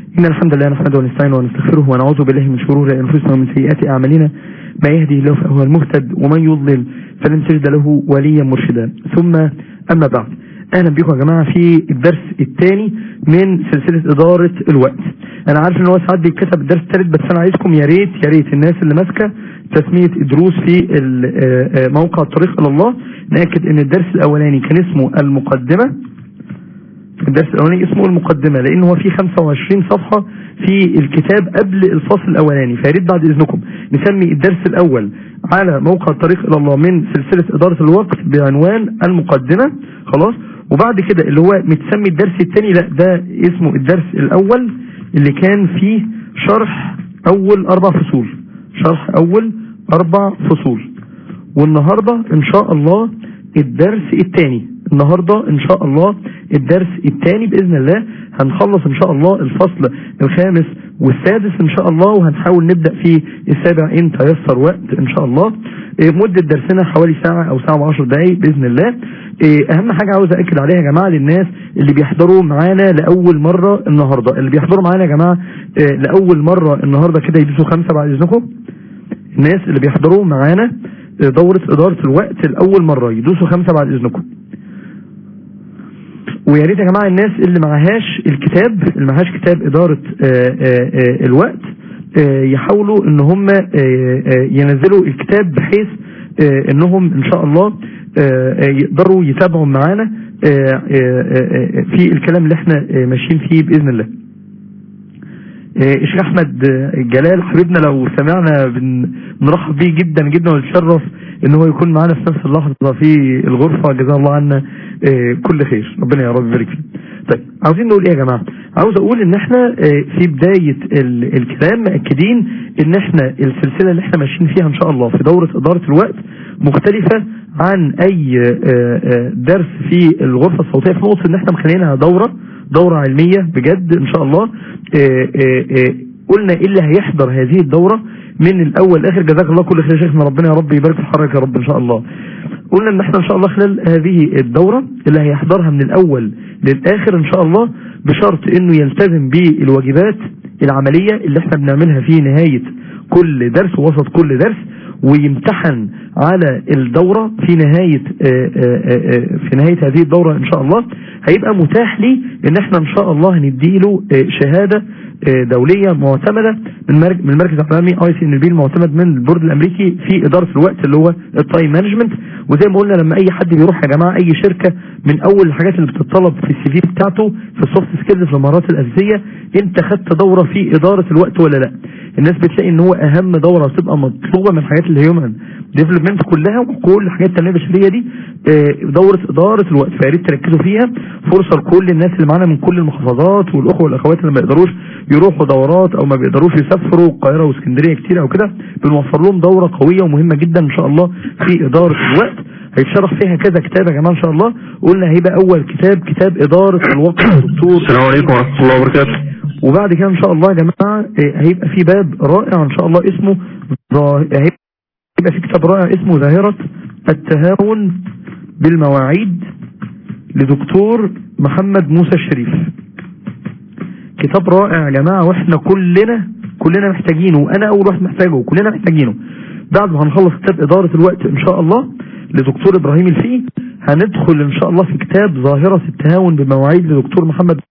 إن الحمد لله نحمده ونستعينه ونستغفره ونعوذ بالله من شرور أنفسنا ومن سيئات أعمالنا ما يهدي الله فهو المهتد ومن يضلل فلن تجد له وليا مرشدا ثم أما بعد أهلا بكم يا جماعة في الدرس الثاني من سلسلة إدارة الوقت أنا عارف إن هو ساعات بيتكتب الدرس الثالث بس أنا عايزكم يا ريت يا ريت الناس اللي ماسكة تسمية الدروس في موقع الطريق إلى الله نأكد إن الدرس الأولاني كان اسمه المقدمة الدرس الاولاني اسمه المقدمة لان هو فيه 25 صفحة في الكتاب قبل الفصل الاولاني فياريت بعد اذنكم نسمي الدرس الاول على موقع الطريق الى الله من سلسلة ادارة الوقت بعنوان المقدمة خلاص وبعد كده اللي هو متسمي الدرس الثاني لا ده اسمه الدرس الاول اللي كان فيه شرح اول اربع فصول شرح اول اربع فصول والنهاردة ان شاء الله الدرس الثاني النهاردة ان شاء الله الدرس الثاني باذن الله هنخلص ان شاء الله الفصل الخامس والسادس ان شاء الله وهنحاول نبدأ في السابع ان تيسر وقت ان شاء الله مدة درسنا حوالي ساعة او ساعة وعشر دقايق باذن الله اهم حاجة عاوز اكد عليها يا جماعة للناس اللي بيحضروا معانا لاول مرة النهاردة اللي بيحضروا معانا يا جماعة لاول مرة النهاردة كده يدوسوا خمسة بعد اذنكم الناس اللي بيحضروا معانا دورة ادارة الوقت لاول مرة يدوسوا خمسة بعد اذنكم ويا ريت يا جماعه الناس اللي معهاش الكتاب اللي معهاش كتاب اداره آآ آآ الوقت آآ يحاولوا ان هم ينزلوا الكتاب بحيث انهم ان شاء الله يقدروا يتابعوا معانا في الكلام اللي احنا ماشيين فيه باذن الله الشيخ احمد جلال حبيبنا لو سمعنا بنرحب بيه جدا جدا ونتشرف ان هو يكون معانا في نفس اللحظة في الغرفة جزاه الله عنا كل خير ربنا يا رب يبارك فيه طيب عاوزين نقول ايه يا جماعة عاوز اقول ان احنا في بداية الكلام مأكدين ان احنا السلسلة اللي احنا ماشيين فيها ان شاء الله في دورة ادارة الوقت مختلفة عن اي درس في الغرفة الصوتية في نقطة ان احنا مخلينها دورة دورة علمية بجد ان شاء الله قلنا ايه اللي هيحضر هذه الدورة من الاول لاخر جزاك الله كل خير يا شيخنا ربنا يا رب يبارك في حضرتك يا رب ان شاء الله قلنا ان احنا ان شاء الله خلال هذه الدورة اللي هيحضرها من الاول للاخر ان شاء الله بشرط انه يلتزم بالواجبات العملية اللي احنا بنعملها في نهاية كل درس ووسط كل درس ويمتحن على الدورة في نهاية في نهاية هذه الدورة ان شاء الله هيبقى متاح لي ان احنا ان شاء الله هنديله شهادة دولية معتمدة من من المركز العالمي اي سي ان بي المعتمد من البورد الامريكي في ادارة الوقت اللي هو التايم مانجمنت وزي ما قلنا لما اي حد بيروح يا جماعة اي شركة من اول الحاجات اللي بتطلب في السي في بتاعته في السوفت سكيلز في المهارات الاساسية انت خدت دورة في ادارة الوقت ولا لا الناس بتلاقي ان هو اهم دورة تبقى مطلوبة من الحاجات الهيومن ديفلوبمنت كلها وكل الحاجات التنمية البشرية دي دورة ادارة الوقت فيا ريت تركزوا فيها فرصة لكل الناس اللي معانا من كل المحافظات والاخوة والاخوات اللي ما يقدروش يروحوا دورات او ما بيقدروش يسافروا القاهرة واسكندرية كتير او كده بنوفر لهم دورة قوية ومهمة جدا ان شاء الله في ادارة الوقت هيتشرح فيها كذا كتاب يا جماعة ان شاء الله قلنا هيبقى اول كتاب كتاب ادارة الوقت الدكتور السلام عليكم ورحمة الله وبركاته وبعد كده ان شاء الله يا جماعة هيبقى في باب رائع ان شاء الله اسمه هيبقى في كتاب رائع اسمه ظاهرة التهاون بالمواعيد لدكتور محمد موسى الشريف كتاب رائع يا جماعة واحنا كلنا كلنا محتاجينه وانا اول واحد محتاجه وكلنا محتاجينه بعد ما هنخلص كتاب ادارة الوقت ان شاء الله لدكتور ابراهيم الفقي هندخل ان شاء الله في كتاب ظاهرة التهاون بالمواعيد لدكتور محمد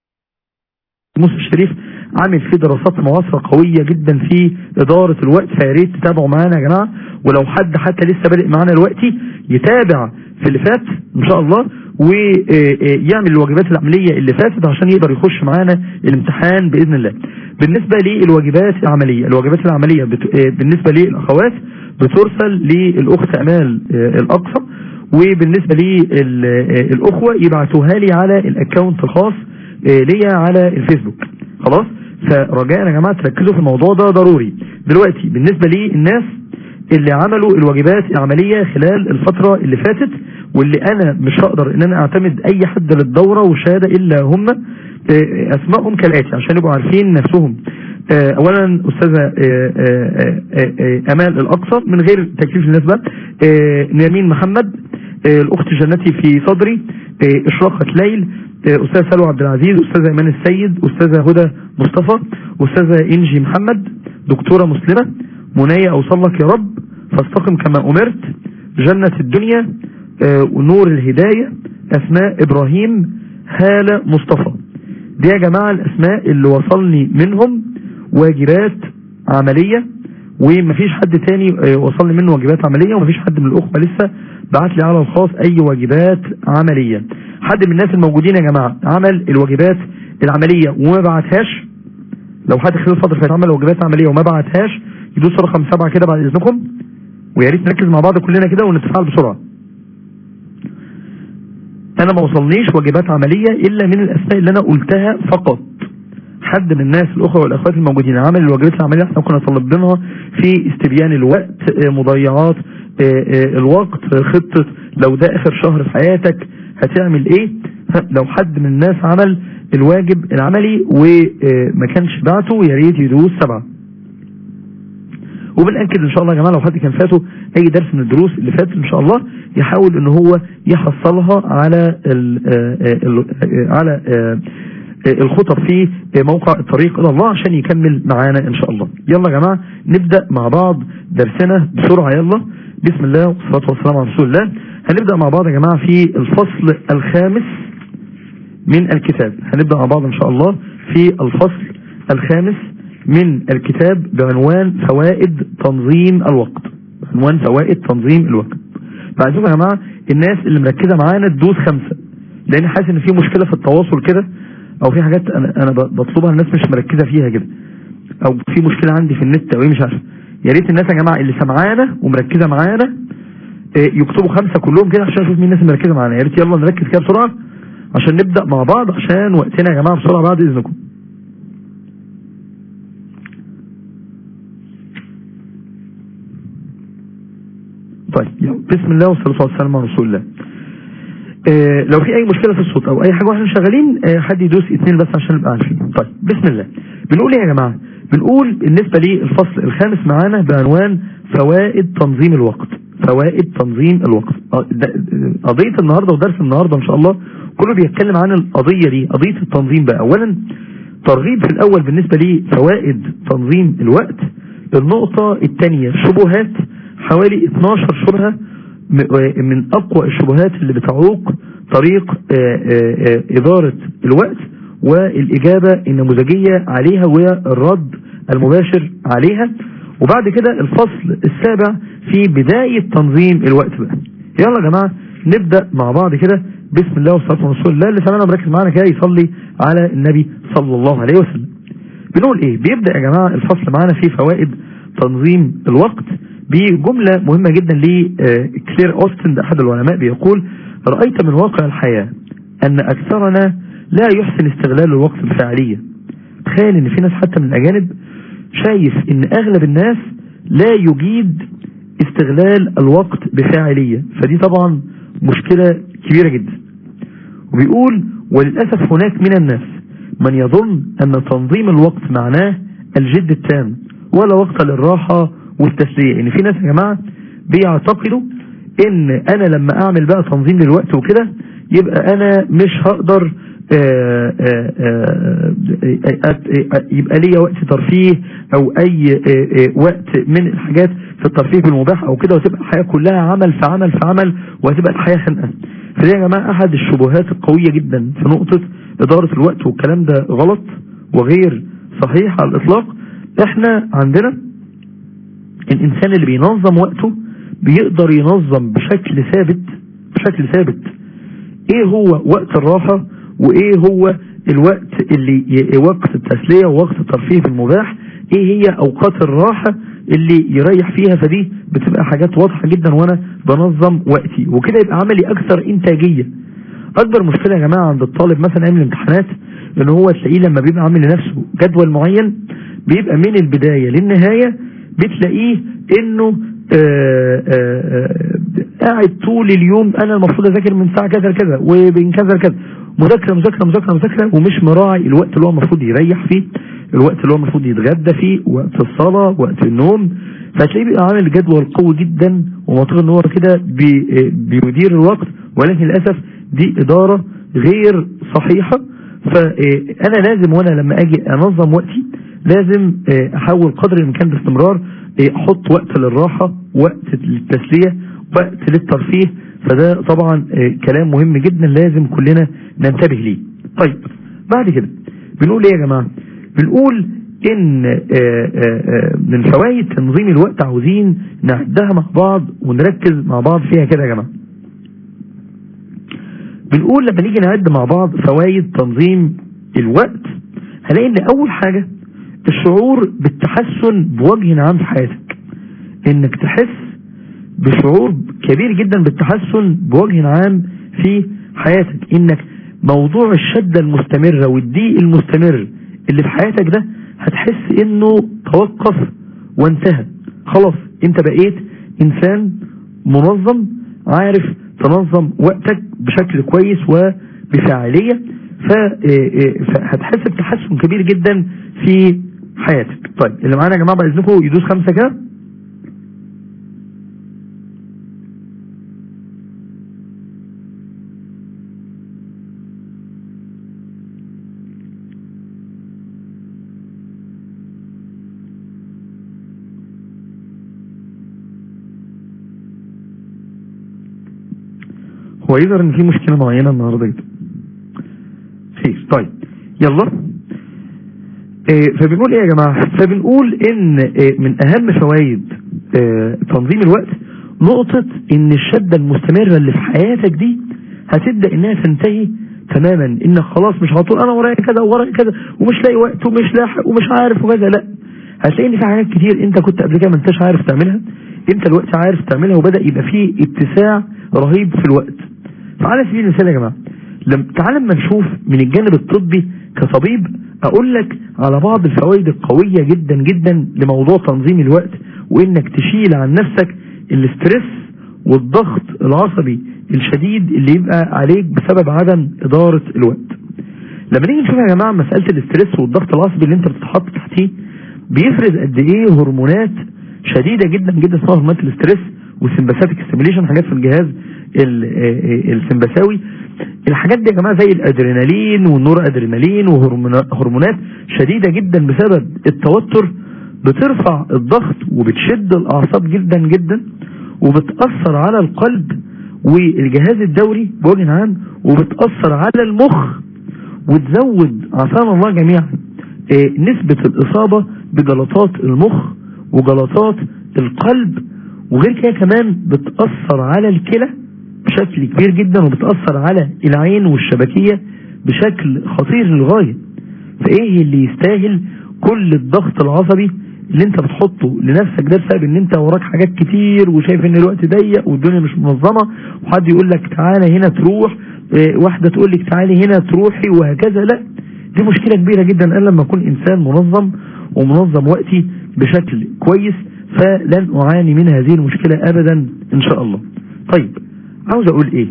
موسى الشريف عامل فيه دراسات معاصرة قوية جدا في إدارة الوقت فياريت تتابعوا معانا يا جماعة ولو حد حتى لسه بادئ معانا دلوقتي يتابع في اللي فات إن شاء الله ويعمل الواجبات العملية اللي فاتت عشان يقدر يخش معانا الامتحان بإذن الله بالنسبة للواجبات العملية الواجبات العملية بالنسبة للأخوات بترسل للأخت أمال الأقصى وبالنسبة للأخوة يبعتوها لي على الأكاونت الخاص ليا على الفيسبوك خلاص فرجاء يا جماعة تركزوا في الموضوع ده ضروري دلوقتي بالنسبة للناس اللي عملوا الواجبات العملية خلال الفترة اللي فاتت واللي انا مش هقدر ان انا اعتمد اي حد للدورة والشهادة الا هم اسمائهم كالاتي عشان يبقوا عارفين نفسهم اولا استاذة امال الاقصى من غير تكليف الناس بقى نيامين محمد الاخت جنتي في صدري اشراقة ليل استاذ سلوى عبد العزيز استاذ ايمان السيد استاذة هدى مصطفى أستاذة إنجي محمد دكتورة مسلمة منايا أوصل لك يا رب فاستقم كما أمرت جنة الدنيا آه، ونور الهداية أسماء إبراهيم هالة مصطفى دي يا جماعة الأسماء اللي وصلني منهم واجبات عملية ومفيش حد تاني آه، وصلني منه واجبات عملية ومفيش حد من الأخوة لسه بعت لي على الخاص أي واجبات عملية حد من الناس الموجودين يا جماعة عمل الواجبات العملية وما بعتهاش لو حد خلال فترة فاتت عمل واجبات عملية وما بعتهاش يدوس رقم سبعة كده بعد إذنكم ويا ريت نركز مع بعض كلنا كده ونتفاعل بسرعة انا ما وصلنيش واجبات عملية الا من الاسماء اللي انا قلتها فقط حد من الناس الاخوة والاخوات الموجودين عمل الواجبات العملية احنا كنا طلبناها في استبيان الوقت آه، مضيعات آه، آه، الوقت خطة لو ده اخر شهر في حياتك هتعمل ايه لو حد من الناس عمل الواجب العملي وما كانش بعته يا ريت يدوس سبعة وبنأكد ان شاء الله يا جماعة لو حد كان فاته اي درس من الدروس اللي فاتت ان شاء الله يحاول ان هو يحصلها على ال ال على الخطب في موقع الطريق الى الله عشان يكمل معانا ان شاء الله يلا يا جماعة نبدأ مع بعض درسنا بسرعة يلا بسم الله والصلاة والسلام على رسول الله هنبدأ مع بعض يا جماعة في الفصل الخامس من الكتاب هنبدأ مع بعض ان شاء الله في الفصل الخامس من الكتاب بعنوان فوائد تنظيم الوقت عنوان فوائد تنظيم الوقت بعد يا جماعة الناس اللي مركزة معانا تدوس خمسة لان حاسس ان في مشكلة في التواصل كده او في حاجات انا, أنا بطلبها الناس مش مركزة فيها كده او في مشكلة عندي في النت او ايه مش عارف يا ريت الناس يا جماعة اللي سمعانا ومركزة معانا آه، يكتبوا خمسة كلهم كده عشان اشوف مين الناس اللي مركزة معانا يا ريت يلا نركز كده بسرعة عشان نبدأ مع بعض عشان وقتنا يا جماعة بسرعة بعد اذنكم طيب بسم الله والصلاة والسلام على رسول الله اه لو في اي مشكلة في الصوت او اي حاجة واحنا شغالين اه حد يدوس اثنين بس عشان نبقى عارفين طيب بسم الله بنقول ايه يا جماعة بنقول بالنسبة للفصل الخامس معانا بعنوان فوائد تنظيم الوقت فوائد تنظيم الوقت آه، قضية النهاردة ودرس النهاردة ان شاء الله كله بيتكلم عن القضية دي قضية التنظيم بقى اولا ترغيب في الاول بالنسبة لفوائد تنظيم الوقت النقطة الثانية شبهات حوالي 12 شبهة من أقوى الشبهات اللي بتعوق طريق آه، آه، آه، إدارة الوقت والإجابة النموذجية عليها والرد المباشر عليها وبعد كده الفصل السابع في بداية تنظيم الوقت بقى يلا يا جماعة نبدأ مع بعض كده بسم الله والصلاة والرسول الله اللي سمعنا مركز معانا كده يصلي على النبي صلى الله عليه وسلم بنقول ايه بيبدأ يا جماعة الفصل معانا في فوائد تنظيم الوقت بجملة مهمة جدا لكلير أوستن أحد العلماء بيقول رأيت من واقع الحياة أن أكثرنا لا يحسن استغلال الوقت بفاعلية تخيل أن في ناس حتى من الأجانب شايف أن أغلب الناس لا يجيد استغلال الوقت بفاعلية فدي طبعا مشكلة كبيرة جدا وبيقول وللأسف هناك من الناس من يظن أن تنظيم الوقت معناه الجد التام ولا وقت للراحة والتسلية ان في ناس يا جماعة بيعتقدوا ان انا لما اعمل بقى تنظيم للوقت وكده يبقى انا مش هقدر آآ آآ آآ يبقى ليا وقت ترفيه او اي وقت من الحاجات في الترفيه بالمباح او كده وتبقى الحياة كلها عمل في عمل في عمل وهتبقى الحياة خنقة فدي يا جماعة احد الشبهات القوية جدا في نقطة ادارة الوقت والكلام ده غلط وغير صحيح على الاطلاق احنا عندنا الانسان اللي بينظم وقته بيقدر ينظم بشكل ثابت بشكل ثابت ايه هو وقت الراحة وايه هو الوقت اللي وقت التسلية ووقت الترفيه بالمباح ايه هي اوقات الراحة اللي يريح فيها فدي بتبقى حاجات واضحة جدا وانا بنظم وقتي وكده يبقى عملي اكثر انتاجية اكبر مشكلة يا جماعة عند الطالب مثلا ايام الامتحانات ان هو تلاقيه لما بيبقى عامل لنفسه جدول معين بيبقى من البداية للنهاية بتلاقيه انه آآ آآ قاعد طول اليوم انا المفروض اذاكر من ساعة كذا لكذا وبين كذا لكذا مذاكرة مذاكرة مذاكرة مذاكرة ومش مراعي الوقت اللي هو المفروض يريح فيه الوقت اللي هو المفروض يتغدى فيه وقت الصلاة وقت النوم فتلاقيه بيبقى عامل جدول قوي جدا ومعتقد ان هو كده بي بيدير الوقت ولكن للأسف دي إدارة غير صحيحة فانا لازم وانا لما اجي انظم وقتي لازم احاول قدر الامكان باستمرار احط وقت للراحة وقت للتسلية وقت للترفيه فده طبعا كلام مهم جدا لازم كلنا ننتبه ليه طيب بعد كده بنقول ايه يا جماعة بنقول ان من فوائد تنظيم الوقت عاوزين نعدها مع بعض ونركز مع بعض فيها كده يا جماعة بنقول لما نيجي نعد مع بعض فوائد تنظيم الوقت هلاقي ان اول حاجة الشعور بالتحسن بوجه عام في حياتك انك تحس بشعور كبير جدا بالتحسن بوجه عام في حياتك انك موضوع الشدة المستمرة والضيق المستمر اللي في حياتك ده هتحس انه توقف وانتهى خلاص انت بقيت انسان منظم عارف تنظم وقتك بشكل كويس وبفاعلية فهتحس بتحسن كبير جدا في حياتك طيب اللي معانا يا جماعة بعد اذنكم يدوس خمسة كده هو يظهر ان في مشكلة معينة النهاردة جدا خير طيب يلا إيه فبنقول ايه يا جماعة فبنقول ان إيه من اهم فوائد إيه تنظيم الوقت نقطة ان الشدة المستمرة اللي في حياتك دي هتبدأ انها تنتهي تماما انك خلاص مش هطول انا ورايا كذا ورايا كذا ومش لاقي وقت ومش لاحق ومش عارف وكذا لا هتلاقي ان في حاجات كتير انت كنت قبل كده ما انتش عارف تعملها انت الوقت عارف تعملها وبدأ يبقى فيه اتساع رهيب في الوقت فعلى سبيل المثال يا جماعة لم تعال لما نشوف من الجانب الطبي كطبيب اقول لك على بعض الفوائد القوية جدا جدا لموضوع تنظيم الوقت وانك تشيل عن نفسك الاسترس والضغط العصبي الشديد اللي يبقى عليك بسبب عدم ادارة الوقت لما نيجي نشوف يا جماعة مسألة الاسترس والضغط العصبي اللي انت بتتحط تحتيه بيفرز قد ايه هرمونات شديدة جدا جدا اسمها هرمونات الاسترس والسمباثيك ستيميليشن حاجات في الجهاز السمبثاوي الحاجات دي يا جماعة زي الادرينالين والنور ادرينالين وهرمونات شديدة جدا بسبب التوتر بترفع الضغط وبتشد الاعصاب جدا جدا وبتأثر على القلب والجهاز الدوري بوجه عام وبتأثر على المخ وتزود عافانا الله جميعا نسبة الاصابة بجلطات المخ وجلطات القلب وغير كده كمان بتأثر على الكلى بشكل كبير جدا وبتأثر على العين والشبكية بشكل خطير للغاية فايه اللي يستاهل كل الضغط العصبي اللي انت بتحطه لنفسك ده بسبب ان انت وراك حاجات كتير وشايف ان الوقت ضيق والدنيا مش منظمة وحد يقول لك تعالى هنا تروح اه واحدة تقول لك تعالي هنا تروحي وهكذا لا دي مشكلة كبيرة جدا انا لما اكون انسان منظم ومنظم وقتي بشكل كويس فلن اعاني من هذه المشكلة ابدا ان شاء الله طيب عاوز اقول ايه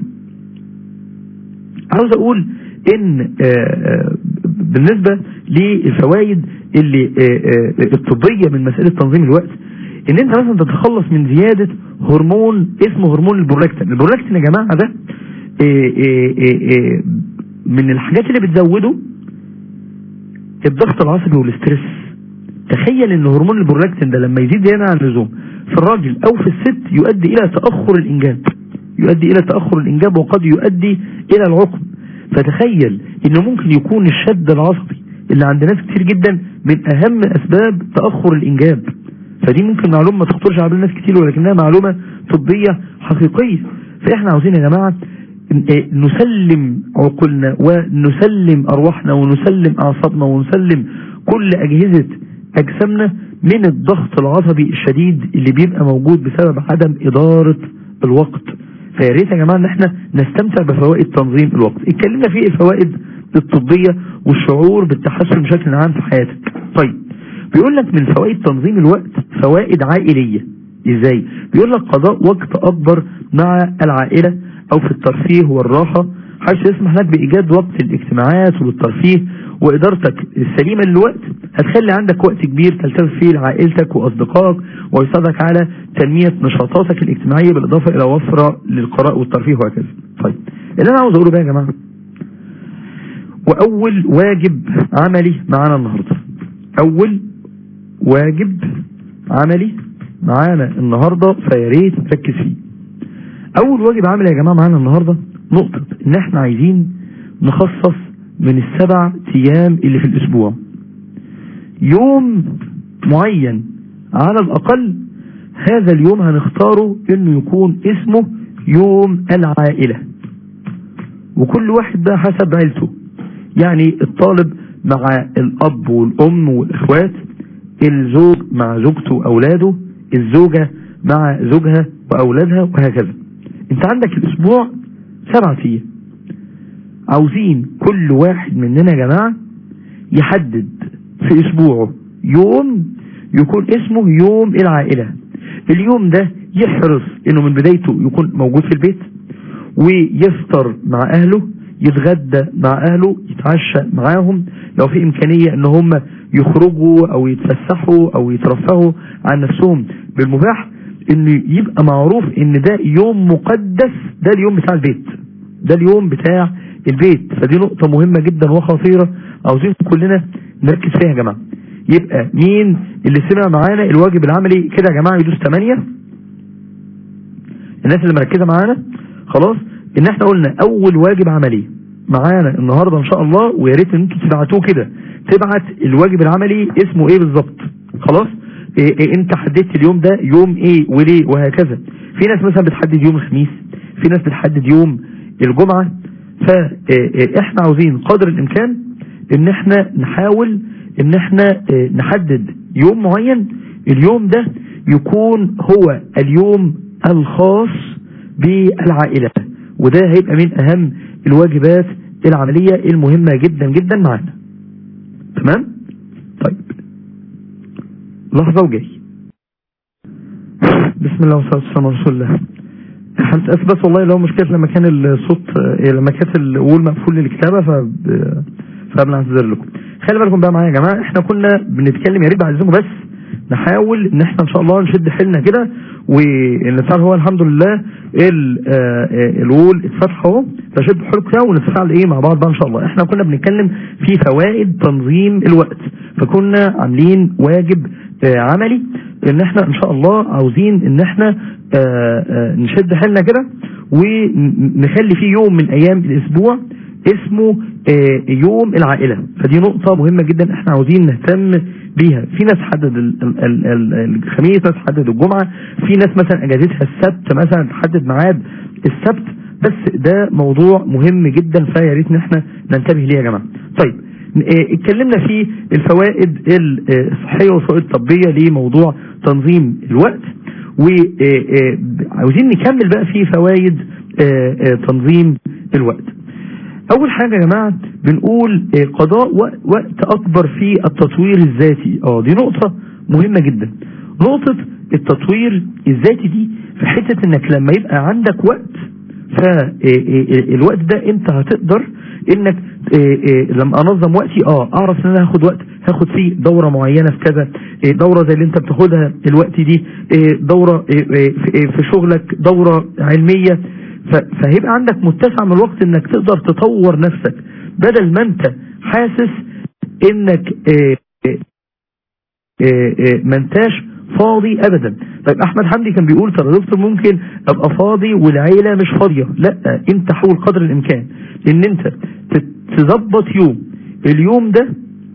عاوز اقول ان آآ بالنسبة للفوائد اللي آآ الطبية من مسألة تنظيم الوقت ان انت مثلا تتخلص من زيادة هرمون اسمه هرمون البرولاكتين البرولاكتين يا جماعة ده آآ من الحاجات اللي بتزوده الضغط العصبي والاسترس تخيل ان هرمون البرولاكتين ده لما يزيد زيادة عن اللزوم في الراجل او في الست يؤدي الى تأخر الانجاب يؤدي الى تأخر الانجاب وقد يؤدي الى العقم فتخيل انه ممكن يكون الشد العصبي اللي عند ناس كتير جدا من اهم اسباب تأخر الانجاب فدي ممكن معلومة ما تخطرش على ناس كتير ولكنها معلومة طبية حقيقية فاحنا عاوزين يا جماعة نسلم عقولنا ونسلم ارواحنا ونسلم اعصابنا ونسلم كل اجهزة اجسامنا من الضغط العصبي الشديد اللي بيبقى موجود بسبب عدم ادارة الوقت فيا ريت يا جماعه ان احنا نستمتع بفوائد تنظيم الوقت اتكلمنا في الفوائد الطبيه والشعور بالتحسن بشكل عام في حياتك طيب بيقول لك من فوائد تنظيم الوقت فوائد عائليه ازاي بيقول لك قضاء وقت اكبر مع العائله او في الترفيه والراحه حيث يسمح لك بايجاد وقت للاجتماعات وللترفيه وادارتك السليمه للوقت هتخلي عندك وقت كبير تلتف فيه لعائلتك واصدقائك ويساعدك على تنمية نشاطاتك الاجتماعية بالاضافة الى وفرة للقراء والترفيه وهكذا طيب اللي انا عاوز اقوله بقى يا جماعة واول واجب عملي معانا النهاردة اول واجب عملي معانا النهاردة فياريت نركز فيه اول واجب عملي يا جماعة معانا النهاردة نقطة ان احنا عايزين نخصص من السبع ايام اللي في الاسبوع يوم معين على الاقل هذا اليوم هنختاره انه يكون اسمه يوم العائلة وكل واحد بقى حسب عيلته يعني الطالب مع الاب والام والاخوات الزوج مع زوجته واولاده الزوجة مع زوجها واولادها وهكذا انت عندك الاسبوع سبعة ايام عاوزين كل واحد مننا يا جماعة يحدد في اسبوعه يوم يكون اسمه يوم العائلة اليوم ده يحرص انه من بدايته يكون موجود في البيت ويفطر مع اهله يتغدى مع اهله يتعشى معاهم لو في امكانية ان هم يخرجوا او يتفسحوا او يترفهوا عن نفسهم بالمباح ان يبقى معروف ان ده يوم مقدس ده اليوم بتاع البيت ده اليوم بتاع البيت فدي نقطة مهمة جدا وخطيرة عاوزين كلنا نركز فيها يا جماعة يبقى مين اللي سمع معانا الواجب العملي كده يا جماعة يدوس 8 الناس اللي مركزة معانا خلاص ان احنا قلنا اول واجب عملي معانا النهاردة ان شاء الله ويا ريت ان انتوا تبعتوه كده تبعت الواجب العملي اسمه ايه بالظبط خلاص إيه إيه انت حددت اليوم ده يوم ايه وليه وهكذا في ناس مثلا بتحدد يوم الخميس في ناس بتحدد يوم الجمعة فاحنا عاوزين قدر الامكان ان احنا نحاول ان احنا نحدد يوم معين اليوم ده يكون هو اليوم الخاص بالعائلة وده هيبقى من اهم الواجبات العملية المهمة جدا جدا معانا تمام طيب لحظة وجاي بسم الله والصلاة والسلام على رسول الله هنتأسف بس والله لو مشكلة لما كان الصوت لما كانت الأول مقفول للكتابة ف فبنعتذر لكم خلي بالكم بقى معايا يا جماعة احنا كنا بنتكلم يا ريت بعزكم بس نحاول ان احنا ان شاء الله نشد حيلنا كده والنتفاعل هو الحمد لله الوول اتفتح اهو فشد حيلكم كده ونتفاعل ايه مع بعض بقى ان شاء الله احنا كنا بنتكلم في فوائد تنظيم الوقت فكنا عاملين واجب عملي ان احنا ان شاء الله عاوزين ان احنا نشد حيلنا كده ونخلي فيه يوم من ايام الاسبوع اسمه يوم العائلة فدي نقطة مهمة جدا احنا عاوزين نهتم بيها في ناس حدد الخميس ناس حدد الجمعة في ناس مثلا اجازتها السبت مثلا تحدد ميعاد السبت بس ده موضوع مهم جدا فيا ريت ان احنا ننتبه ليه يا جماعة طيب اتكلمنا في الفوائد الصحية والفوائد الطبية لموضوع تنظيم الوقت وعاوزين نكمل بقى في فوائد تنظيم الوقت اول حاجة يا جماعة بنقول قضاء وقت اكبر في التطوير الذاتي اه دي نقطة مهمة جدا نقطة التطوير الذاتي دي في حتة انك لما يبقى عندك وقت فالوقت ده انت هتقدر انك لما انظم وقتي اه اعرف ان انا هاخد وقت هاخد فيه دورة معينة في كذا دورة زي اللي انت بتاخدها الوقت دي دورة في شغلك دورة علمية فهيبقى عندك متسع من الوقت انك تقدر تطور نفسك بدل ما انت حاسس انك ما انتاش فاضي ابدا طيب احمد حمدي كان بيقول ترى دكتور ممكن ابقى فاضي والعيلة مش فاضية لا انت حاول قدر الامكان ان انت تظبط يوم اليوم ده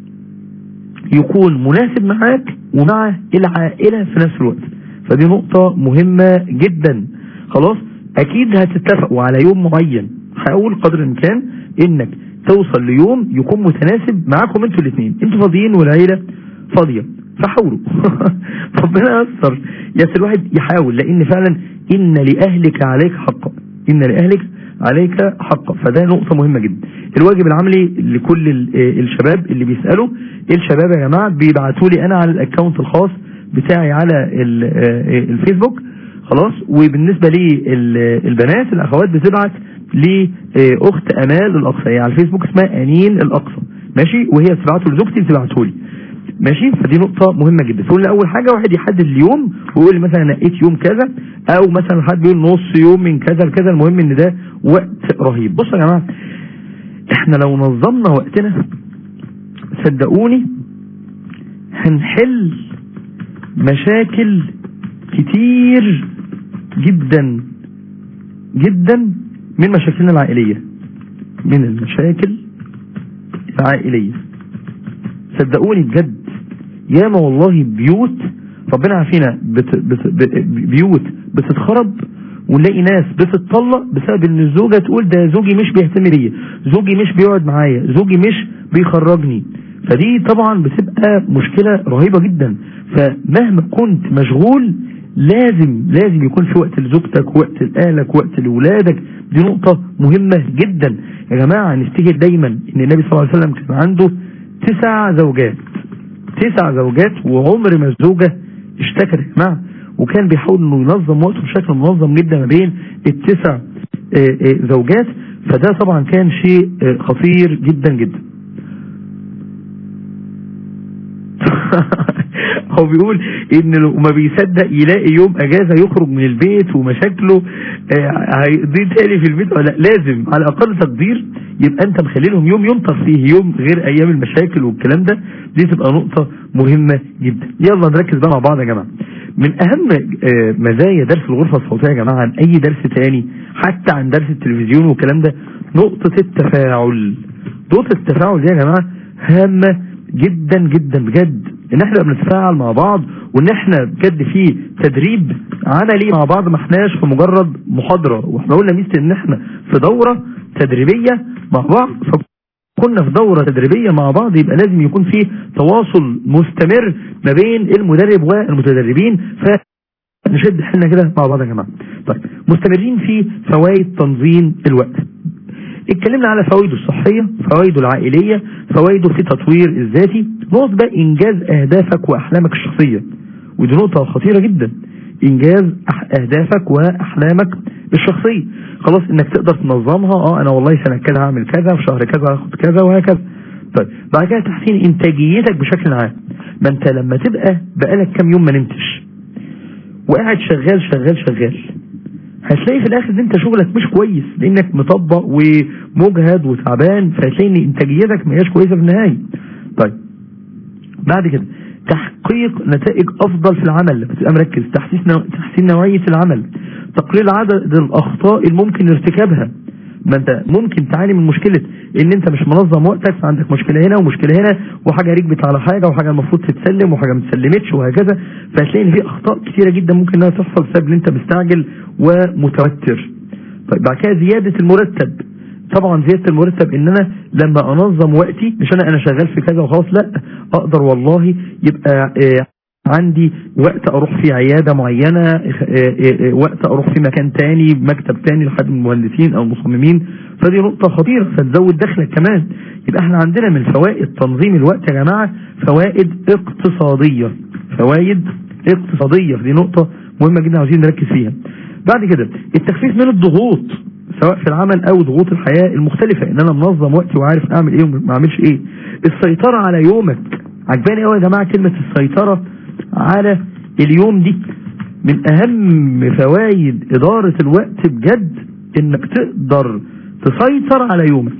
يكون مناسب معاك ومع العائلة في نفس الوقت فدي نقطة مهمة جدا خلاص اكيد هتتفقوا على يوم معين حاول قدر الامكان انك توصل ليوم يكون متناسب معاكم انتوا الاثنين انتوا فاضيين والعيلة فاضية فحاولوا ربنا يستر يا الواحد يحاول لان فعلا ان لاهلك عليك حقا ان لاهلك عليك حقا فده نقطة مهمة جدا الواجب العملي لكل الشباب اللي بيسألوا الشباب يا جماعة بيبعتوا لي انا على الاكونت الخاص بتاعي على الفيسبوك خلاص وبالنسبة للبنات الاخوات بتبعت لاخت امال الاقصى على الفيسبوك اسمها انين الاقصى ماشي وهي بتبعته لزوجتي بتبعته لي ماشي فدي نقطة مهمة جدا فقلنا اول حاجة واحد يحدد اليوم ويقول لي مثلا نقيت يوم كذا او مثلا حد بيقول نص يوم من كذا لكذا المهم ان ده وقت رهيب بصوا يا جماعة احنا لو نظمنا وقتنا صدقوني هنحل مشاكل كتير جدا جدا من مشاكلنا العائلية من المشاكل العائلية صدقوني بجد ياما والله بيوت ربنا عافينا بت بت بيوت بتتخرب ونلاقي ناس بتتطلق بسبب ان الزوجة تقول ده زوجي مش بيهتم بيا زوجي مش بيقعد معايا زوجي مش بيخرجني فدي طبعا بتبقى مشكلة رهيبة جدا فمهما كنت مشغول لازم لازم يكون في وقت لزوجتك وقت لأهلك وقت لأولادك دي نقطة مهمة جدا يا جماعة نفتكر دايما ان النبي صلى الله عليه وسلم كان عنده تسع زوجات تسع زوجات وعمر ما الزوجة اشتكت يا جماعة وكان بيحاول انه ينظم وقته بشكل منظم جدا ما بين التسع آه، آه، زوجات فده طبعا كان شيء آه، خطير جدا جدا هو بيقول ان لو ما بيصدق يلاقي يوم اجازة يخرج من البيت ومشاكله هيقضي تاني في البيت ولا لازم على اقل تقدير يبقى انت مخليلهم يوم ينطر فيه يوم غير ايام المشاكل والكلام ده دي تبقى نقطة مهمة جدا يلا نركز بقى مع بعض يا جماعة من اهم آه، مزايا درس الغرفة الصوتية يا جماعة عن اي درس تاني حتى عن درس التلفزيون والكلام ده نقطة التفاعل نقطة التفاعل دي يا جماعة هامة جدا جدا بجد ان احنا بنتفاعل مع بعض وان احنا بجد في تدريب عملي مع بعض ما احناش في مجرد محاضرة واحنا قلنا ميزة ان احنا في دورة تدريبية مع بعض كنا في دورة تدريبية مع بعض يبقى لازم يكون في تواصل مستمر ما بين المدرب والمتدربين فنشد حلنا كده مع بعض يا جماعة طيب مستمرين في فوائد تنظيم الوقت اتكلمنا على فوائده الصحية فوائده العائلية فوائده في تطوير الذاتي نقطة بقى انجاز اهدافك واحلامك الشخصية ودي نقطة خطيرة جدا انجاز اهدافك واحلامك الشخصية خلاص انك تقدر تنظمها اه انا والله سنة كذا هعمل كذا في شهر كذا هاخد كذا وهكذا طيب بعد كده تحسين انتاجيتك بشكل عام ما انت لما تبقى بقالك كام يوم ما نمتش وقاعد شغال شغال شغال هتلاقي في الاخر ان انت شغلك مش كويس لانك مطبق ومجهد وتعبان فهتلاقي ان انتاجيتك ما هياش كويسه في النهايه طيب بعد كده تحقيق نتائج افضل في العمل بتبقى مركز تحسين تحسين نوعيه العمل تقليل عدد الاخطاء الممكن ارتكابها ما انت ممكن تعاني من مشكلة ان انت مش منظم وقتك فعندك مشكلة هنا ومشكلة هنا وحاجة ركبت على حاجة وحاجة المفروض تتسلم وحاجة ما تسلمتش وهكذا فهتلاقي ان في اخطاء كثيرة جدا ممكن انها تحصل بسبب ان انت مستعجل ومتوتر طيب بعد كده زيادة المرتب طبعا زيادة المرتب ان انا لما انظم وقتي مش انا انا شغال في كذا وخلاص لا اقدر والله يبقى اه عندي وقت اروح في عيادة معينة وقت اروح في مكان تاني مكتب تاني لحد من المهندسين او المصممين فدي نقطة خطيرة فتزود دخلك كمان يبقى احنا عندنا من فوائد تنظيم الوقت يا جماعة فوائد اقتصادية فوائد اقتصادية فدي نقطة مهمة جدا عاوزين نركز فيها بعد كده التخفيف من الضغوط سواء في العمل او ضغوط الحياة المختلفة ان انا منظم وقتي وعارف اعمل ايه وما اعملش ايه السيطرة على يومك عجباني قوي يا جماعة كلمة السيطرة على اليوم دي من اهم فوائد ادارة الوقت بجد انك تقدر تسيطر على يومك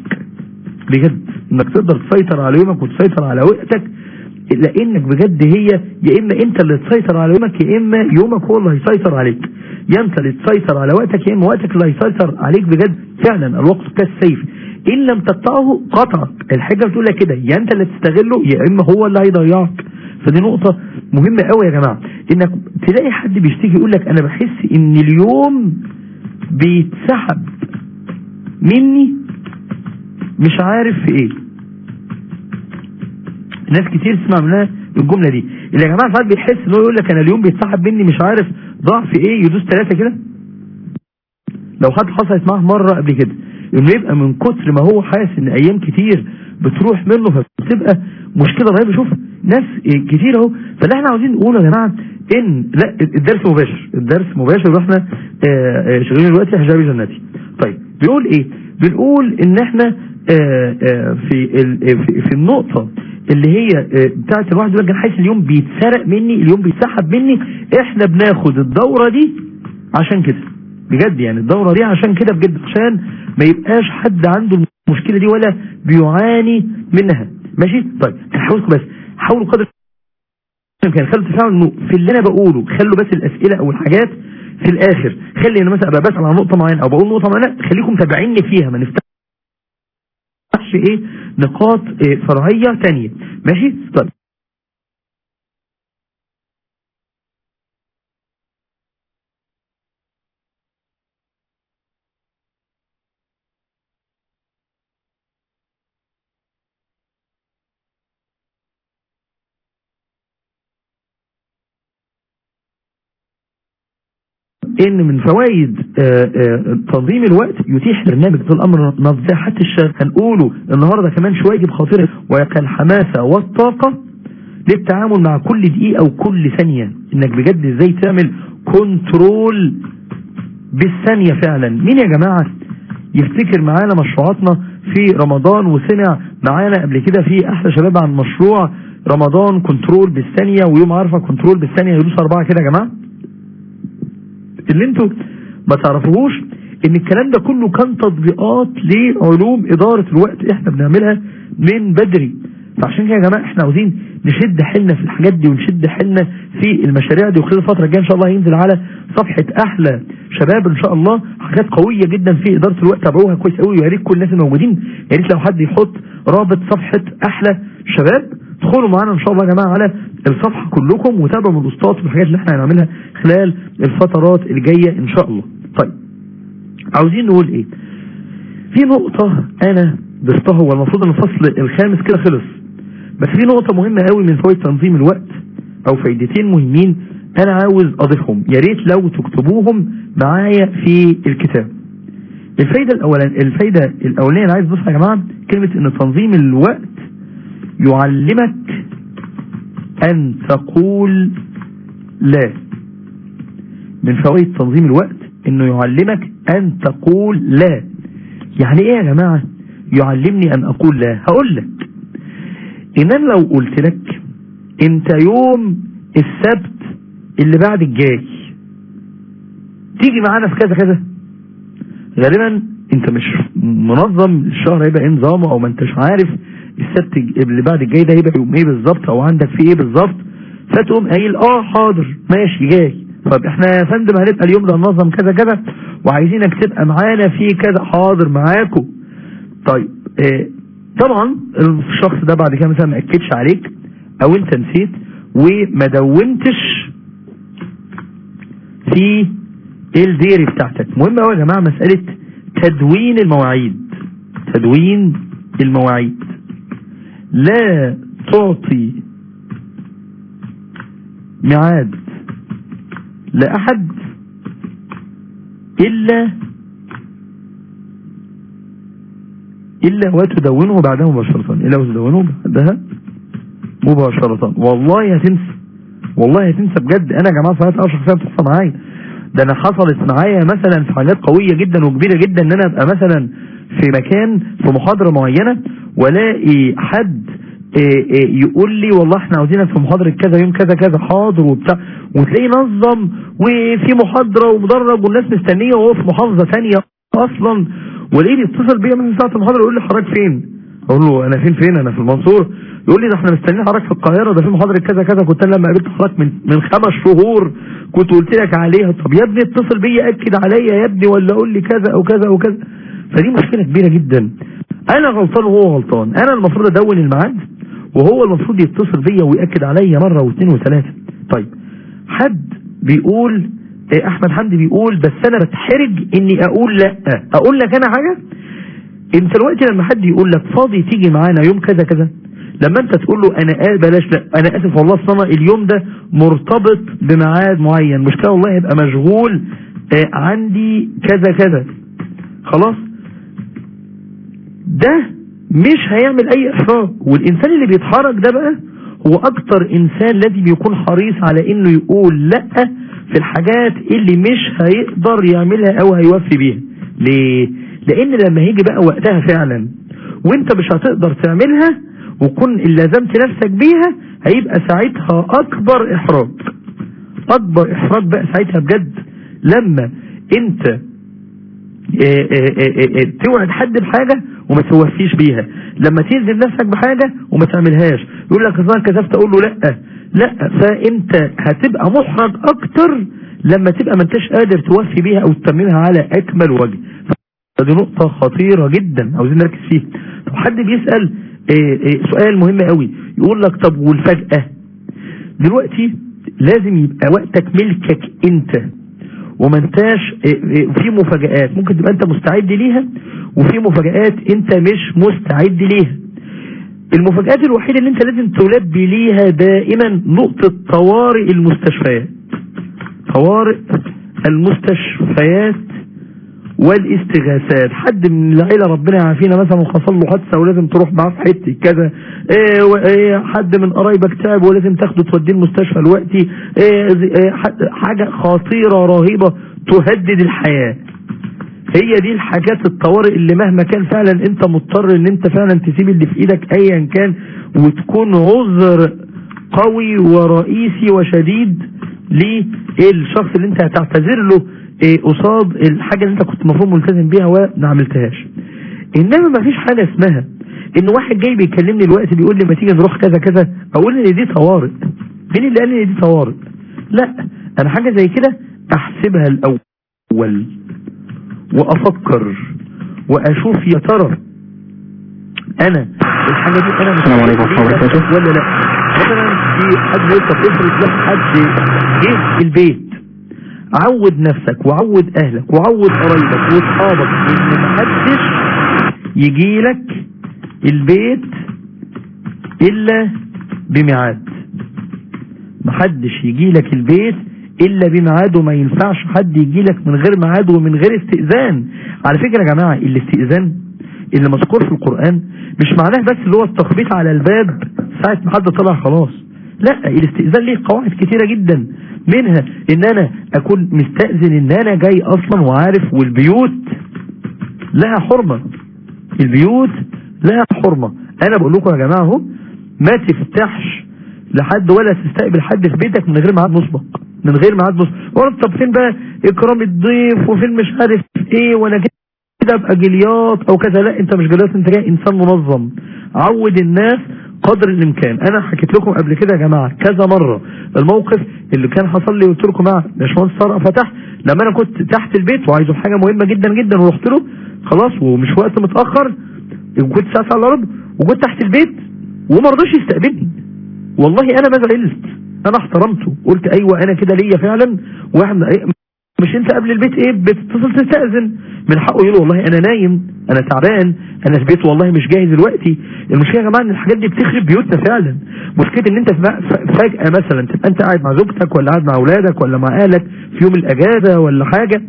بجد انك تقدر تسيطر على يومك وتسيطر على وقتك لانك بجد هي يا اما انت اللي تسيطر على يومك يا اما يومك هو اللي هيسيطر عليك يا انت اللي تسيطر على وقتك يا اما وقتك اللي هيسيطر عليك بجد فعلا الوقت كالسيف ان لم تقطعه قطعك الحاجه بتقول لك كده يا انت اللي تستغله يا اما هو اللي هيضيعك فدي نقطة مهمة قوي يا جماعة انك تلاقي حد بيشتكي يقول لك انا بحس ان اليوم بيتسحب مني مش عارف في ايه ناس كتير تسمع منها الجملة دي اللي يا جماعة ساعات بيحس ان هو يقول لك انا اليوم بيتسحب مني مش عارف ضعف ايه يدوس ثلاثة كده لو حد حصلت معاه مرة قبل كده انه يبقى من كتر ما هو حاسس ان ايام كتير بتروح منه فبتبقى مشكلة رهيبة شوف ناس كتير اهو فاللي احنا عاوزين نقوله يا جماعة ان لا الدرس مباشر الدرس مباشر واحنا شغالين دلوقتي حجابي جناتي طيب بيقول ايه بنقول ان احنا في في النقطة اللي هي بتاعت الواحد يقول لك انا حاسس اليوم بيتسرق مني اليوم بيتسحب مني احنا بناخد الدورة دي عشان كده بجد يعني الدورة دي عشان كده بجد عشان ما يبقاش حد عنده المشكلة دي ولا بيعاني منها ماشي طيب هحاولكم بس حاولوا قدر كان خلوا تفاعلوا انه في اللي انا بقوله خلوا بس الاسئله او الحاجات في الاخر خلي انا مثلا ابقى بسال عن نقطه معينه او بقول نقطه معينه خليكم تابعيني فيها ما نفتحش ايه نقاط إيه فرعيه ثانيه ماشي طيب ان من فوائد آه، آه، تنظيم الوقت يتيح برنامج طول الامر نفذه حتى الشغل هنقوله النهاردة كمان شوية بخاطره الحماسة والطاقة للتعامل مع كل دقيقة وكل ثانية انك بجد ازاي تعمل كنترول بالثانية فعلا مين يا جماعة يفتكر معانا مشروعاتنا في رمضان وسمع معانا قبل كده في احلى شباب عن مشروع رمضان كنترول بالثانية ويوم عارفة كنترول بالثانية يدوس اربعة كده يا جماعة اللي انتوا ما تعرفوهوش ان الكلام ده كله كان تطبيقات لعلوم ادارة الوقت احنا بنعملها من بدري فعشان كده يا جماعة احنا عاوزين نشد حيلنا في الحاجات دي ونشد حيلنا في المشاريع دي وخلال الفترة الجاية ان شاء الله هينزل على صفحة احلى شباب ان شاء الله حاجات قوية جدا في ادارة الوقت تابعوها كويس قوي ويا ريت كل الناس الموجودين يا ريت لو حد يحط رابط صفحة احلى شباب ادخلوا معانا ان شاء الله يا جماعة على الصفحة كلكم وتابعوا من البوستات والحاجات اللي احنا هنعملها خلال الفترات الجاية ان شاء الله طيب عاوزين نقول ايه في نقطة انا ضفتها هو المفروض ان الفصل الخامس كده خلص بس في نقطة مهمة قوي من فوائد تنظيم الوقت او فايدتين مهمين انا عاوز اضيفهم يا ريت لو تكتبوهم معايا في الكتاب الفايدة الاولانية الفايدة الاولانية اللي عايز اضيفها يا جماعة كلمة ان تنظيم الوقت يعلمك ان تقول لا من فوائد تنظيم الوقت انه يعلمك ان تقول لا يعني ايه يا جماعة يعلمني ان اقول لا هقول لك ان انا لو قلت لك انت يوم السبت اللي بعد الجاي تيجي معانا في كذا كذا غالبا انت مش منظم الشهر هيبقى ايه نظامه او ما انتش عارف السبت اللي بعد الجاي ده هيبقى يوم ايه بالظبط او عندك فيه ايه بالظبط فتقوم قايل اه حاضر ماشي جاي طب احنا يا فندم هنبقى اليوم ده ننظم كذا كذا وعايزينك تبقى معانا في كذا حاضر معاكم طيب اه طبعا الشخص ده بعد كده مثلا ما اكدش عليك او انت نسيت وما دونتش في الديري بتاعتك مهم قوي يا جماعه مساله تدوين المواعيد تدوين المواعيد لا تعطي ميعاد لأحد إلا إلا وتدونه بعدها مباشرة إلا وتدونه بعدها مباشرة والله هتنسى والله هتنسى بجد أنا يا جماعة صلاة أول شخصية بتحصل معايا ده أنا حصلت معايا مثلا في حاجات قوية جدا وكبيرة جدا إن أنا أبقى مثلا في مكان في محاضرة معينة والاقي حد إيه إيه يقول لي والله احنا عاوزينك في محاضرة كذا يوم كذا كذا حاضر وبتاع وتلاقي نظم وفي محاضرة ومدرج والناس مستنية وهو في محافظة ثانيه اصلا والاقيه بيتصل بيا من ساعة المحاضرة يقول لي حضرتك فين اقول له انا فين فين انا في المنصور يقول لي ده احنا مستنيين حضرتك في القاهرة ده في محاضرة كذا كذا كنت انا لما قابلت حضرتك من من خمس شهور كنت قلت لك عليها طب يا ابني اتصل بيا اكد عليا يا ابني ولا قول لي كذا او كذا او كذا فدي مشكلة كبيرة جدا انا غلطان وهو غلطان انا المفروض ادون الميعاد وهو المفروض يتصل بيا ويأكد عليا مرة واثنين وثلاثة طيب حد بيقول إيه احمد حمدي بيقول بس انا بتحرج اني اقول لا اقول لك انا حاجة انت الوقت لما حد يقول لك فاضي تيجي معانا يوم كذا كذا لما انت تقول له انا قال بلاش لا انا اسف والله اصلا اليوم ده مرتبط بميعاد معين مشكلة والله يبقى مشغول اه عندي كذا كذا خلاص ده مش هيعمل اي احراج والانسان اللي بيتحرك ده بقى هو اكتر انسان لازم يكون حريص على انه يقول لا في الحاجات اللي مش هيقدر يعملها او هيوفي بيها ليه لان لما هيجي بقى وقتها فعلا وانت مش هتقدر تعملها وكن لازمت نفسك بيها هيبقى ساعتها اكبر احراج اكبر احراج بقى ساعتها بجد لما انت اه اه اه توعد حد بحاجة وما توفيش بيها لما تلزم نفسك بحاجة وما تعملهاش يقول لك اذا كذبت اقول له لا لا فانت هتبقى محرج اكتر لما تبقى ما انتش قادر توفي بيها او تتممها على اكمل وجه دي نقطة خطيرة جدا عاوزين نركز فيها طب حد بيسأل سؤال مهم قوي يقول لك طب والفجأة دلوقتي لازم يبقى وقتك ملكك انت وما انتاش في مفاجآت ممكن تبقى انت مستعد ليها وفي مفاجآت انت مش مستعد ليها المفاجآت الوحيدة اللي انت لازم تلبي ليها دائما نقطة طوارئ المستشفيات طوارئ المستشفيات والاستغاثات حد من العيلة ربنا يعافينا مثلا وحصل له حادثة ولازم تروح معاه في حته كذا إيه إيه حد من قرايبك تعب ولازم تاخده توديه المستشفى دلوقتي إيه حاجة خطيرة رهيبة تهدد الحياة هي دي الحاجات الطوارئ اللي مهما كان فعلا انت مضطر ان انت فعلا تسيب اللي في ايدك ايا كان وتكون عذر قوي ورئيسي وشديد للشخص اللي انت هتعتذر له قصاد الحاجة اللي انت كنت المفروض ملتزم بيها وما عملتهاش انما ما فيش حاجة اسمها ان واحد جاي بيكلمني دلوقتي بيقول لي ما تيجي نروح كذا كذا اقول ان دي طوارئ مين اللي قال لي دي طوارئ لا انا حاجة زي كده احسبها الاول وافكر واشوف يا ترى انا الحاجة دي انا السلام عليكم ورحمة الله وبركاته ولا لا مثلا في حد يوصف افرض لك حد جه البيت عود نفسك وعود اهلك وعود قرايبك واصحابك ان محدش يجي لك البيت الا بميعاد محدش يجي لك البيت الا بميعاد وما ينفعش حد يجي لك من غير ميعاد ومن غير استئذان على فكرة يا جماعة الاستئذان اللي مذكور في القرآن مش معناه بس اللي هو التخبيط على الباب ساعة ما حد طلع خلاص لا الاستئذان ليه قواعد كتيرة جدا منها ان انا اكون مستأذن ان انا جاي اصلا وعارف والبيوت لها حرمة البيوت لها حرمة انا بقول لكم يا جماعة اهو ما تفتحش لحد ولا تستقبل حد في بيتك من غير ميعاد مسبق من غير ميعاد مسبق ولا طب فين بقى اكرام الضيف وفين مش عارف ايه وانا كده ابقى جليات او كذا لا انت مش جليات انت جاي انسان منظم عود الناس قدر الامكان انا حكيت لكم قبل كده يا جماعه كذا مره الموقف اللي كان حصل لي قلت لكم مع باشمهندس طارق فتح لما انا كنت تحت البيت وعايزه حاجه مهمه جدا جدا ورحت له خلاص ومش وقت متاخر وكنت ساعه على الارض وكنت تحت البيت وما رضاش يستقبلني والله انا ما زعلت انا احترمته قلت ايوه انا كده ليا فعلا واحد مش انت قبل البيت ايه بتتصل تستأذن من حقه يقول والله انا نايم انا تعبان انا في بيت والله مش جاي دلوقتي المشكله يا جماعه ان الحاجات دي بتخرب بيوتنا فعلا مشكله ان انت فجاه مثلا تبقى انت قاعد مع زوجتك ولا قاعد مع اولادك ولا مع اهلك في يوم الاجازه ولا حاجه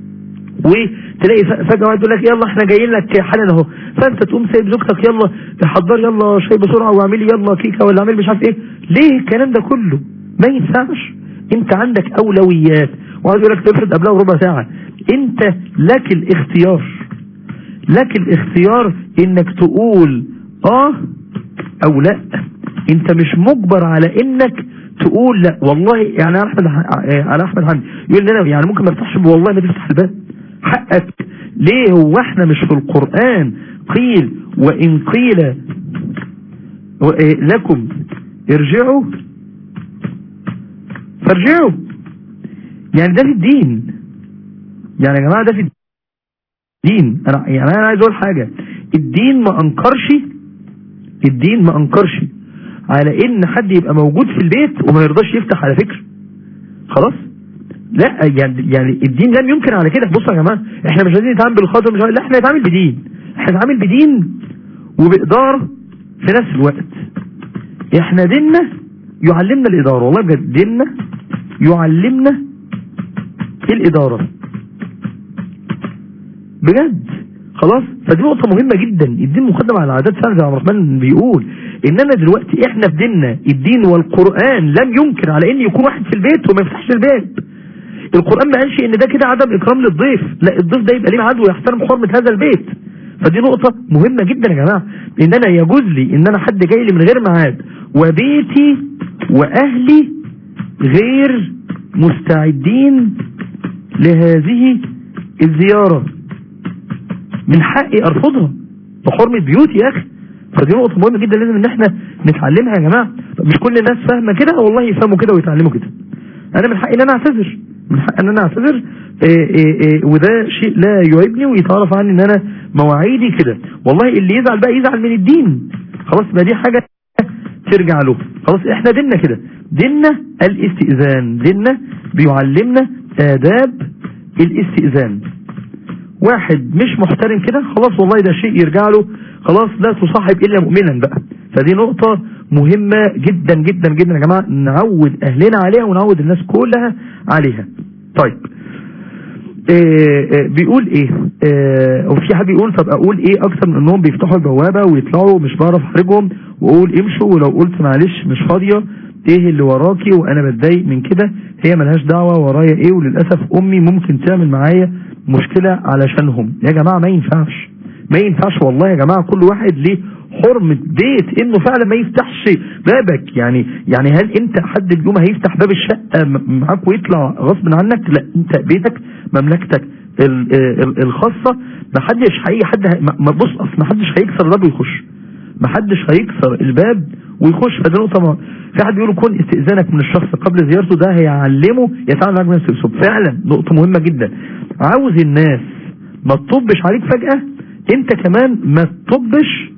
وتلاقي فجأة واحد يقول لك يلا احنا جايين لك حالا اهو فانت تقوم سايب زوجتك يلا تحضر يلا شاي بسرعة واعملي يلا كيكة ولا اعمل مش عارف ايه ليه الكلام ده كله ما ينفعش انت عندك اولويات وعايز يقول لك تفرض قبلها بربع ساعة انت لك الاختيار لك الاختيار انك تقول اه او لا انت مش مجبر على انك تقول لا والله يعني على احمد على احمد حمدي يقول لنا يعني ممكن ما افتحش والله ما تفتح الباب حقك ليه هو احنا مش في القرآن قيل وان قيل لكم ارجعوا فارجعوا يعني ده في الدين يعني يا جماعة ده في الدين انا يعني انا عايز اقول حاجة الدين ما انكرش الدين ما انكرش على ان حد يبقى موجود في البيت وما يرضاش يفتح على فكرة خلاص لا يعني يعني الدين لم يمكن على كده بصوا يا جماعه احنا مش عايزين نتعامل بالخاطر مش لا احنا نتعامل بدين احنا نتعامل بدين وبإدارة في نفس الوقت احنا ديننا يعلمنا الإدارة والله بجد ديننا يعلمنا الإدارة بجد خلاص فدي نقطة مهمة جدا الدين مقدم على العادات فعلا زي عبد الرحمن بيقول اننا دلوقتي احنا في ديننا الدين والقرآن لم ينكر على ان يكون واحد في البيت وما يفتحش الباب القرآن ما قالش ان ده كده عدم اكرام للضيف لا الضيف ده يبقى ليه ميعاد ويحترم حرمة هذا البيت فدي نقطة مهمة جدا يا جماعة ان انا يجوز لي ان انا حد جاي لي من غير ميعاد وبيتي واهلي غير مستعدين لهذه الزيارة من حقي ارفضها بحرمة بيوتي يا اخي فدي نقطة مهمة جدا لازم ان احنا نتعلمها يا جماعة مش كل الناس فاهمة كده والله يفهموا كده ويتعلموا كده انا من حقي ان انا اعتذر من حقي ان انا اعتذر إيه إيه إيه وده شيء لا يعيبني ويتعرف عني ان انا مواعيدي كده والله اللي يزعل بقى يزعل من الدين خلاص ما دي حاجة ترجع له خلاص احنا ديننا كده ديننا الاستئذان ديننا بيعلمنا آداب الاستئذان واحد مش محترم كده خلاص والله ده شيء يرجع له خلاص لا تصاحب الا مؤمنا بقى فدي نقطة مهمة جدا جدا جدا يا جماعة نعود اهلنا عليها ونعود الناس كلها عليها طيب إيه بيقول ايه, إيه وفي حد بيقول طب اقول ايه اكتر من انهم بيفتحوا البوابة ويطلعوا ومش بعرف احرجهم واقول امشوا ولو قلت معلش مش فاضية ايه اللي وراكي وانا بتضايق من كده هي ملهاش دعوة ورايا ايه وللأسف امي ممكن تعمل معايا مشكلة علشانهم يا جماعة ما ينفعش ما ينفعش والله يا جماعة كل واحد ليه حرمة بيت انه فعلا ما يفتحش بابك يعني يعني هل انت حد اليوم هيفتح باب الشقة معاك ويطلع غصب عنك لا انت بيتك مملكتك الخاصة ما حدش هي حد ما بص اصل ما حدش هيكسر الباب ويخش ما حدش هيكسر الباب ويخش فدي نقطة ما في حد بيقول كون استئذانك من الشخص قبل زيارته ده هيعلمه يتعامل معاك بنفس الاسلوب فعلا نقطة مهمة جدا عاوز الناس ما تطبش عليك فجأة انت كمان ما تطبش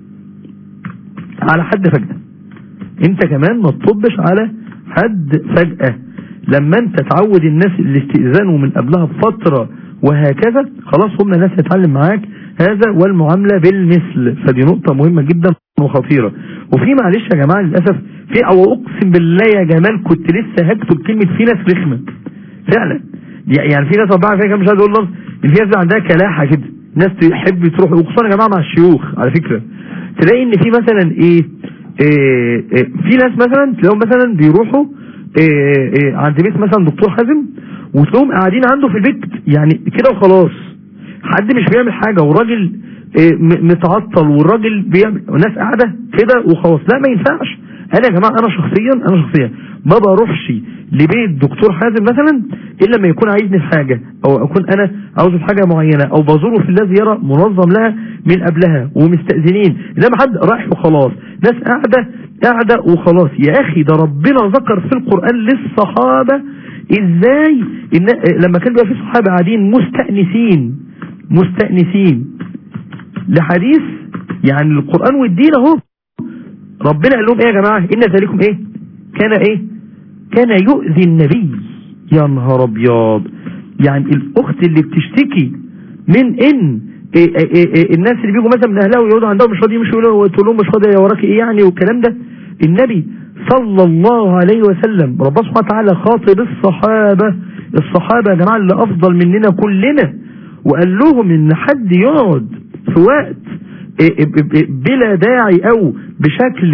على حد فجأة انت كمان ما تطبش على حد فجأة لما انت تعود الناس الاستئذان ومن قبلها بفترة وهكذا خلاص هم الناس هتتعلم معاك هذا والمعاملة بالمثل فدي نقطة مهمة جدا وخطيرة وفي معلش يا جماعة للأسف في او اقسم بالله يا جمال كنت لسه هكتب كلمة في ناس رخمة فعلا يعني في ناس ربعها فيها مش عايز اقول لفظ ان في ناس عندها كلاحة كده ناس تحب تروح وخصوصا يا جماعة مع الشيوخ على فكرة تلاقي ان في مثلا ايه, إيه, إيه في ناس مثلا تلاقيهم مثلا بيروحوا إيه إيه عند بيت مثلا دكتور حازم وتلاقيهم قاعدين عنده في البيت يعني كده وخلاص حد مش بيعمل حاجة والراجل إيه متعطل والراجل بيعمل ناس قاعدة كده وخلاص لا ما ينفعش انا يا جماعة انا شخصيا انا شخصيا ما بروحش لبيت دكتور حازم مثلا الا لما يكون عايزني في حاجة او اكون انا عاوزه في حاجة معينة او بزوره في الله زيارة منظم لها من قبلها ومستأذنين انما حد رايح وخلاص ناس قاعدة قاعدة وخلاص يا اخي ده ربنا ذكر في القرآن للصحابة ازاي إن لما كان بيبقى في صحابة قاعدين مستأنسين مستأنسين لحديث يعني القرآن والدين اهو ربنا قال لهم ايه يا جماعة ان ذلكم ايه كان ايه كان يؤذي النبي يا نهار ابيض يعني الاخت اللي بتشتكي من ان إيه إيه إيه الناس اللي بيجوا مثلا من اهلها ويقعدوا عندهم مش راضيين يمشوا وتقول لهم مش راضي يا وراك ايه يعني والكلام ده النبي صلى الله عليه وسلم ربنا سبحانه وتعالى خاطب الصحابة الصحابة يا جماعة اللي افضل مننا كلنا وقال لهم ان حد يقعد في وقت بلا داعي او بشكل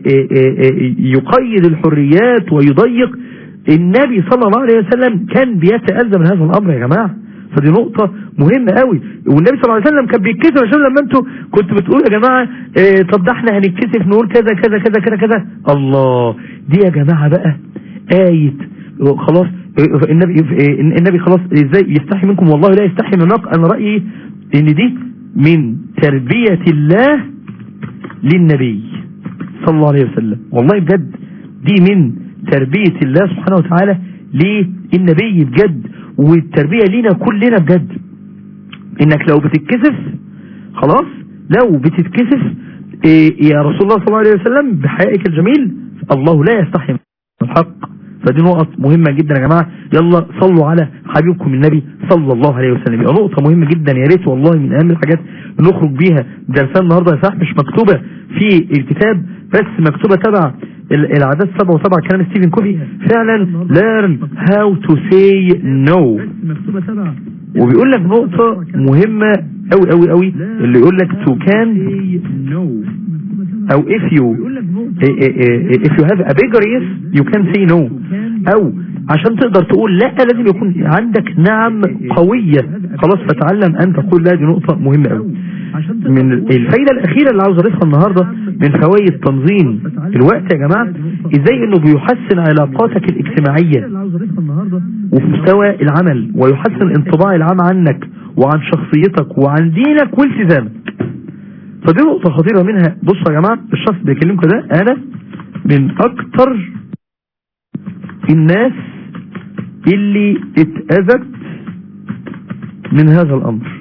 يقيد الحريات ويضيق النبي صلى الله عليه وسلم كان بيتأذى من هذا الامر يا جماعة فدي نقطة مهمة قوي والنبي صلى الله عليه وسلم كان بيتكسف عشان لما انتوا كنتوا بتقولوا يا جماعة اه طب ده احنا هنتكسف نقول كذا كذا كذا كذا كذا الله دي يا جماعة بقى آية خلاص النبي النبي خلاص ازاي يستحي منكم والله لا يستحي من نق انا رأيي ان دي من تربية الله للنبي صلى الله عليه وسلم والله بجد دي من تربية الله سبحانه وتعالى للنبي بجد والتربية لينا كلنا بجد انك لو بتتكسف خلاص لو بتتكسف إيه يا رسول الله صلى الله عليه وسلم بحيائك الجميل الله لا يستحي من الحق فدي نقط مهمة جدا يا جماعة يلا صلوا على حبيبكم النبي صلى الله عليه وسلم نقطة مهمة جدا يا ريت والله من اهم الحاجات نخرج بيها درسان النهاردة يا صاحب مش مكتوبة في الكتاب بس مكتوبة تبع العادات سبعة وسبعة كلام ستيفن كوفي فعلا learn how to say no وبيقول لك نقطة مهمة قوي قوي قوي اللي يقول لك to can او if you if you have a bigger yes you can say no او عشان تقدر تقول لا لازم يكون عندك نعم قوية خلاص فتعلم ان تقول لا دي نقطة مهمة قوي من الفايدة الأخيرة اللي عاوز أضيفها النهاردة من فوائد تنظيم الوقت يا جماعة إزاي إنه بيحسن علاقاتك الاجتماعية وفي مستوى العمل ويحسن الانطباع العام عنك وعن شخصيتك وعن دينك والتزامك فدي نقطة خطيرة منها بصوا يا جماعة الشخص اللي بيكلمكم ده أنا من أكتر الناس اللي اتأذت من هذا الأمر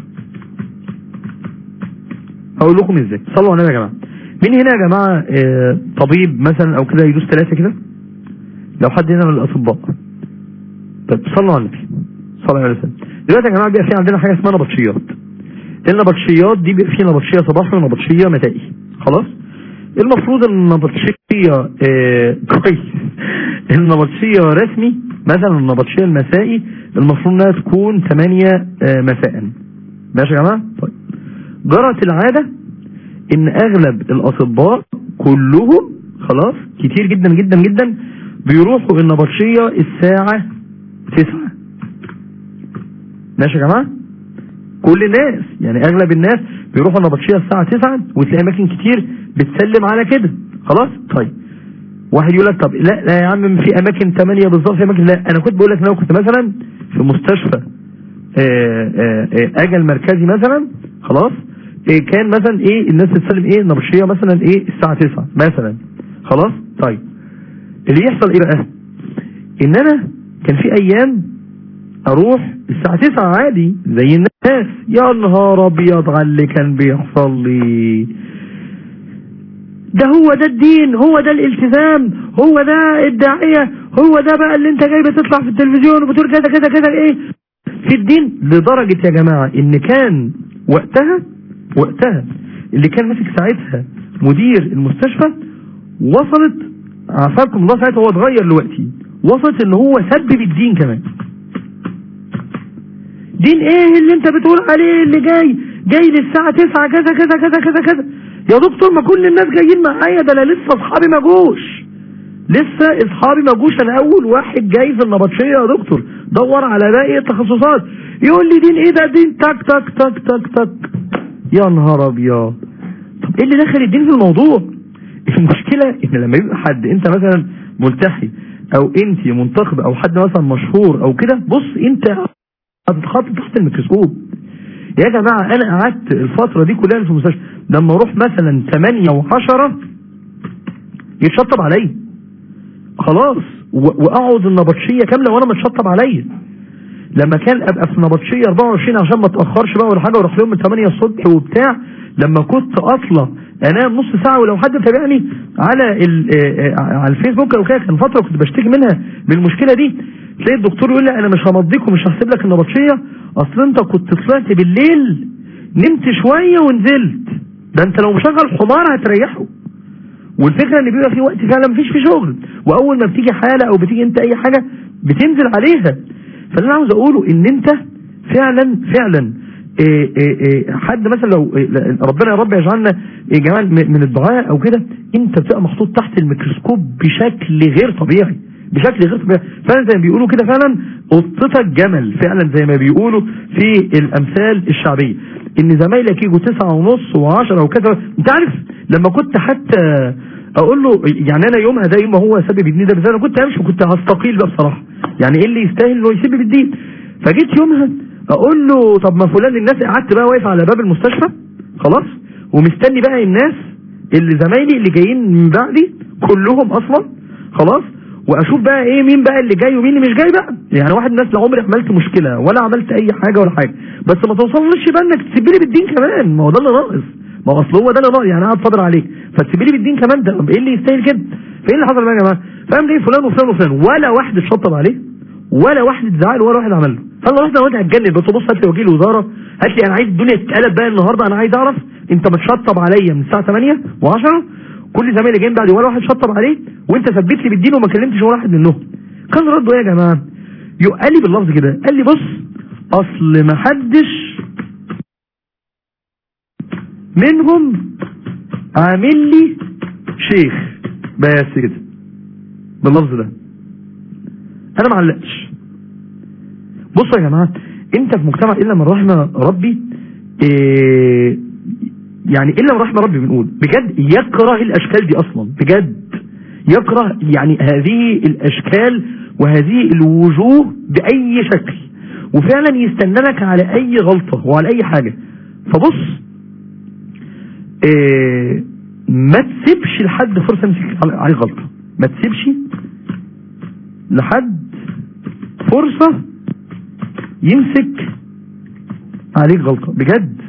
هقول لكم ازاي صلوا على النبي يا جماعة مين هنا يا جماعة اه طبيب مثلا او كده يدوس ثلاثة كده لو حد هنا من الأطباء طب صلوا على النبي صلى الله عليه وسلم دلوقتي يا جماعة بيبقى في عندنا حاجة اسمها نبطشيات النبطشيات دي بيبقى في نبطشية صباحي ونبطشية مسائي خلاص المفروض ان النبطشية اه كويس النبطشية رسمي مثلا النبطشية المسائي المفروض انها تكون 8 اه مساء ماشي يا جماعة طيب جرت العادة ان اغلب الاطباء كلهم خلاص كتير جدا جدا جدا بيروحوا النبطشية الساعة 9 ماشي يا جماعة كل الناس يعني اغلب الناس بيروحوا النبطشية الساعة 9 وتلاقي اماكن كتير بتسلم على كده خلاص طيب واحد يقول لك طب لا لا يا عم في اماكن 8 بالظبط في اماكن لا انا كنت بقول لك انا كنت مثلا في مستشفى آآ آآ اجل مركزي مثلا خلاص كان مثلا ايه الناس تسلم ايه نبطشية مثلا ايه الساعة 9 مثلا خلاص طيب اللي يحصل ايه بقى ان انا كان في ايام اروح الساعة 9 عادي زي الناس يا نهار ابيض على اللي كان بيحصل لي ده هو ده الدين هو ده الالتزام هو ده الداعية هو ده بقى اللي انت جاي بتطلع في التلفزيون وبتقول كده كده كده ايه في الدين لدرجة يا جماعة ان كان وقتها وقتها اللي كان ماسك ساعتها مدير المستشفى وصلت عفاكم الله ساعتها هو اتغير دلوقتي وصلت ان هو سبب الدين كمان دين ايه اللي انت بتقول عليه اللي جاي جاي للساعة 9 كذا كذا كذا كذا كذا يا دكتور ما كل الناس جايين معايا ده انا لسه اصحابي ما جوش لسه اصحابي ما جوش انا اول واحد جاي في النبطشيه يا دكتور دور على باقي التخصصات يقول لي دين ايه ده دين تك تك تك تك تك يا نهار ابيض طب ايه اللي دخل الدين في الموضوع المشكلة ان لما يبقى حد انت مثلا ملتحي او انت منتخب او حد مثلا مشهور او كده بص انت هتتخط تحت الميكروسكوب يا جماعة انا قعدت الفترة دي كلها في المستشفى لما اروح مثلا 8 و10 يتشطب عليا خلاص واقعد النبطشية كاملة وانا متشطب عليا لما كان ابقى في نبطشية 24 عشان ما اتاخرش بقى ولا حاجه واروح لهم من 8 الصبح وبتاع لما كنت اطلع انام نص ساعه ولو حد متابعني على على الفيسبوك او كده كان فتره كنت بشتكي منها من المشكله دي تلاقي الدكتور يقول لي انا مش همضيك ومش هحسب لك النبطشيه اصل انت كنت طلعت بالليل نمت شويه ونزلت ده انت لو مشغل حمار هتريحه والفكره ان بيبقى في وقت فعلا مفيش فيه شغل واول ما بتيجي حاله او بتيجي انت اي حاجه بتنزل عليها فاللي انا عاوز اقوله ان انت فعلا فعلا إيه إيه إيه حد مثلا لو ربنا يا رب يجعلنا يا جماعه من الدعاء او كده انت بتبقى محطوط تحت الميكروسكوب بشكل غير طبيعي بشكل غير طبيعي فعلا زي ما بيقولوا كده فعلا قطتك جمل فعلا زي ما بيقولوا في الامثال الشعبيه ان زمايلك يجوا تسعة ونص وعشرة وكذا انت عارف لما كنت حتى اقول له يعني انا يومها ده يوم ما هو سبب الدين ده بس انا كنت امشي وكنت هستقيل بقى بصراحه يعني ايه اللي يستاهل انه يسبب الدين فجيت يومها اقول له طب ما فلان الناس قعدت بقى واقف على باب المستشفى خلاص ومستني بقى الناس اللي زمايلي اللي جايين من بعدي كلهم اصلا خلاص واشوف بقى ايه مين بقى اللي جاي ومين اللي مش جاي بقى يعني واحد الناس لا عمري عملت مشكله ولا عملت اي حاجه ولا حاجه بس ما توصلنيش بقى انك تسيب لي بالدين كمان ما هو ده اللي ناقص ما هو اصل هو ده اللي ناقص يعني قاعد فاضل عليك فتسيب لي بالدين كمان ده طب ايه اللي يستاهل كده فايه اللي حصل بقى يا جماعه فاهم ليه فلان وفلان وفلان ولا واحد اتشطب عليه ولا واحد اتزعل ولا واحد عمل له فانا رحت قلت هتجنن بس بص هات لي وكيل وزاره هات لي انا عايز الدنيا تتقلب بقى النهارده انا عايز اعرف انت متشطب عليا من الساعه 8 و10 كل زمايلي جايين بعدي ولا واحد شطب عليه وانت ثبت لي بالدين وما كلمتش ولا واحد منهم كان رده ايه يا جماعه قال لي باللفظ كده قال لي بص اصل ما حدش منهم عامل لي شيخ بس كده باللفظ ده انا ما علقتش بصوا يا جماعه انت في مجتمع الا من رحم ربي إيه يعني الا من رحم ربي بنقول بجد يكره الاشكال دي اصلا بجد يكره يعني هذه الاشكال وهذه الوجوه باي شكل وفعلا يستننك على اي غلطة وعلى اي حاجة فبص اه ما تسيبش لحد فرصة يمسك عليه غلطة ما تسيبش لحد فرصة يمسك عليك غلطة بجد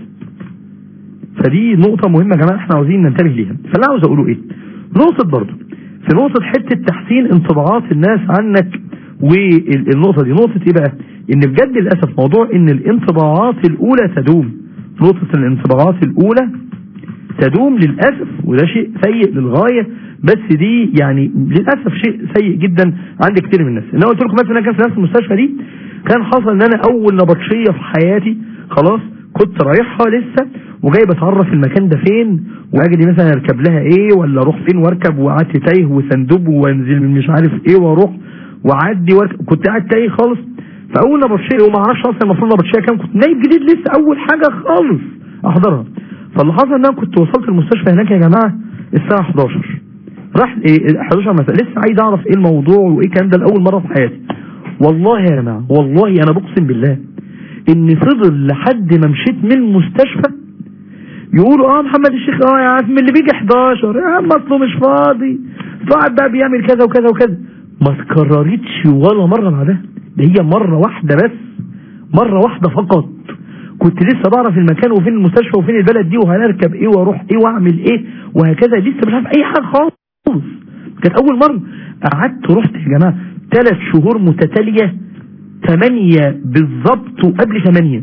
فدي نقطة مهمة يا جماعة احنا عاوزين ننتبه ليها فاللي عاوز اقوله ايه نقطة برضو في نقطة حتة تحسين انطباعات الناس عنك والنقطة دي نقطة ايه بقى ان بجد للأسف موضوع ان الانطباعات الاولى تدوم نقطة الانطباعات الاولى تدوم للأسف وده شيء سيء للغاية بس دي يعني للأسف شيء سيء جدا عند كتير من الناس انا قلت لكم مثلا كان في نفس المستشفى دي كان حصل ان انا اول نبطشية في حياتي خلاص كنت رايحها لسه وجاي بتعرف المكان ده فين واجي مثلا اركب لها ايه ولا اروح فين واركب وقعدت تايه وسندوب وانزل من مش عارف ايه واروح واعدي واركب كنت قاعد تايه خالص فاول نبطشيه وما اعرفش اصلا المفروض نبطشيه كام كنت نايم جديد لسه اول حاجه خالص احضرها فاللي حصل ان انا كنت وصلت المستشفى هناك يا جماعه الساعه 11 راح ايه 11 مساء لسه عايز اعرف ايه الموضوع وايه الكلام ده لاول مره في حياتي والله يا جماعه والله انا بقسم بالله ان فضل لحد ما مشيت من المستشفى يقولوا اه محمد الشيخ اه يا عم اللي بيجي 11 يا عم اصله مش فاضي قاعد بقى بيعمل كذا وكذا وكذا ما اتكررتش ولا مره بعدها ده هي مره واحده بس مره واحده فقط كنت لسه بعرف المكان وفين المستشفى وفين البلد دي وهنركب ايه واروح ايه واعمل ايه وهكذا لسه مش عارف اي حاجه خالص كانت اول مره قعدت رحت يا جماعه ثلاث شهور متتاليه ثمانية بالظبط وقبل ثمانية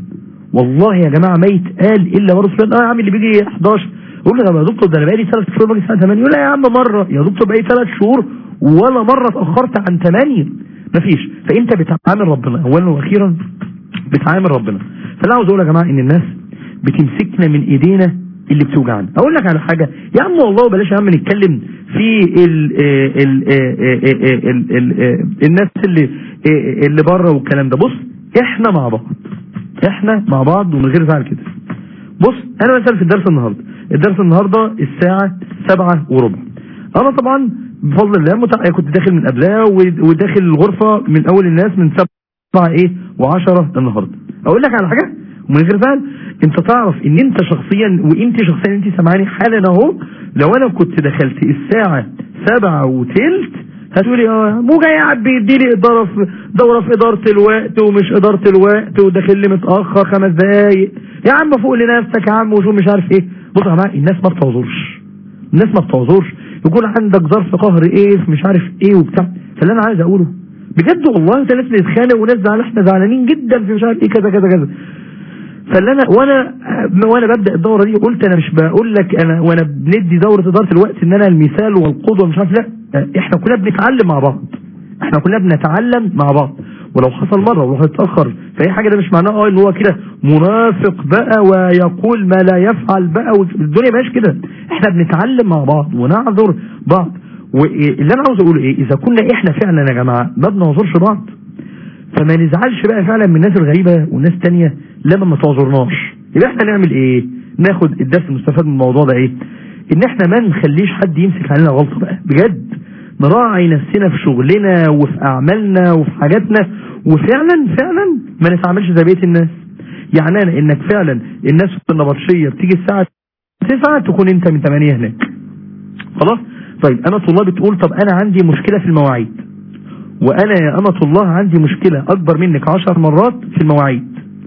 والله يا جماعة ما يتقال الا مرة فلان اه يا عم اللي بيجي 11 يقول له يا دكتور ده انا بقالي ثلاث شهور باجي الساعة 8 يقول لا يا عم مرة يا دكتور بقالي ثلاث شهور ولا مرة اتأخرت عن 8 مفيش فانت بتعامل ربنا اولا واخيرا بتعامل ربنا فاللي عاوز اقول يا جماعة ان الناس بتمسكنا من ايدينا اللي بتوجعنا اقول لك على حاجة يا عم والله بلاش يا عم نتكلم في ال ال ال ال الناس اللي اللي بره والكلام ده بص احنا مع بعض احنا مع بعض ومن غير زعل كده بص انا مثلا في الدرس النهاردة الدرس النهاردة الساعة سبعة وربع انا طبعا بفضل الله متع... كنت داخل من قبلها وداخل الغرفة من اول الناس من سبعة ايه وعشرة النهاردة اقول لك على حاجة ومن غير زعل انت تعرف ان انت شخصيا وانت شخصيا انت سامعاني حالا اهو لو انا كنت دخلت الساعة سبعة وتلت هتقولي اه مو جاي قاعد بيديلي اداره في دوره في اداره الوقت ومش اداره الوقت وداخل لي متاخر خمس دقايق يا عم فوق لنفسك يا عم وشو مش عارف ايه بص يا جماعه الناس ما بتعذرش الناس ما بتعذرش يكون عندك ظرف قهر ايه في مش عارف ايه وبتاع فاللي انا عايز اقوله بجد والله انت ناس بنتخانق وناس زعلانين احنا زعلانين جدا في مش عارف ايه كذا كذا كذا فاللي انا وانا وانا ببدا الدوره دي قلت انا مش بقول لك انا وانا بندي دوره اداره الوقت ان انا المثال والقدوه مش عارف لا احنا كلنا بنتعلم مع بعض احنا كلنا بنتعلم مع بعض ولو حصل مره وراح اتاخر فاي حاجه ده مش معناه اه ان هو كده منافق بقى ويقول ما لا يفعل بقى والدنيا ماشي كده احنا بنتعلم مع بعض ونعذر بعض واللي انا عاوز اقوله ايه اذا كنا احنا فعلا يا جماعه ما بنعذرش بعض فما نزعلش بقى فعلا من الناس الغريبه والناس تانية لما ما تعذرناش يبقى احنا نعمل ايه ناخد الدرس المستفاد من الموضوع ده ايه ان احنا ما نخليش حد يمسك علينا غلطه بقى بجد نراعي نفسنا في شغلنا وفي اعمالنا وفي حاجاتنا وفعلا فعلا ما نتعاملش زي بقيه الناس يعني انا انك فعلا الناس في النبطشيه بتيجي الساعه 9 تكون انت من 8 هناك خلاص طيب انا طلاب بتقول طب انا عندي مشكله في المواعيد وانا يا امة الله عندي مشكلة اكبر منك عشر مرات في المواعيد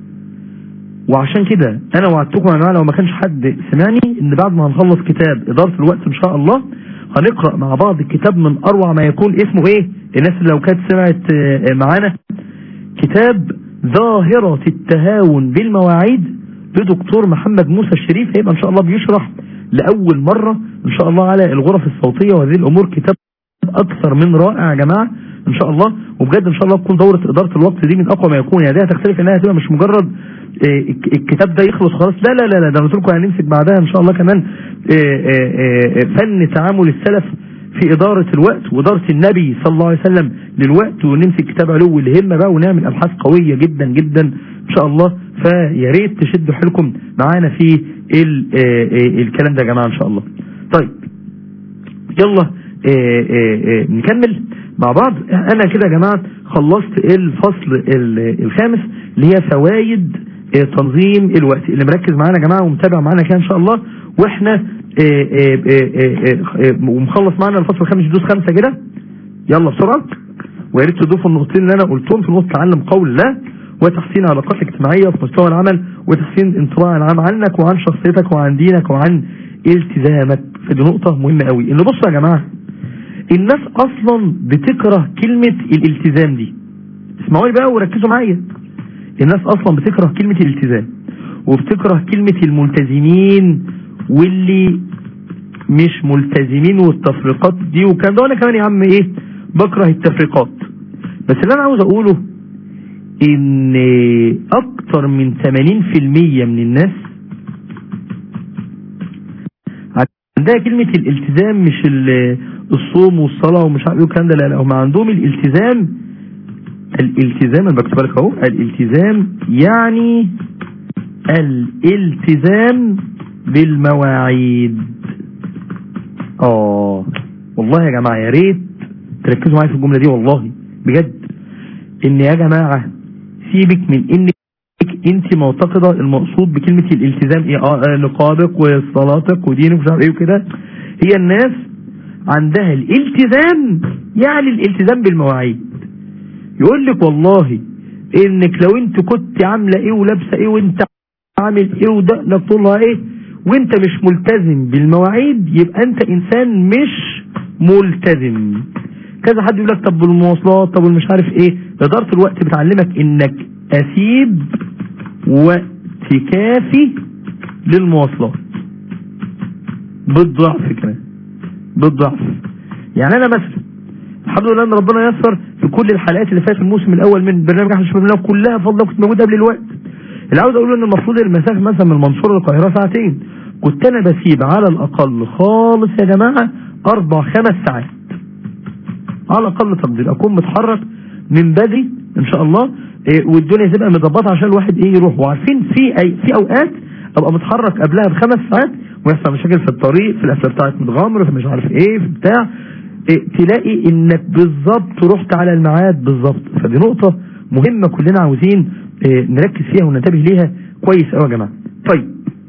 وعشان كده انا وعدتكم يا جماعه لو ما كانش حد سمعني ان بعد ما هنخلص كتاب ادارة الوقت ان شاء الله هنقرأ مع بعض الكتاب من اروع ما يكون اسمه ايه الناس اللي لو كانت سمعت معانا كتاب ظاهرة التهاون بالمواعيد لدكتور محمد موسى الشريف هيبقى ان شاء الله بيشرح لاول مرة ان شاء الله على الغرف الصوتية وهذه الامور كتاب اكثر من رائع يا جماعة ان شاء الله وبجد ان شاء الله تكون دورة ادارة الوقت دي من اقوى ما يكون يعني دي هتختلف انها هتبقى مش مجرد الكتاب ده يخلص خلاص لا لا لا لا ده انا قلت لكم هنمسك بعدها ان شاء الله كمان فن تعامل السلف في إدارة الوقت وإدارة النبي صلى الله عليه وسلم للوقت ونمسك كتاب علو الهمة بقى ونعمل أبحاث قوية جدا جدا إن شاء الله فيا ريت تشدوا حيلكم معانا في الكلام ده يا جماعة إن شاء الله طيب يلا نكمل مع بعض أنا كده يا جماعة خلصت الفصل الخامس اللي هي فوائد تنظيم الوقت اللي مركز معانا يا جماعة ومتابع معانا كده إن شاء الله واحنا ومخلص معانا الفصل الخامس دوس خمسة كده يلا بسرعة ويا ريت تضيفوا النقطتين اللي انا قلتهم في نقطة تعلم قول الله وتحسين علاقات اجتماعية في مستوى العمل وتحسين انطباع العام عنك وعن شخصيتك وعن دينك وعن التزامك فدي نقطة مهمة قوي ان بصوا يا جماعة الناس اصلا بتكره كلمة الالتزام دي اسمعوا لي بقى وركزوا معايا الناس اصلا بتكره كلمة الالتزام وبتكره كلمة الملتزمين واللي مش ملتزمين والتفريقات دي وكان ده وانا كمان يا عم ايه بكره التفريقات بس اللي انا عاوز اقوله ان اكتر من 80% من الناس عندها كلمة الالتزام مش الصوم والصلاة ومش عارف ايه والكلام ده لا لا هم عندهم الالتزام الالتزام انا بكتب لك اهو الالتزام يعني الالتزام بالمواعيد اه والله يا جماعة يا ريت تركزوا معايا في الجملة دي والله بجد ان يا جماعة سيبك من انك انت معتقدة المقصود بكلمة الالتزام ايه اه نقابك وصلاتك ودينك ومش عارف ايه وكده هي الناس عندها الالتزام يعني الالتزام بالمواعيد يقول لك والله انك لو انت كنت عاملة ايه ولابسة ايه وانت عامل ايه ودقنك طولها ايه وانت مش ملتزم بالمواعيد يبقى انت انسان مش ملتزم كذا حد يقول لك طب بالمواصلات طب مش عارف ايه اداره الوقت بتعلمك انك اسيب وقت كافي للمواصلات بالضعف كمان بالضعف يعني انا مثلا الحمد لله ان ربنا يسر في كل الحلقات اللي فاتت الموسم الاول من برنامج احنا شباب كلها بفضل كنت موجود قبل الوقت اللي عاوز اقوله ان المفروض المسافه مثلا من المنصوره للقاهره ساعتين كنت انا بسيب على الاقل خالص يا جماعه اربع خمس ساعات على اقل تقدير اكون متحرك من بدري ان شاء الله إيه والدنيا تبقى مظبطه عشان الواحد ايه يروح وعارفين في أي في اوقات ابقى متحرك قبلها بخمس ساعات ويحصل مشاكل في الطريق في القفله بتاعت متغمر في مش عارف ايه في بتاع إيه تلاقي انك بالظبط رحت على الميعاد بالظبط فدي نقطه مهمه كلنا عاوزين إيه نركز فيها وننتبه ليها كويس قوي يا جماعه طيب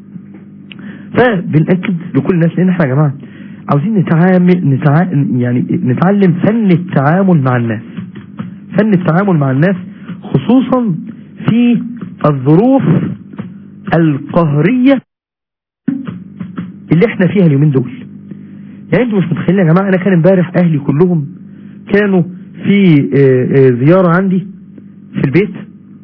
فبنأكد لكل الناس لان احنا يا جماعه عاوزين نتعامل نتع... يعني نتعلم فن التعامل مع الناس فن التعامل مع الناس خصوصا في الظروف القهرية اللي احنا فيها اليومين دول يعني انتوا مش متخيلين يا جماعة انا كان امبارح اهلي كلهم كانوا في زيارة عندي في البيت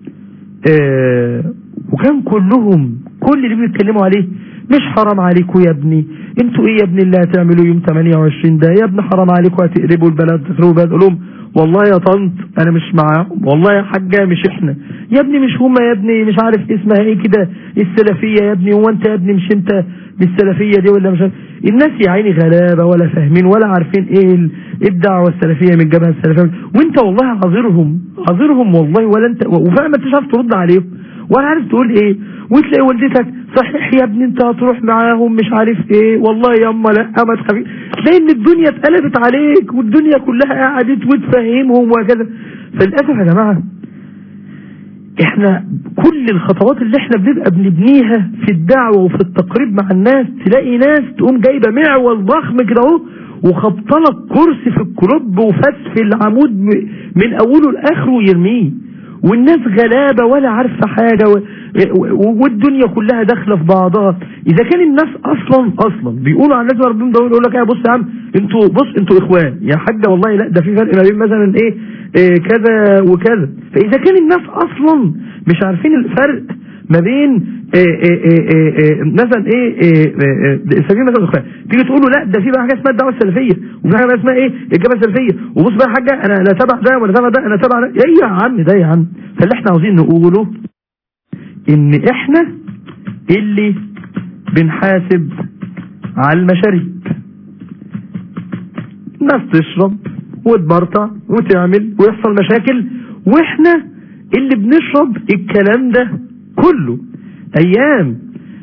وكان كلهم كل اللي بيتكلموا عليه مش حرام عليكم يا ابني انتوا ايه يا ابني اللي هتعملوا يوم 28 ده يا ابني حرام عليكم هتقلبوا البلد تخربوا البلد لهم والله يا طنط انا مش معاهم والله يا حاجه مش احنا يا ابني مش هما يا ابني مش عارف اسمها ايه كده السلفيه يا ابني هو انت يا ابني مش انت بالسلفيه دي ولا مش عارف الناس يا عيني غلابه ولا فاهمين ولا عارفين ايه الدعوه السلفيه من الجبهه السلفيه وانت والله عذرهم عذرهم والله ولا انت وفعلا ما انتش عارف ترد عليهم ولا عارف تقول ايه وتلاقي والدتك صحيح يا ابني انت هتروح معاهم مش عارف ايه والله يا اما لا ما تخافي تلاقي ان الدنيا اتقلبت عليك والدنيا كلها قعدت وتفهمهم وكذا فللاسف يا جماعه احنا كل الخطوات اللي احنا بنبقى بنبنيها في الدعوه وفي التقريب مع الناس تلاقي ناس تقوم جايبه معول ضخم كده اهو وخبطلك كرسي في الكلوب وفتف العمود من اوله لاخره ويرميه والناس غلابة ولا عارفة حاجة و... و... والدنيا كلها داخلة في بعضها اذا كان الناس اصلا اصلا بيقولوا عن الناس ربهم دول يقول لك يا بص يا عم انتوا بص انتوا اخوان يا حاجة والله لا ده في فرق ما بين مثلا ايه, إيه كذا وكذا فاذا كان الناس اصلا مش عارفين الفرق ما بين إيه إيه إيه إيه مثلا ايه السجين مثلا الاخوان تيجي تقول له لا ده في بقى حاجه اسمها الدعوه السلفيه وفي حاجه اسمها ايه الجبهه السلفيه وبص بقى يا حاجه انا لا تبع ده ولا تبع ده انا تبع ده ايه يا عم ده يا عم فاللي احنا عاوزين نقوله ان احنا اللي بنحاسب على المشاريب ناس تشرب وتبرطع وتعمل ويحصل مشاكل واحنا اللي بنشرب الكلام ده كله ايام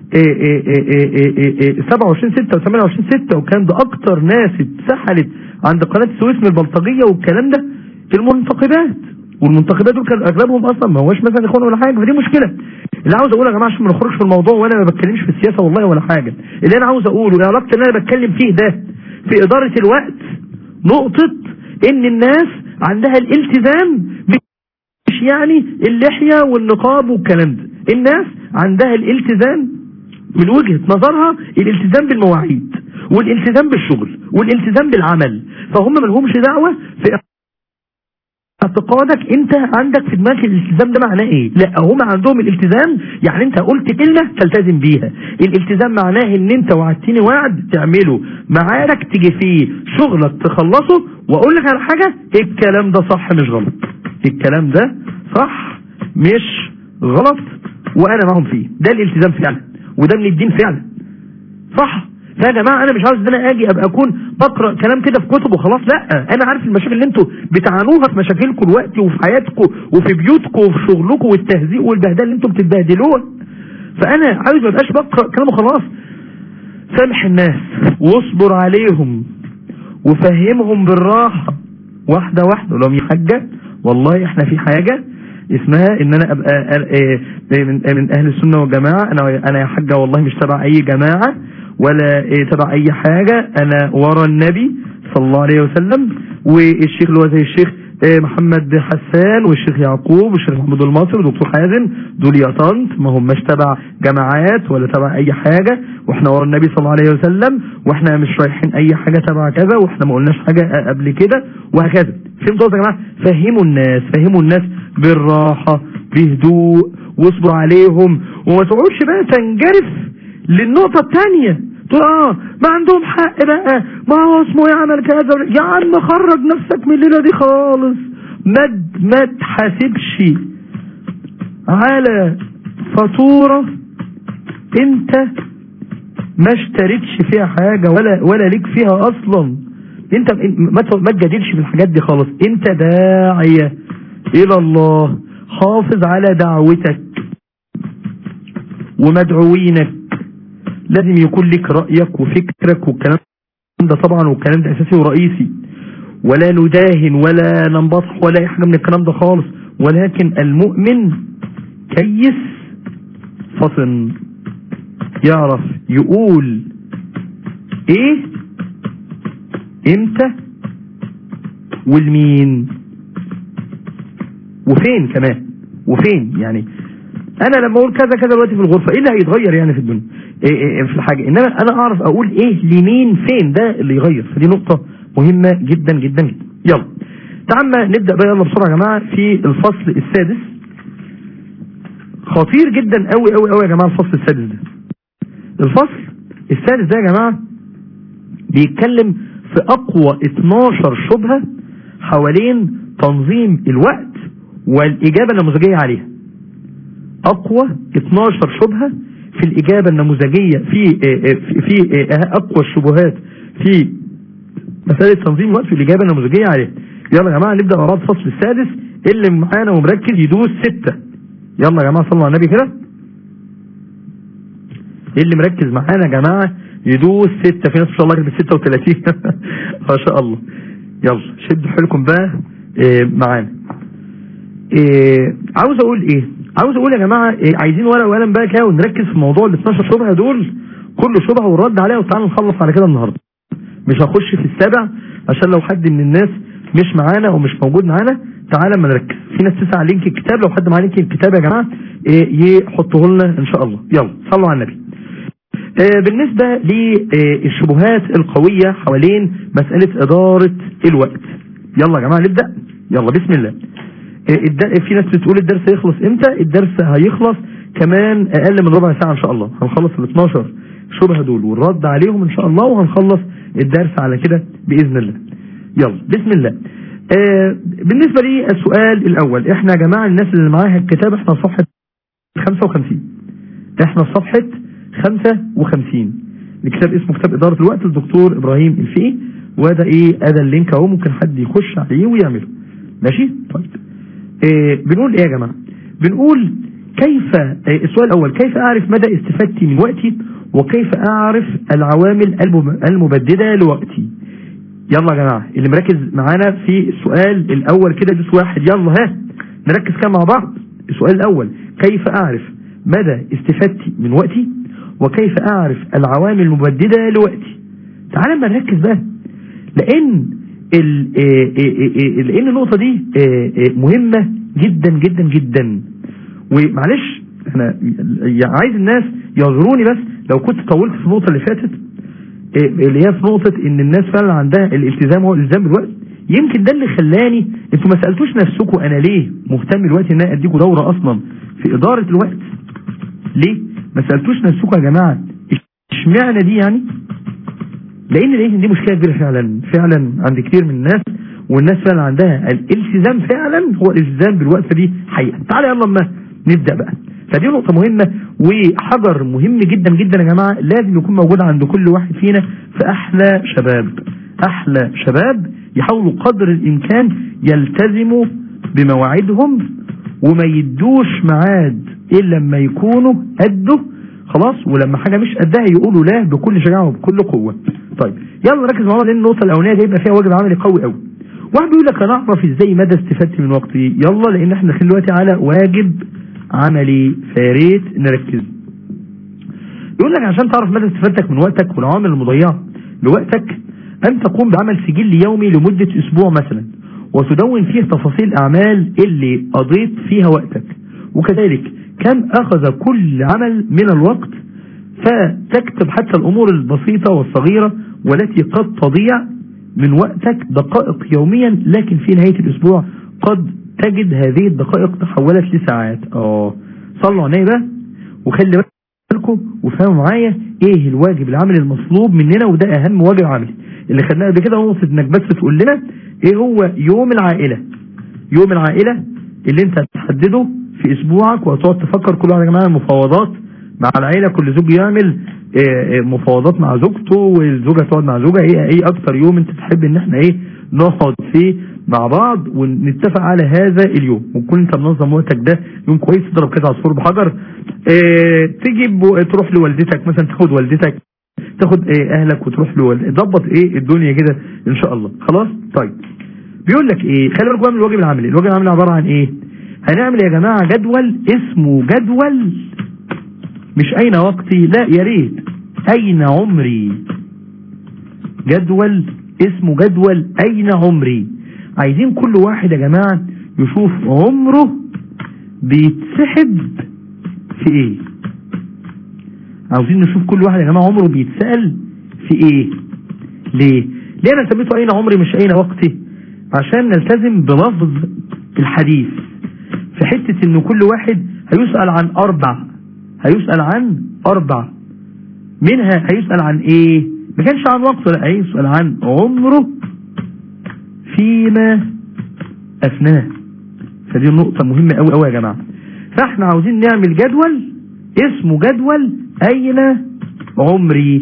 27 6 و 28 6 وكان ده اكتر ناس اتسحلت عند قناة السويس من البلطجية والكلام ده المنتقبات والمنتخبات دول كان اغلبهم اصلا ما هوش مثلا اخوان ولا حاجه فدي مشكله اللي عاوز اقوله يا جماعه عشان ما نخرجش في الموضوع وانا ما بتكلمش في السياسه والله ولا حاجه اللي انا عاوز اقوله علاقه اللي انا بتكلم فيه ده في اداره الوقت نقطه ان الناس عندها الالتزام مش يعني اللحيه والنقاب والكلام ده الناس عندها الالتزام من وجهة نظرها الالتزام بالمواعيد والالتزام بالشغل والالتزام بالعمل فهم ما لهمش دعوة في اعتقادك انت عندك في دماغك الالتزام ده معناه ايه لا هم عندهم الالتزام يعني انت قلت كلمة تلتزم بيها الالتزام معناه ان انت وعدتني وعد تعمله معارك تيجي فيه شغلك تخلصه واقول لك على حاجة الكلام ده صح مش غلط الكلام ده صح مش غلط وانا معهم فيه ده الالتزام فعلا وده من الدين فعلا صح فيا جماعه انا مش عاوز ان انا اجي ابقى اكون بقرا كلام كده في كتب وخلاص لا انا عارف المشاكل اللي انتوا بتعانوها في مشاكلكم دلوقتي وفي حياتكم وفي بيوتكم وفي شغلكم والتهزيق والبهدله اللي انتوا بتتبهدلوها فانا عاوز ما ابقاش بقرا كلام وخلاص سامح الناس واصبر عليهم وفهمهم بالراحه واحده واحده ولو يا حاجه والله احنا في حاجه اسمها ان انا ابقى من اهل السنه والجماعه انا انا يا حاجه والله مش تبع اي جماعه ولا تبع اي حاجة انا ورا النبي صلى الله عليه وسلم والشيخ اللي هو زي الشيخ محمد حسان والشيخ يعقوب والشيخ محمود المصري ودكتور حازم دول يا طنط ما هماش تبع جماعات ولا تبع اي حاجة واحنا ورا النبي صلى الله عليه وسلم واحنا مش رايحين اي حاجة تبع كذا واحنا ما قلناش حاجة قبل كده وهكذا فهمتوا يا جماعة فهموا الناس فهموا الناس بالراحة بهدوء واصبروا عليهم وما تقعدش بقى تنجرف للنقطة الثانية تقول اه ما عندهم حق بقى ما هو اسمه يعمل كذا يا عم خرج نفسك من الليلة دي خالص ما ما تحاسبش على فاتورة انت ما اشتريتش فيها حاجة ولا ولا ليك فيها اصلا انت ما تجادلش في الحاجات دي خالص انت داعية الى الله حافظ على دعوتك ومدعوينك لازم يكون لك رأيك وفكرك والكلام ده طبعا والكلام ده اساسي ورئيسي ولا نداهن ولا ننبطح ولا اي حاجه من الكلام ده خالص ولكن المؤمن كيس فطن يعرف يقول ايه امتى والمين وفين كمان وفين يعني انا لما اقول كذا كذا دلوقتي في الغرفه ايه اللي هيتغير يعني في الدنيا إيه إيه, إيه في الحاجه انما انا اعرف اقول ايه لمين فين ده اللي يغير فدي نقطه مهمه جدا جدا جدا يلا تعال نبدا بقى يلا بسرعه يا جماعه في الفصل السادس خطير جدا قوي قوي قوي يا جماعه الفصل السادس ده الفصل السادس ده يا جماعه بيتكلم في اقوى 12 شبهه حوالين تنظيم الوقت والاجابه النموذجيه عليها اقوى 12 شبهة في الاجابة النموذجية في في, في اقوى الشبهات في مسألة تنظيم الوقت في الاجابة النموذجية عليه يلا يا جماعة نبدأ مع بعض الفصل السادس اللي معانا ومركز يدوس ستة يلا يا جماعة صلوا على النبي كده اللي مركز معانا يا جماعة يدوس ستة في ناس ان شاء الله كانت 36 ما شاء الله يلا شدوا حيلكم بقى معانا عاوز اقول ايه عاوز اقول يا جماعة إيه عايزين ورقه وقلم بقى كده ونركز في موضوع ال 12 شبهه دول كل شبهه ونرد عليها وتعالى نخلص على كده النهارده مش هخش في السابع عشان لو حد من الناس مش معانا او مش موجود معانا تعالى اما نركز في ناس تسعى لينك الكتاب لو حد معاه لينك الكتاب يا جماعه إيه يحطه لنا ان شاء الله يلا صلوا على النبي إيه بالنسبة للشبهات القوية حوالين مسألة إدارة الوقت يلا يا جماعة نبدأ يلا بسم الله في ناس بتقول الدرس هيخلص امتى الدرس هيخلص كمان اقل من ربع ساعة ان شاء الله هنخلص ال 12 شبهة دول والرد عليهم ان شاء الله وهنخلص الدرس على كده باذن الله يلا بسم الله آه بالنسبة لي السؤال الاول احنا يا جماعة الناس اللي معاها الكتاب احنا صفحة 55 احنا صفحة 55 الكتاب اسمه كتاب ادارة الوقت للدكتور ابراهيم الفقي وده ايه ادى اللينك اهو ممكن حد يخش عليه ويعمله ماشي طيب إيه بنقول ايه يا جماعه بنقول كيف إيه السؤال الاول كيف اعرف مدى استفادتي من وقتي وكيف اعرف العوامل المبدده لوقتي يلا يا جماعه اللي مركز معانا في السؤال الاول كده دوس واحد يلا ها نركز كده مع بعض السؤال الاول كيف اعرف مدى استفادتي من وقتي وكيف اعرف العوامل المبدده لوقتي تعال ما نركز بقى لان لان النقطه دي مهمه جدا جدا جدا ومعلش انا عايز الناس يعذروني بس لو كنت طولت في النقطه اللي فاتت اللي هي في نقطه ان الناس فعلا عندها الالتزام هو الالتزام بالوقت يمكن ده اللي خلاني انتوا ما سالتوش نفسكم انا ليه مهتم الوقت ان انا اديكم دوره اصلا في اداره الوقت ليه ما سالتوش نفسكم يا جماعه اشمعنى دي يعني لان ليه دي مشكله كبيره فعلا فعلا عند كتير من الناس والناس فعلا عندها الالتزام فعلا هو الالتزام بالوقت دي حقيقه تعالى يلا ما نبدا بقى فدي نقطه مهمه وحجر مهم جدا جدا يا جماعه لازم يكون موجود عند كل واحد فينا في احلى شباب احلى شباب يحاولوا قدر الامكان يلتزموا بمواعيدهم وما يدوش ميعاد الا لما يكونوا قده خلاص ولما حاجه مش قدها يقولوا لا بكل شجاعه وبكل قوه طيب يلا نركز مع بعض لان النقطه الاولانيه دي يبقى فيها واجب عملي قوي قوي واحد بيقول لك انا اعرف ازاي مدى استفادتي من وقتي يلا لان احنا داخلين دلوقتي على واجب عملي فيا ريت نركز يقول لك عشان تعرف مدى استفادتك من وقتك والعوامل المضيعه لوقتك ان تقوم بعمل سجل يومي لمده اسبوع مثلا وتدون فيه تفاصيل الاعمال اللي قضيت فيها وقتك وكذلك كم اخذ كل عمل من الوقت فتكتب حتى الامور البسيطة والصغيرة والتي قد تضيع من وقتك دقائق يوميا لكن في نهاية الاسبوع قد تجد هذه الدقائق تحولت لساعات اه صلوا على بقى وخلي بالكم وفهموا معايا ايه الواجب العملي المطلوب مننا وده اهم واجب عملي اللي خدناه قبل كده نقطه انك بس تقول لنا ايه هو يوم العائله يوم العائله اللي انت هتحدده في اسبوعك وهتقعد تفكر كل واحد يا جماعه المفاوضات مع العيله كل زوج يعمل مفاوضات مع زوجته والزوجه تقعد مع زوجها ايه ايه اكتر يوم انت تحب ان احنا ايه نقعد فيه مع بعض ونتفق على هذا اليوم وكون انت منظم وقتك ده يوم كويس تضرب كده عصفور بحجر اه تجيب تروح لوالدتك مثلا تاخد والدتك تاخد ايه اهلك وتروح لوالدتك ضبط ايه الدنيا كده ان شاء الله خلاص طيب بيقول لك ايه خلي بالك من الواجب العملي الواجب العملي عباره عن ايه هنعمل يا جماعه جدول اسمه جدول مش اين وقتي لا يا ريت اين عمري جدول اسمه جدول اين عمري عايزين كل واحد يا جماعة يشوف عمره بيتسحب في ايه عاوزين نشوف كل واحد يا جماعة عمره بيتسأل في ايه ليه ليه انا سميته اين عمري مش اين وقتي عشان نلتزم بلفظ الحديث في حتة ان كل واحد هيسأل عن اربع هيسأل عن اربع منها هيسأل عن ايه ما كانش عن وقته لا هيسأل عن عمره فيما افناه فدي نقطة مهمة قوي قوي يا جماعة فاحنا عاوزين نعمل جدول اسمه جدول اين عمري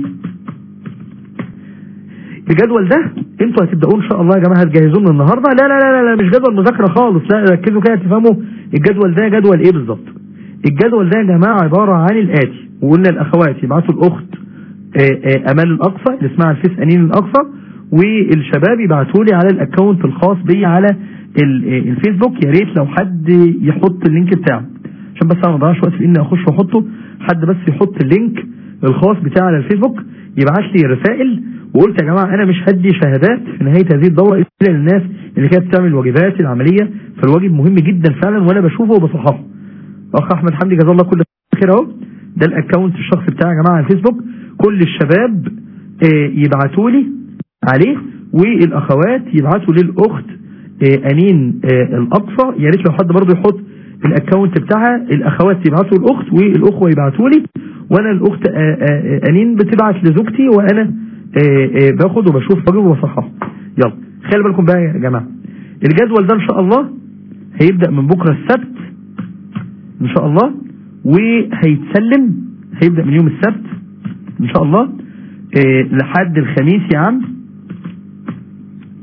الجدول ده انتوا هتبداوا ان شاء الله يا جماعه هتجهزوه من النهارده لا لا لا لا مش جدول مذاكره خالص لا ركزوا كده تفهموا الجدول ده جدول ايه بالظبط الجدول ده يا جماعه عباره عن الاتي وقلنا الاخوات يبعتوا الاخت امال الاقصى اللي اسمها الفيس انين الاقصى والشباب يبعتوا لي على الاكونت الخاص بي على الفيسبوك يا ريت لو حد يحط اللينك بتاعه عشان بس انا ما اضيعش وقت في اني اخش واحطه حد بس يحط اللينك الخاص بتاعي على الفيسبوك يبعت لي رسائل وقلت يا جماعه انا مش هدي شهادات في نهايه هذه الدوره الا للناس اللي كانت بتعمل الواجبات العمليه فالواجب مهم جدا فعلا وانا بشوفه وبصححه اخ احمد حمدي جزاه الله كل خير اهو ده الاكونت الشخصي بتاعي يا جماعه على الفيسبوك كل الشباب يبعتوا لي عليه والاخوات يبعتوا للاخت انين الاقصى يا ريت لو حد برضه يحط الاكونت بتاعها الاخوات يبعتوا الاخت والاخوه يبعتوا لي وانا الاخت انين بتبعت لزوجتي وانا باخد وبشوف واجب وبصححه يلا خلي بالكم بقى يا جماعه الجدول ده ان شاء الله هيبدا من بكره السبت ان شاء الله وهيتسلم هيبدا من يوم السبت ان شاء الله لحد الخميس يا عم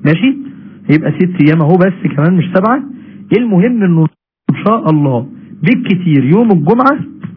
ماشي هيبقى ست ايام اهو بس كمان مش سبعة المهم انه ان شاء الله بالكتير يوم الجمعة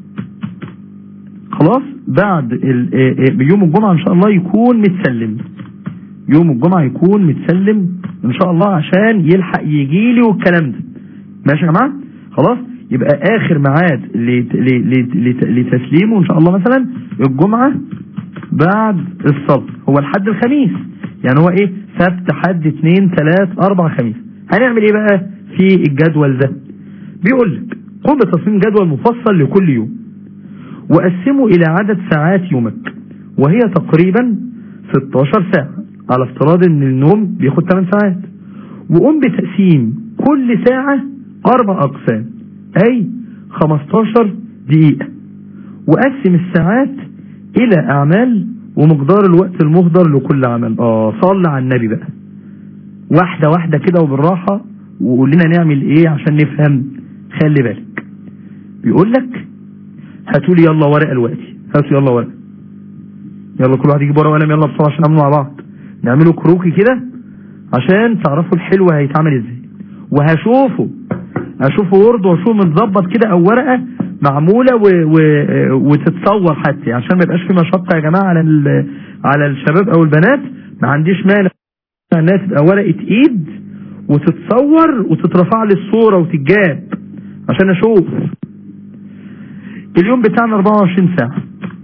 خلاص بعد يوم الجمعة ان شاء الله يكون متسلم يوم الجمعة يكون متسلم ان شاء الله عشان يلحق يجي لي والكلام ده ماشي يا جماعة خلاص يبقى اخر ميعاد لتسليمه ان شاء الله مثلا الجمعة بعد الصبر هو الحد الخميس يعني هو ايه سبت حد اثنين ثلاث اربع خميس هنعمل ايه بقى في الجدول ده بيقول لك قم بتصميم جدول مفصل لكل يوم وقسمه الى عدد ساعات يومك وهي تقريبا 16 ساعة على افتراض ان النوم بياخد 8 ساعات وقم بتقسيم كل ساعة اربع اقسام اي 15 دقيقة وقسم الساعات الى اعمال ومقدار الوقت المهدر لكل عمل اه صل على النبي بقى واحدة واحدة كده وبالراحة وقول لنا نعمل ايه عشان نفهم خلي بالك بيقول لك هاتوا لي يلا ورقة دلوقتي هاتوا يلا ورقة يلا كل واحد يجيب ورقة وقلم يلا بسرعة عشان نعمله مع بعض نعمله كروكي كده عشان تعرفوا الحلو هيتعمل ازاي وهشوفه اشوفه وورد واشوفه متظبط كده او ورقة معمولة و... و... وتتصور حتى عشان ما يبقاش في مشقة يا جماعة على ال... على الشباب او البنات ما عنديش مانع انها تبقى ورقة ايد وتتصور وتترفع لي الصورة وتتجاب عشان اشوف اليوم بتاعنا 24 ساعة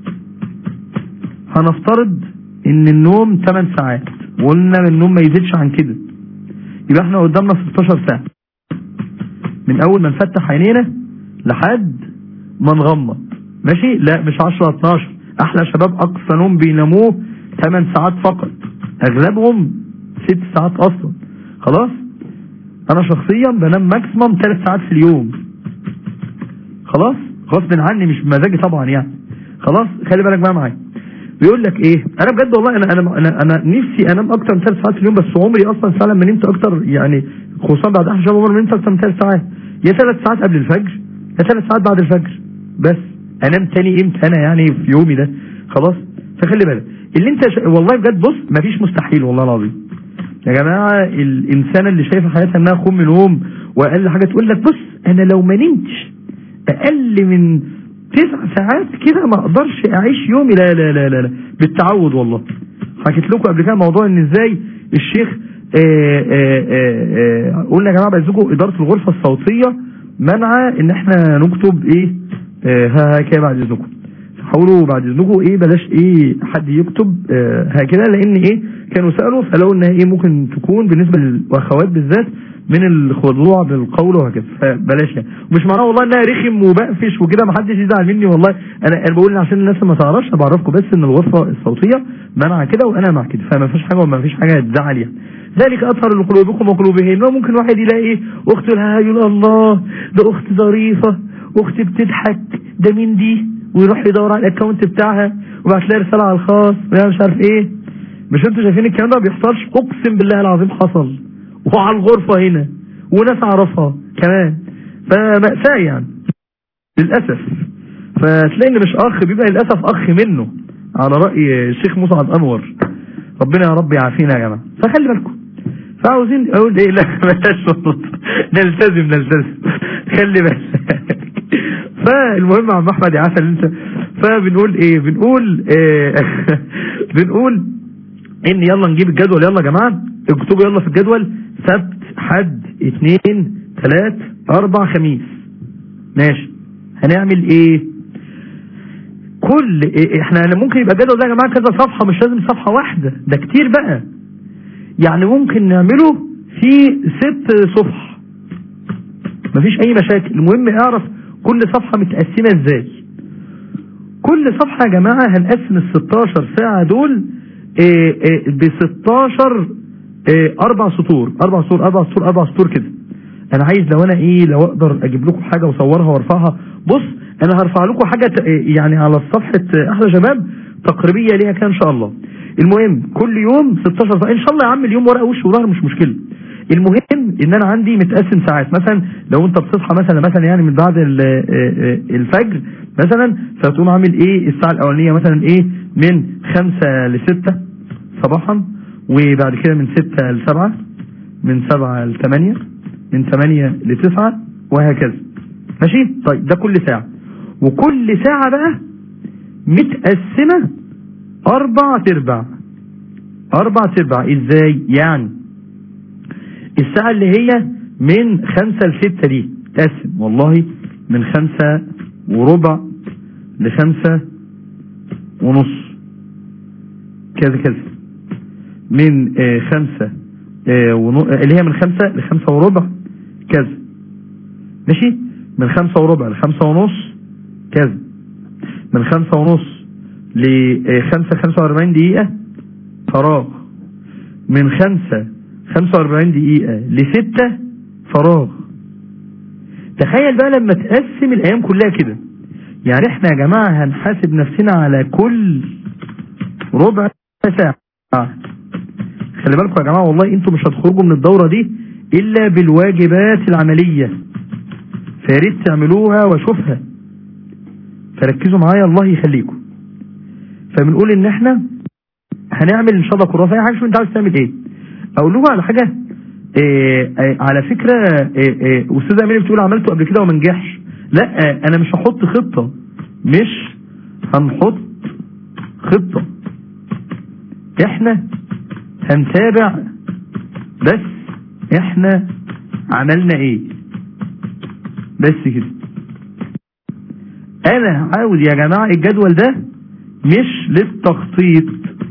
هنفترض ان النوم 8 ساعات وقلنا النوم ما يزيدش عن كده يبقى احنا قدامنا 16 ساعة من اول ما نفتح عينينا لحد ما نغمض ماشي لا مش 10 12 احلى شباب اقصى نوم بيناموه 8 ساعات فقط اغلبهم 6 ساعات اصلا خلاص انا شخصيا بنام ماكسيمم 3 ساعات في اليوم خلاص غصب عني مش بمزاجي طبعا يعني خلاص خلي بالك بقى معايا بيقول لك ايه انا بجد والله انا انا انا, أنا نفسي انام اكتر من 3 ساعات في اليوم بس عمري اصلا فعلا ما نمت اكتر يعني خصوصا بعد احد شهور عمري ما نمت اكتر من 3 ساعات يا 3 ساعات قبل الفجر يا 3 ساعات بعد الفجر بس انام تاني امتى انا يعني في يومي ده خلاص فخلي بالك اللي انت ش... والله بجد بص مفيش مستحيل والله العظيم يا جماعة الانسانة اللي شايفة حياتها انها خم نوم واقل حاجة تقول لك بص انا لو ما نمتش اقل من تسع ساعات كده ما اقدرش اعيش يومي لا لا لا لا, لا. بالتعود والله حكيت لكم قبل كده موضوع ان ازاي الشيخ آآ آآ قلنا يا جماعه بعزكم اداره الغرفه الصوتيه منع ان احنا نكتب ايه هكذا بعد اذنكم حاولوا بعد اذنكم ايه بلاش ايه حد يكتب هكذا لان ايه كانوا سالوا فلو انها ايه ممكن تكون بالنسبه للاخوات بالذات من الخضوع بالقول وهكذا فبلاش يعني ومش معناه والله انها رخم وبقفش وكده ما حدش يزعل مني والله انا انا بقول عشان الناس ما تعرفش بعرفكم بس ان الغرفه الصوتيه منع كده وانا مع كده فما فيش حاجه وما فيش حاجه تزعل يعني ذلك اطهر لقلوبكم وقلوبهن وممكن واحد يلاقي ايه اخت لها يقول الله ده اخت ظريفه اخت بتضحك ده مين دي ويروح يدور على الاكونت بتاعها وبعت لها رساله على الخاص ولا مش عارف ايه مش انتوا شايفين الكلام ده ما بيحصلش اقسم بالله العظيم حصل وعلى الغرفة هنا وناس اعرفها كمان فمأساة يعني للأسف فتلاقي ان مش اخ بيبقى للأسف اخ منه على رأي الشيخ مسعد انور ربنا يا رب يعافينا يا جماعة فخلي بالكم فعاوزين اقول ايه لا بلاش نلتزم نلتزم خلي بالك فالمهم يا عم احمد يا عسل انت فبنقول ايه بنقول إيه بنقول ان يلا نجيب الجدول يلا يا جماعه اكتبوا يلا في الجدول سبت حد اثنين ثلاث اربع خميس ماشي هنعمل ايه كل إيه احنا ممكن يبقى الجدول ده يا جماعه كذا صفحه مش لازم صفحه واحده ده كتير بقى يعني ممكن نعمله في ست صفح مفيش اي مشاكل المهم اعرف كل صفحه متقسمه ازاي كل صفحه يا جماعه هنقسم ال 16 ساعه دول ب 16 اربع سطور اربع سطور اربع سطور اربع سطور كده انا عايز لو انا ايه لو اقدر اجيب لكم حاجه واصورها وارفعها بص انا هرفع لكم حاجه يعني على صفحه احلى شباب تقريبيه ليها كده ان شاء الله المهم كل يوم 16 ساعه ان شاء الله يا عم اليوم ورقه وش وظهر مش مشكله المهم ان انا عندي متقسم ساعات مثلا لو انت بتصحى مثلا مثلا يعني من بعد الفجر مثلا فتقوم عامل ايه الساعه الاولانيه مثلا ايه من خمسة لستة صباحا وبعد كده من ستة لسبعة من سبعة لثمانية من ثمانية لتسعة وهكذا ماشي طيب ده كل ساعة وكل ساعة بقى متقسمة أربع تربع أربع تربع إزاي يعني الساعة اللي هي من خمسة لستة دي تقسم والله من خمسة وربع لخمسة ونص كذا كذا من آه خمسة آه ونو... اللي هي من خمسة لخمسة وربع كذا ماشي من خمسة وربع لخمسة ونص كذا من خمسة ونص لخمسة خمسة واربعين دقيقة فراغ من خمسة خمسة واربعين دقيقة لستة فراغ تخيل بقى لما تقسم الايام كلها كده يعني احنا يا جماعة هنحاسب نفسنا على كل ربع ساعة خلي بالكم يا جماعة والله انتوا مش هتخرجوا من الدورة دي الا بالواجبات العملية فياريت تعملوها واشوفها فركزوا معايا الله يخليكم فبنقول ان احنا هنعمل ان شاء الله كراسة اي حاجة شو انت عاوز تعمل ايه اقول لكم على حاجة إيه إيه على فكرة إيه إيه استاذة امير بتقول عملته قبل كده وما نجحش لا انا مش هحط خطة مش هنحط خطة احنا هنتابع بس احنا عملنا ايه بس كده انا عاوز يا جماعة الجدول ده مش للتخطيط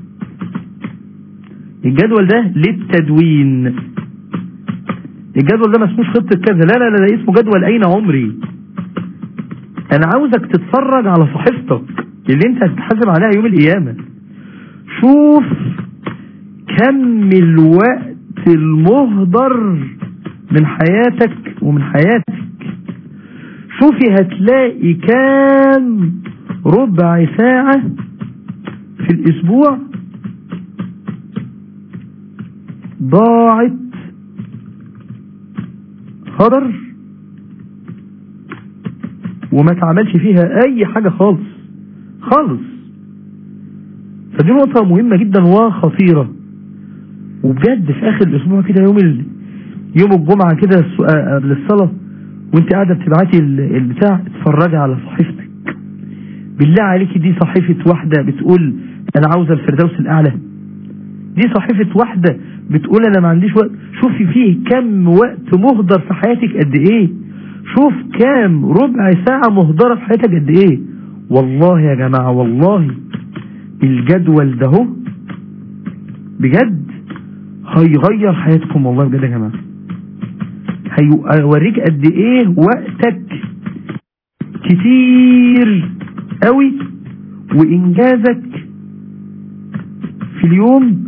الجدول ده للتدوين الجدول ده ما اسموش خطة كذا لا لا لا ده اسمه جدول اين عمري انا عاوزك تتفرج على صحيفتك اللي انت هتتحاسب عليها يوم القيامة شوف كم الوقت المهدر من حياتك ومن حياتك شوفي هتلاقي كام ربع ساعة في الاسبوع ضاعت هدر وما تعملش فيها اي حاجة خالص خالص فدي نقطة مهمة جدا وخطيرة وبجد في اخر الاسبوع كده يوم ال... يوم الجمعة كده للصلاة وانت قاعدة بتبعتي البتاع اتفرجي على صحيفتك بالله عليكي دي صحيفة واحدة بتقول انا عاوزة الفردوس الاعلى دي صحيفة واحدة بتقول انا ما عنديش وقت شوفي فيه كم وقت مهدر في حياتك قد ايه شوف كام ربع ساعة مهدرة في حياتك قد ايه والله يا جماعة والله الجدول ده هو بجد هيغير حياتكم والله بجد يا جماعة هيوريك قد ايه وقتك كتير قوي وانجازك في اليوم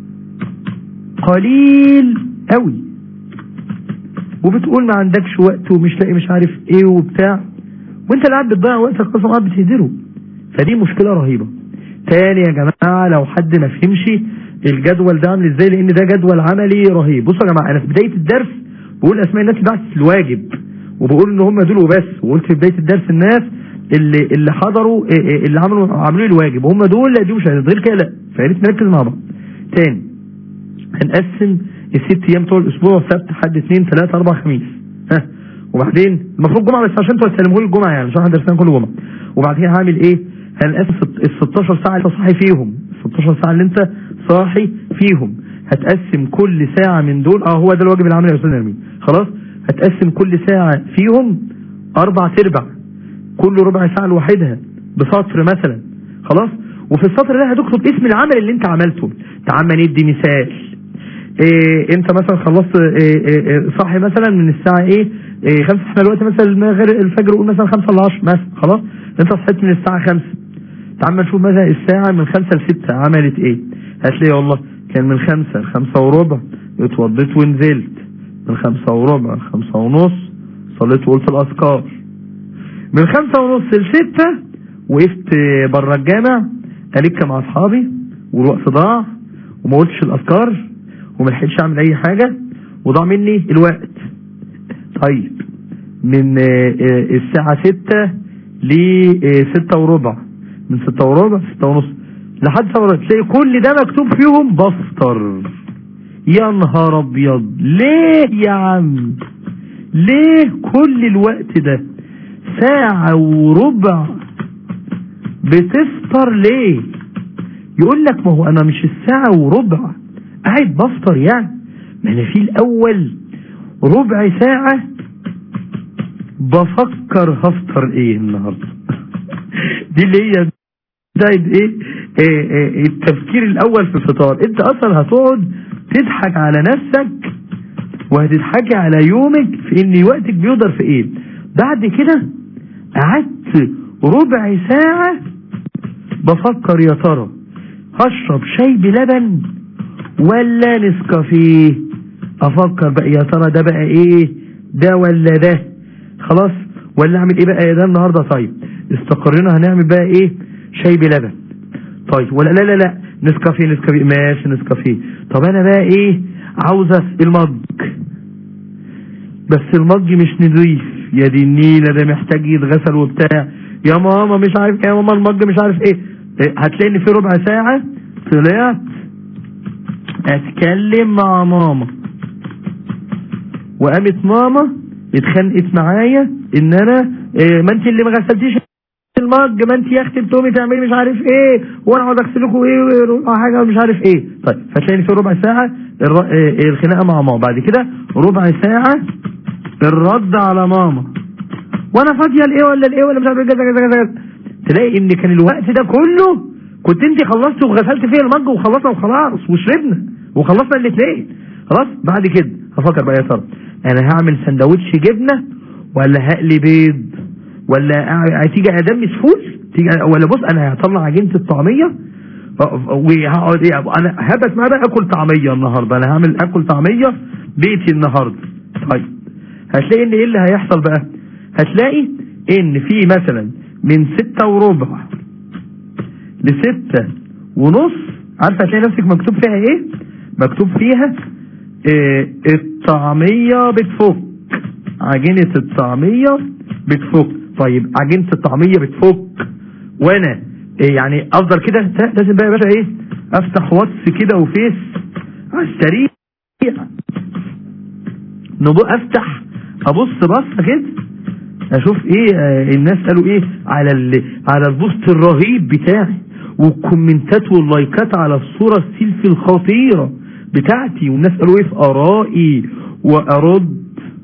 قليل قوي وبتقول ما عندكش وقت ومش لاقي مش عارف ايه وبتاع وانت اللي قاعد بتضيع وقتك اصلا قاعد بتهدره فدي مشكلة رهيبة تاني يا جماعة لو حد ما فهمش الجدول ده عامل ازاي لان ده جدول عملي رهيب بصوا يا جماعة انا في بداية الدرس بقول اسماء الناس اللي بعتت الواجب وبقول ان هم دول وبس وقلت في بداية الدرس الناس اللي اللي حضروا اللي عملوا عملوا الواجب وهم دول لا دي مش غير كده لا فيا ريت نركز مع بعض تاني هنقسم الست ايام بتوع الاسبوع سبت حد اثنين ثلاثة اربع خميس ها وبعدين المفروض جمعة بس عشان انتوا تسلموه الجمعة يعني عشان احنا درسنا كل جمعة وبعدين هعمل ايه هنقسم ال 16 ساعة اللي انت صاحي فيهم ال 16 ساعة اللي انت صاحي فيهم هتقسم كل ساعة من دول اه هو ده الواجب العملي يا استاذ نرمين خلاص هتقسم كل ساعة فيهم اربع تربع كل ربع ساعة لوحدها بسطر مثلا خلاص وفي السطر ده هتكتب اسم العمل اللي انت عملته تعال ندي مثال إيه انت مثلا خلصت إيه إيه صاحي مثلا من الساعة ايه, إيه خمسة احنا دلوقتي مثلا غير الفجر قول مثلا خمسة ل 10 مثلا خلاص انت صحيت من الساعة خمسة تعال نشوف مثلا الساعة من خمسة لستة عملت ايه هتلاقي والله كان من خمسة لخمسة وربع اتوضيت ونزلت من خمسة وربع لخمسة ونص صليت وقلت الاذكار من خمسة ونص لستة وقفت بره الجامع ألك مع أصحابي والوقت ضاع وما قلتش الأذكار وما لحقتش أعمل أي حاجة وضاع مني الوقت طيب من الساعة ستة لستة وربع من ستة وربع ستة ونص لحد سبعة تلاقي كل ده مكتوب فيهم بفطر يا نهار ابيض ليه يا عم ليه كل الوقت ده ساعة وربع بتفطر ليه يقول لك ما هو انا مش الساعة وربع قاعد بفطر يعني ما انا في الاول ربع ساعة بفكر هفطر ايه النهاردة دي اللي هي بداية ايه, إيه, إيه التفكير الاول في الفطار انت اصلا هتقعد تضحك على نفسك وهتضحكي على يومك في ان وقتك بيقدر في ايه بعد كده قعدت ربع ساعة بفكر يا ترى هشرب شاي بلبن ولا نسكافيه افكر بقى يا ترى ده بقى ايه ده ولا ده خلاص ولا اعمل ايه بقى يا ده النهارده طيب استقرينا هنعمل بقى ايه شاي بلبن طيب ولا لا لا لا نسكافيه نسكافيه ماشي نسكافيه طب انا بقى ايه عاوزه المج بس المج مش نضيف يا دي النيلة ده محتاج يتغسل وبتاع يا ماما مش عارف ايه يا ماما المج مش عارف ايه هتلاقي ان في ربع ساعة طلعت اتكلم مع ماما وقامت ماما اتخانقت معايا ان انا إيه ما انت اللي ما غسلتيش المج ما انت يا اختي بتقومي تعملي مش عارف ايه وانا اقعد اغسل لكم ايه حاجه مش عارف ايه طيب فتلاقي في ربع ساعه الخناقه مع ماما بعد كده ربع ساعه الرد على ماما وانا فاضيه لايه ولا لايه ولا مش عارف كذا كذا كذا تلاقي ان كان الوقت ده كله كنت انت خلصت وغسلت فيه المج وخلصنا وخلاص وشربنا وخلصنا الاثنين خلاص بعد كده هفكر بقى يا ترى انا هعمل سندوتش جبنه ولا هقلي بيض ولا هتيجي ادمس فول تيجي ولا بص انا هطلع عجينه الطعميه وهقعد ايه انا هبت ما بقى اكل طعميه النهارده انا هعمل اكل طعميه بيتي النهارده طيب هتلاقي ان ايه اللي هيحصل بقى هتلاقي ان في مثلا من ستة وربع لستة ونص عارفه هتلاقي نفسك مكتوب فيها ايه مكتوب فيها إيه الطعمية بتفك عجينة الطعمية بتفك طيب عجينة الطعمية بتفك وانا إيه يعني افضل كده لازم بقى يا باشا ايه افتح واتس كده وفيس على السريع نبقى افتح ابص بصه كده اشوف ايه آه الناس قالوا ايه على على البوست الرهيب بتاعي والكومنتات واللايكات على الصورة السيلفي الخطيرة بتاعتي والناس قالوا ايه في ارائي وارد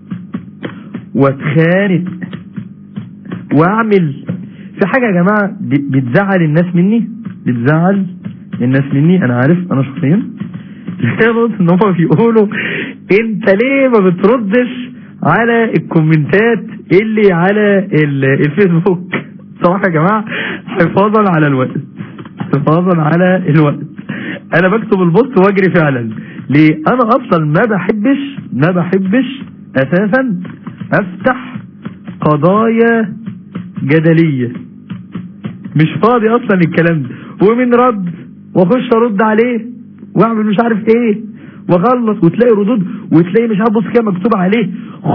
واتخانق واعمل في حاجة يا جماعة بتزعل الناس مني بتزعل الناس مني انا عارف انا شخصيا ان هم بيقولوا انت ليه ما بتردش على الكومنتات اللي على الفيسبوك صراحة يا جماعة حفاظا على الوقت حفاظا على الوقت انا بكتب البوست واجري فعلا ليه انا اصلا ما بحبش ما بحبش اساسا افتح قضايا جدلية مش فاضي اصلا الكلام ده ومن رد واخش ارد عليه واعمل مش عارف ايه واخلص وتلاقي ردود وتلاقي مش عارف بص كده مكتوب عليه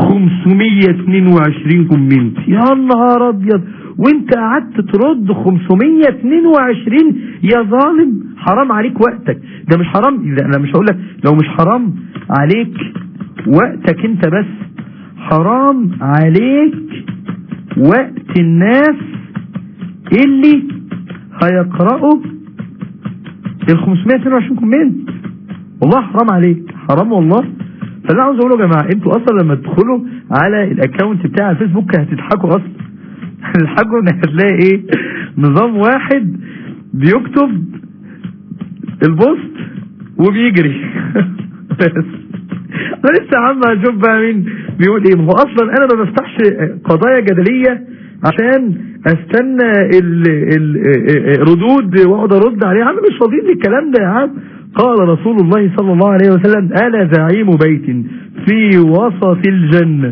522 كومنت يا نهار ابيض وانت قعدت ترد 522 يا ظالم حرام عليك وقتك ده مش حرام لا انا مش هقول لك لو مش حرام عليك وقتك انت بس حرام عليك وقت الناس اللي هيقرأوا ال 522 كومنت والله حرام عليك حرام والله فانا عاوز اقول يا جماعه انتوا اصلا لما تدخلوا على الاكونت بتاع الفيسبوك هتضحكوا اصلا هتضحكوا ان هتلاقي ايه نظام واحد بيكتب البوست وبيجري انا لسه يا عم هشوف بقى مين بيقول ايه ما هو اصلا انا ما بفتحش قضايا جدليه عشان استنى الردود واقعد ارد عليها يا عم مش فاضيين للكلام ده يا عم قال رسول الله صلى الله عليه وسلم انا زعيم بيت في وسط الجنة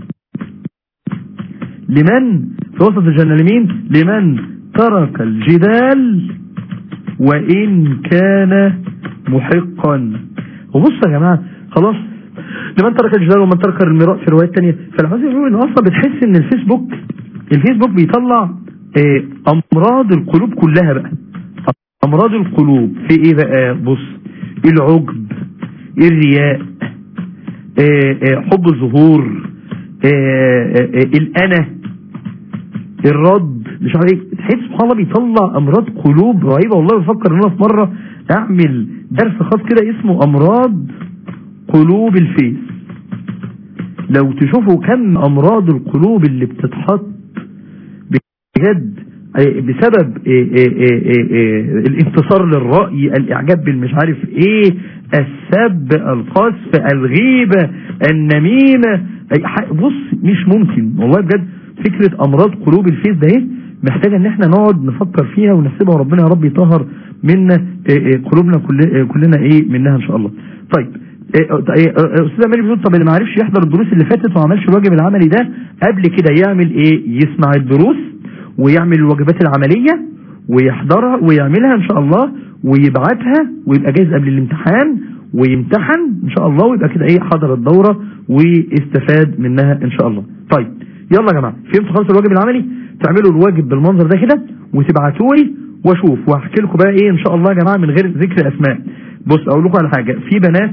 لمن في وسط الجنة لمين لمن ترك الجدال وإن كان محقا وبص يا جماعة خلاص لمن ترك الجدال ومن ترك المراء في روايات تانية فالعاوز يقول ان اصلا بتحس ان الفيسبوك الفيسبوك بيطلع اه امراض القلوب كلها بقى امراض القلوب في ايه بقى بص العجب الرياء آه، آه، حب الظهور آه، الانا الرد مش عارف ايه تحس سبحان الله بيطلع امراض قلوب رهيبه والله بفكر ان انا في مره اعمل درس خاص كده اسمه امراض قلوب الفيس لو تشوفوا كم امراض القلوب اللي بتتحط بجد بسبب الانتصار للرأي الاعجاب بالمش عارف ايه السب القذف الغيبة النميمة بص مش ممكن والله بجد فكرة امراض قلوب الفيس ده ايه محتاجة ان احنا نقعد نفكر فيها ونحسبها وربنا يا رب يطهر منا قلوبنا كلنا ايه منها ان شاء الله طيب استاذ امالي بيقول طب اللي ما عرفش يحضر الدروس اللي فاتت وما عملش الواجب العملي ده قبل كده يعمل ايه يسمع الدروس ويعمل الواجبات العملية ويحضرها ويعملها ان شاء الله ويبعتها ويبقى جاهز قبل الامتحان ويمتحن ان شاء الله ويبقى كده ايه حضر الدورة واستفاد منها ان شاء الله طيب يلا يا جماعة فهمتوا خلاص الواجب العملي تعملوا الواجب بالمنظر ده كده وتبعتوا لي واشوف واحكي لكم بقى ايه ان شاء الله يا جماعة من غير ذكر اسماء بص اقول لكم على حاجة في بنات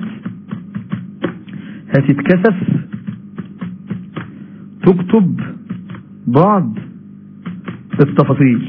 هتتكسف تكتب بعض التفاصيل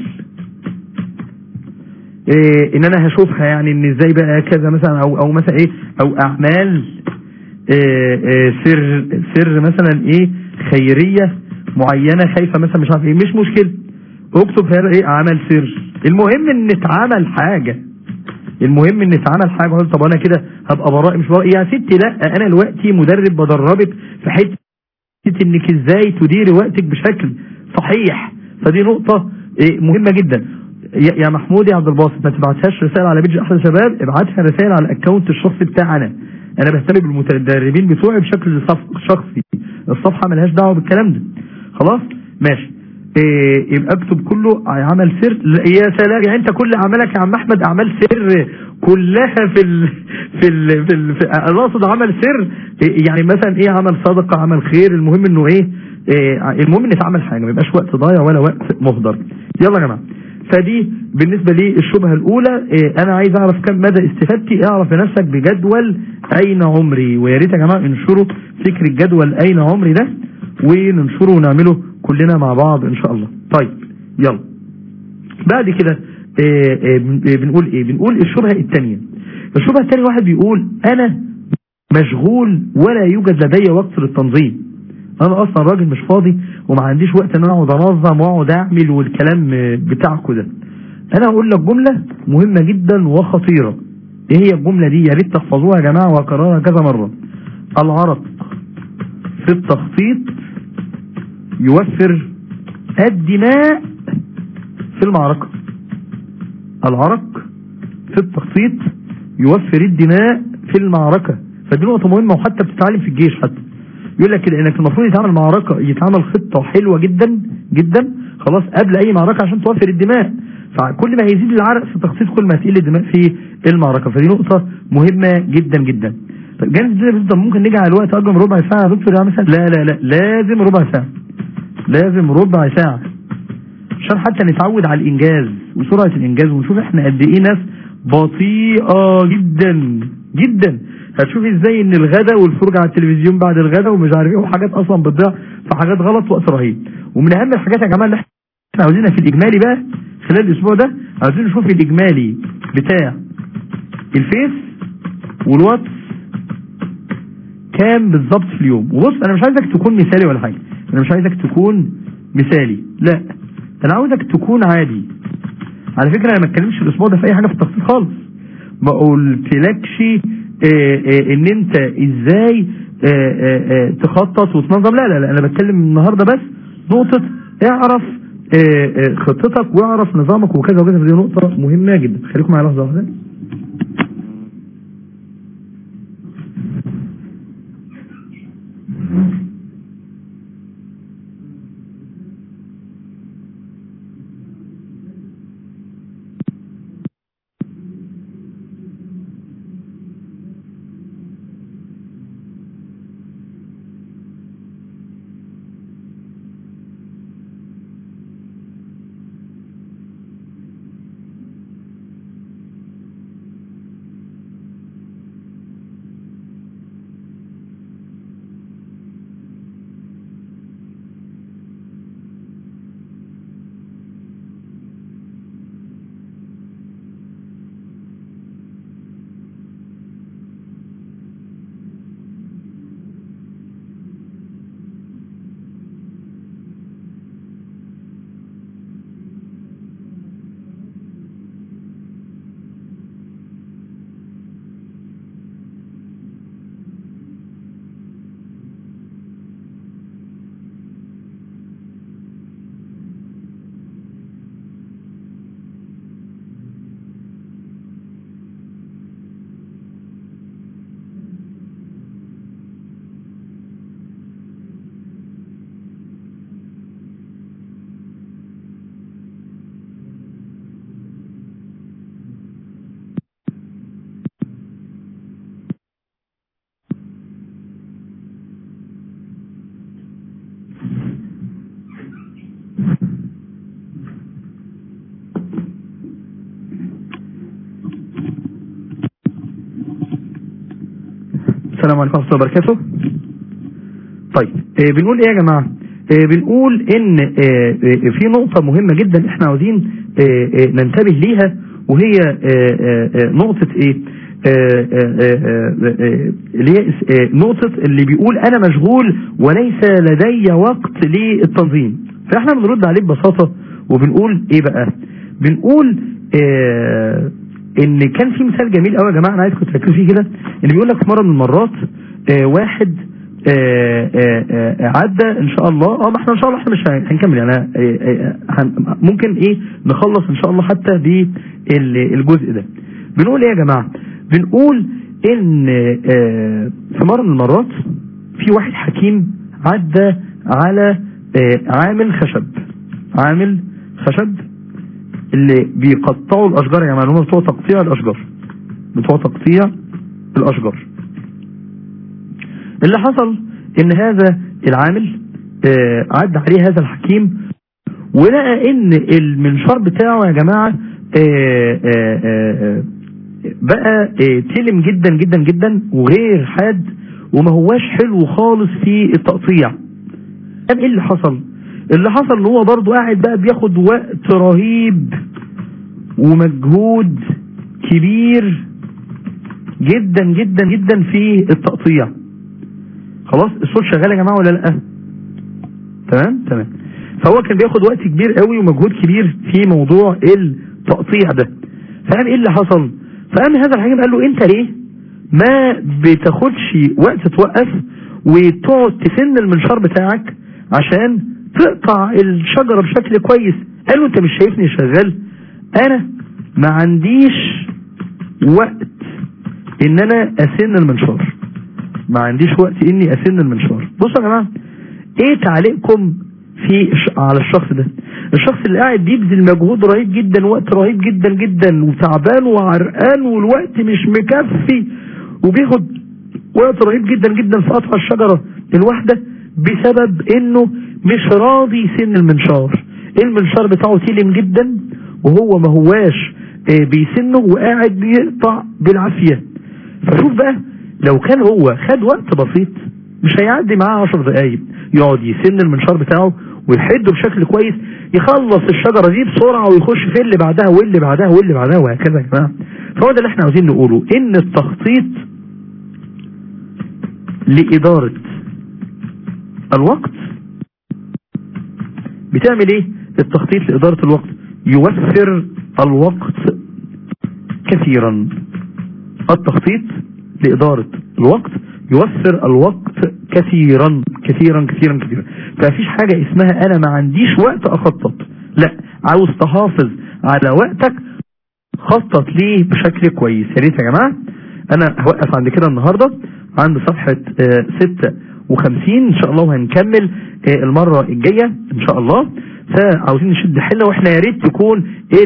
إيه ان انا هشوفها يعني ان ازاي بقى كذا مثلا او او مثلا ايه او اعمال إيه إيه سر سر مثلا ايه خيرية معينة خايفة مثلا مش عارف ايه مش مشكلة اكتب هذا ايه عمل سر المهم ان اتعمل حاجة المهم ان اتعمل حاجة قلت طب انا كده هبقى براء مش براء يا ستي لا انا دلوقتي مدرب بدربك في حته انك ازاي تديري وقتك بشكل صحيح فدي نقطة إيه مهمة جدا يا محمود يا عبد الباسط ما تبعتهاش رسالة على بيج احلى شباب ابعتها رسالة على الاكونت الشخصي بتاعنا انا بهتم بالمتدربين بتوعي بشكل شخصي الصفحة ملهاش دعوة بالكلام ده خلاص ماشي إيه يبقى اكتب كله عمل سر يا سلام يعني انت كل اعمالك يا عم احمد اعمال سر كلها في ال في ال في, ال في انا اقصد عمل سر يعني مثلا ايه عمل صدقه عمل خير المهم انه ايه, إيه المهم ان اتعمل حاجه ما يبقاش وقت ضايع ولا وقت مهدر يلا يا جماعه فدي بالنسبة لي الشبهة الأولى إيه أنا عايز أعرف كم مدى استفادتي اعرف لنفسك بجدول أين عمري ويا ريت يا جماعة انشروا فكر الجدول أين عمري ده وننشره ونعمله كلنا مع بعض إن شاء الله طيب يلا بعد كده إيه إيه بنقول إيه بنقول الشبهة الثانية الشبهة الثانية واحد بيقول أنا مشغول ولا يوجد لدي وقت للتنظيم انا اصلا راجل مش فاضي وما عنديش وقت ان انا اقعد انظم واقعد اعمل والكلام بتاعكم ده انا هقول لك جملة مهمة جدا وخطيرة ايه هي الجملة دي يا ريت تحفظوها يا جماعة واكررها كذا مرة العرق في التخطيط يوفر الدماء في المعركة العرق في التخطيط يوفر الدماء في المعركة فدي نقطة مهمة وحتى بتتعلم في الجيش حتى يقول لك كده انك المفروض يتعمل معركة يتعمل خطة حلوة جدا جدا خلاص قبل اي معركة عشان توفر الدماء فكل ما هيزيد العرق في التخطيط كل ما هتقل الدماء في المعركة فدي نقطة مهمة جدا جدا طب جانب الدنيا ممكن نيجي على الوقت اجم ربع ساعة يا دكتور يا مثلا لا لا لا لازم ربع ساعة لازم ربع ساعة عشان حتى نتعود على الانجاز وسرعة الانجاز ونشوف احنا قد ايه ناس بطيئة جدا جدا هتشوف ازاي ان الغدا والفرجة على التلفزيون بعد الغدا ومش عارف ايه وحاجات اصلا بتضيع في حاجات غلط وقت رهيب ومن اهم الحاجات يا جماعه اللي احنا عاوزينها في الاجمالي بقى خلال الاسبوع ده عاوزين نشوف الاجمالي بتاع الفيس والواتس كام بالظبط في اليوم وبص انا مش عايزك تكون مثالي ولا حاجه انا مش عايزك تكون مثالي لا انا عاوزك تكون عادي على فكره انا ما اتكلمش الاسبوع ده في اي حاجه في التخطيط خالص ما قلتلكش إيه إيه ان انت ازاي إيه تخطط وتنظم لا لا لا انا بتكلم النهاردة بس نقطة اعرف خطتك واعرف نظامك وكذا وكذا دي نقطة مهمة جدا خليكم معايا لحظة واحدة السلام عليكم ورحمه الله وبركاته طيب آه بنقول ايه يا جماعه آه بنقول ان آه آه في نقطة مهمة جدا احنا عاوزين آه آه ننتبه ليها وهي آه آه آه نقطة ايه آه آه آه آه اللي هي آه نقطة اللي بيقول انا مشغول وليس لدي وقت للتنظيم فاحنا بنرد عليه ببساطة وبنقول ايه بقى بنقول آه ان كان في مثال جميل قوي يا جماعه انا عايزكم تركزوا فيه كده اللي بيقول لك في مره من المرات آه واحد آه آه آه عدى ان شاء الله اه ما احنا ان شاء الله احنا مش هنكمل يعني آه آه هن ممكن ايه نخلص ان شاء الله حتى بالجزء ده بنقول ايه يا جماعه بنقول ان آه في مره من المرات في واحد حكيم عدى على آه عامل خشب عامل خشب اللي بيقطعوا الاشجار يا جماعه هم بتوع تقطيع الاشجار بتوع تقطيع الاشجار اللي حصل ان هذا العامل آه عدى عليه هذا الحكيم ولقى ان المنشار بتاعه يا جماعه آه آه بقى تلم جدا جدا جدا وغير حاد وما هواش حلو خالص في التقطيع قام ايه اللي حصل اللي حصل ان هو برضه قاعد بقى بياخد وقت رهيب ومجهود كبير جدا جدا جدا في التقطيع خلاص الصوت شغال يا جماعه ولا لا تمام تمام فهو كان بياخد وقت كبير قوي ومجهود كبير في موضوع التقطيع ده فقام ايه اللي حصل فقام هذا الحكيم قال له انت ليه ما بتاخدش وقت توقف وتقعد تسن المنشار بتاعك عشان تقطع الشجرة بشكل كويس قال له انت مش شايفني شغال انا ما عنديش وقت ان انا اسن المنشار ما عنديش وقت اني اسن المنشار بصوا يا جماعة ايه تعليقكم في على الشخص ده الشخص اللي قاعد بيبذل مجهود رهيب جدا وقت رهيب جدا جدا وتعبان وعرقان والوقت مش مكفي وبياخد وقت رهيب جدا جدا في قطع الشجرة الواحدة بسبب انه مش راضي يسن المنشار المنشار بتاعه تلم جدا وهو ما هواش بيسنه وقاعد بيقطع بالعافية فشوف بقى لو كان هو خد وقت بسيط مش هيعدي معاه 10 دقايق يقعد يسن المنشار بتاعه ويحده بشكل كويس يخلص الشجرة دي بسرعة ويخش في اللي بعدها واللي بعدها واللي بعدها وهكذا يا جماعة فهو ده اللي احنا عاوزين نقوله ان التخطيط لإدارة الوقت بتعمل ايه التخطيط لإدارة الوقت يوفر الوقت كثيرا التخطيط لإدارة الوقت يوفر الوقت كثيرا كثيرا كثيرا كثيرا فمفيش حاجة اسمها انا ما عنديش وقت اخطط لا عاوز تحافظ على وقتك خطط ليه بشكل كويس يا ريت يا جماعة انا هوقف عند كده النهاردة عند صفحة اه ستة وخمسين ان شاء الله وهنكمل اه المرة الجاية ان شاء الله فعاوزين نشد حلة واحنا يا ريت تكون